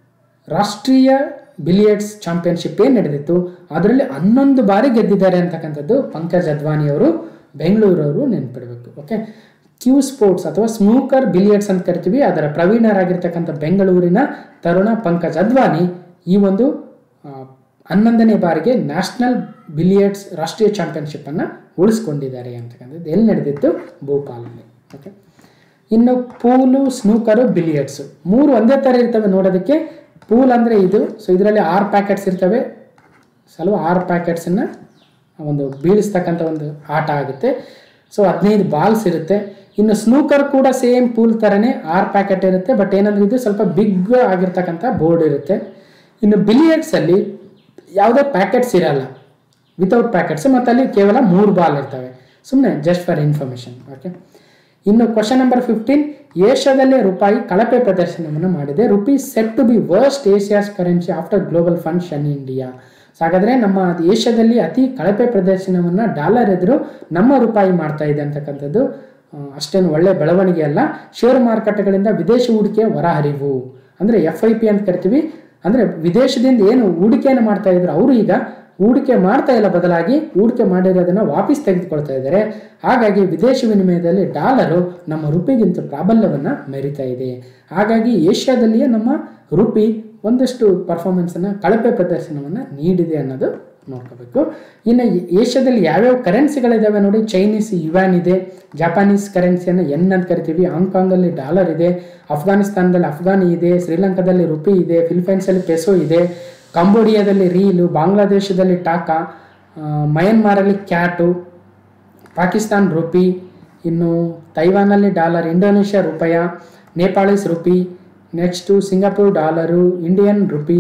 ರಾಷ್ಟ್ರೀಯ ಬಿಲಿಯರ್ಡ್ಸ್ ಚಾಂಪಿಯನ್ಶಿಪ್ ಏನು ನಡೆದಿತ್ತು ಅದರಲ್ಲಿ ಹನ್ನೊಂದು ಬಾರಿ ಗೆದ್ದಿದ್ದಾರೆ ಅಂತಕ್ಕಂಥದ್ದು ಪಂಕಜ್ ಅದ್ವಾನಿ ಅವರು ಬೆಂಗಳೂರವರು ನೆನ್ಪಿಡಬೇಕು ಓಕೆ ಕ್ಯೂ ಸ್ಪೋರ್ಟ್ಸ್ ಅಥವಾ ಸ್ನೂಕರ್ ಬಿಲಿಯರ್ಡ್ಸ್ ಅಂತ ಕರಿತೀವಿ ಅದರ ಪ್ರವೀಣರಾಗಿರ್ತಕ್ಕಂಥ ಬೆಂಗಳೂರಿನ ತರುಣ ಪಂಕಜ್ ಅದ್ವಾನಿ ಈ ಒಂದು ಆ, ಹನ್ನೊಂದನೇ ಬಾರಿಗೆ ನ್ಯಾಷನಲ್ ಬಿಲಿಯರ್ಡ್ಸ್ ರಾಷ್ಟ್ರೀಯ ಚಾಂಪಿಯನ್ಶಿಪ್ಪನ್ನು ಉಳಿಸ್ಕೊಂಡಿದ್ದಾರೆ ಅಂತಕ್ಕಂಥದ್ದು ಎಲ್ಲಿ ನಡೆದಿತ್ತು ಭೋಪಾಲಲ್ಲಿ ಓಕೆ ಇನ್ನು ಪೂಲು ಸ್ನೂಕರು ಬಿಲಿಯರ್ಡ್ಸು ಮೂರು ಒಂದೇ ಥರ ಇರ್ತವೆ ನೋಡೋದಕ್ಕೆ ಪೂಲ್ ಅಂದರೆ ಇದು ಸೊ ಇದರಲ್ಲಿ ಆರು ಪ್ಯಾಕೆಟ್ಸ್ ಇರ್ತವೆ ಸಲವು ಆರು ಪ್ಯಾಕೆಟ್ಸನ್ನು ಒಂದು ಬೀಳಿಸ್ತಕ್ಕಂಥ ಒಂದು ಆಟ ಆಗುತ್ತೆ ಸೊ ಹದಿನೈದು ಬಾಲ್ಸ್ ಇರುತ್ತೆ ಇನ್ನು ಸ್ನೂಕರ್ ಕೂಡ ಸೇಮ್ ಪೂಲ್ ಥರನೇ ಆರು ಪ್ಯಾಕೆಟ್ ಇರುತ್ತೆ ಬಟ್ ಏನಂದ್ರೆ ಇದು ಸ್ವಲ್ಪ ಬಿಗ್ ಆಗಿರ್ತಕ್ಕಂಥ ಬೋರ್ಡ್ ಇರುತ್ತೆ ಇನ್ನು ಬಿಲಿಯರ್ಡ್ಸಲ್ಲಿ ಯಾವುದೇ ಪ್ಯಾಕೆಟ್ಸ್ ಇರಲ್ಲ ವಿತೌಟ್ ಪ್ಯಾಕೆಟ್ಸ್ ಮತ್ತು ಅಲ್ಲಿ ಕೇವಲ ಮೂರು ಬಾಲ್ ಇರ್ತವೆ ಸುಮ್ಮನೆ ಜಸ್ಟ್ ಫಾರ್ ಇನ್ಫಾರ್ಮೇಷನ್ ಓಕೆ ಇನ್ನು ಕ್ವಶನ್ ನಂಬರ್ ಫಿಫ್ಟೀನ್ ಏಷ್ಯಾದಲ್ಲೇ ರೂಪಾಯಿ ಕಳಪೆ ಪ್ರದರ್ಶನವನ್ನು ಮಾಡಿದೆ rupees set to be worst Asia's currency after global fund in India so ಹಾಗಾದರೆ ನಮ್ಮ ಏಷ್ಯಾದಲ್ಲಿ ಅತಿ ಕಳಪೆ ಪ್ರದರ್ಶನವನ್ನು ಡಾಲರ್ ಎದುರು ನಮ್ಮ ರೂಪಾಯಿ ಮಾಡ್ತಾ ಇದೆ ಅಂತಕ್ಕಂಥದ್ದು ಆ, ಅಷ್ಟೇನು ಒಳ್ಳೆ ಬೆಳವಣಿಗೆ ಅಲ್ಲ ಷೇರು ಮಾರುಕಟ್ಟೆಗಳಿಂದ ವಿದೇಶಿ ಹೂಡಿಕೆ ಹೊರಹರಿವು ಅಂದರೆ ಎಫ್ ಐ ಪಿ ಅಂತ ಕರಿತೀವಿ ಅಂದರೆ ವಿದೇಶದಿಂದ ಏನು ಹೂಡಿಕೆಯನ್ನು ಮಾಡ್ತಾ ಇದ್ರು ಅವರು ಈಗ ಹೂಡಿಕೆ ಮಾಡ್ತಾ ಇಲ್ಲ ಬದಲಾಗಿ ಹೂಡಿಕೆ ಮಾಡಿರೋದನ್ನು ವಾಪಸ್ ತೆಗೆದುಕೊಳ್ತಾ ಇದ್ದಾರೆ ಹಾಗಾಗಿ ವಿದೇಶಿ ವಿನಿಮಯದಲ್ಲಿ ಡಾಲರು ನಮ್ಮ ರುಪಿಗಿಂತ ಪ್ರಾಬಲ್ಯವನ್ನು ಮೆರಿತಾ ಇದೆ ಹಾಗಾಗಿ ಏಷ್ಯಾದಲ್ಲಿಯೇ ನಮ್ಮ ರುಪಿ ಒಂದಷ್ಟು ಪರ್ಫಾರ್ಮೆನ್ಸನ್ನು ಕಳಪೆ ಪ್ರದರ್ಶನವನ್ನು ನೀಡಿದೆ ಅನ್ನೋದು ನೋಡ್ಕೋಬೇಕು ಇನ್ನು ಏಷ್ಯಾದಲ್ಲಿ ಯಾವ್ಯಾವ ಕರೆನ್ಸಿಗಳಿದ್ದಾವೆ ನೋಡಿ ಚೈನೀಸ್ ಯುವಾನ್ ಇದೆ ಜಪಾನೀಸ್ ಕರೆನ್ಸಿಯನ್ನು ಎನ್ ಅಂತ ಕರಿತೀವಿ ಹಾಂಗ್ಕಾಂಗಲ್ಲಿ ಡಾಲರ್ ಇದೆ ಅಫ್ಘಾನಿಸ್ತಾನದಲ್ಲಿ ಅಫ್ಘಾನಿ ಇದೆ ಶ್ರೀಲಂಕಾದಲ್ಲಿ ರುಪಿ ಇದೆ ಫಿಲಿಪೈನ್ಸಲ್ಲಿ ಪೆಸೋ ಇದೆ ಕಂಬೋಡಿಯಾದಲ್ಲಿ ರೀಲು ಬಾಂಗ್ಲಾದೇಶದಲ್ಲಿ ಟಾಕಾ ಆ, ಮಯನ್ಮಾರಲ್ಲಿ ಕ್ಯಾಟು ಪಾಕಿಸ್ತಾನ್ ರುಪಿ ಇನ್ನು ತೈವಾನಲ್ಲಿ dollar Indonesia rupiah Nepalese rupee next Singapore dollar Indian rupee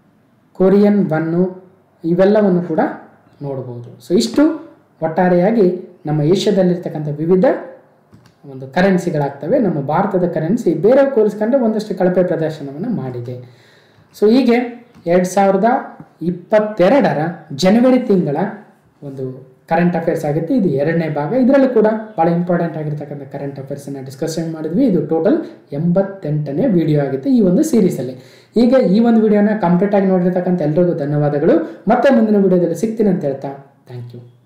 Korean ಬನ್ನು ಇವೆಲ್ಲವನ್ನು ಕೂಡ ನೋಡ್ಬೋದು ಸೊ ಇಷ್ಟು ಒಟ್ಟಾರೆಯಾಗಿ ನಮ್ಮ ಏಷ್ಯಾದಲ್ಲಿರ್ತಕ್ಕಂಥ ವಿವಿಧ ಒಂದು ಕರೆನ್ಸಿಗಳಾಗ್ತವೆ ನಮ್ಮ ಭಾರತದ ಕರೆನ್ಸಿ ಬೇರೆ ಹೋಲಿಸ್ಕೊಂಡ್ರೆ ಒಂದಷ್ಟು ಕಳಪೆ ಪ್ರದರ್ಶನವನ್ನು ಮಾಡಿದೆ ಸೊ ಹೀಗೆ ಎರಡು ಸಾವಿರದ ಇಪ್ಪತ್ತೆರಡರ ಜನವರಿ ತಿಂಗಳ ಒಂದು ಕರೆಂಟ್ ಅಫೇರ್ಸ್ ಆಗುತ್ತೆ ಇದು ಎರಡನೇ ಭಾಗ ಇದರಲ್ಲೂ ಕೂಡ ಭಾಳ ಇಂಪಾರ್ಟೆಂಟ್ ಆಗಿರ್ತಕ್ಕಂಥ ಕರೆಂಟ್ ಅಫೇರ್ಸನ್ನು ಡಿಸ್ಕಷನ್ ಮಾಡಿದ್ವಿ ಇದು ಟೋಟಲ್ ಎಂಬತ್ತೆಂಟನೇ ವಿಡಿಯೋ ಆಗುತ್ತೆ ಈ ಒಂದು ಸೀರೀಸಲ್ಲಿ ಈಗ ಈ ಒಂದು ವಿಡಿಯೋನ ಕಂಪ್ಲೀಟ್ ಆಗಿ ನೋಡಿರ್ತಕ್ಕಂಥ ಎಲ್ರಿಗೂ ಧನ್ಯವಾದಗಳು ಮತ್ತೆ ಮುಂದಿನ ವಿಡಿಯೋದಲ್ಲಿ ಸಿಗ್ತೀನಿ ಅಂತ ಹೇಳ್ತಾ ಥ್ಯಾಂಕ್ ಯು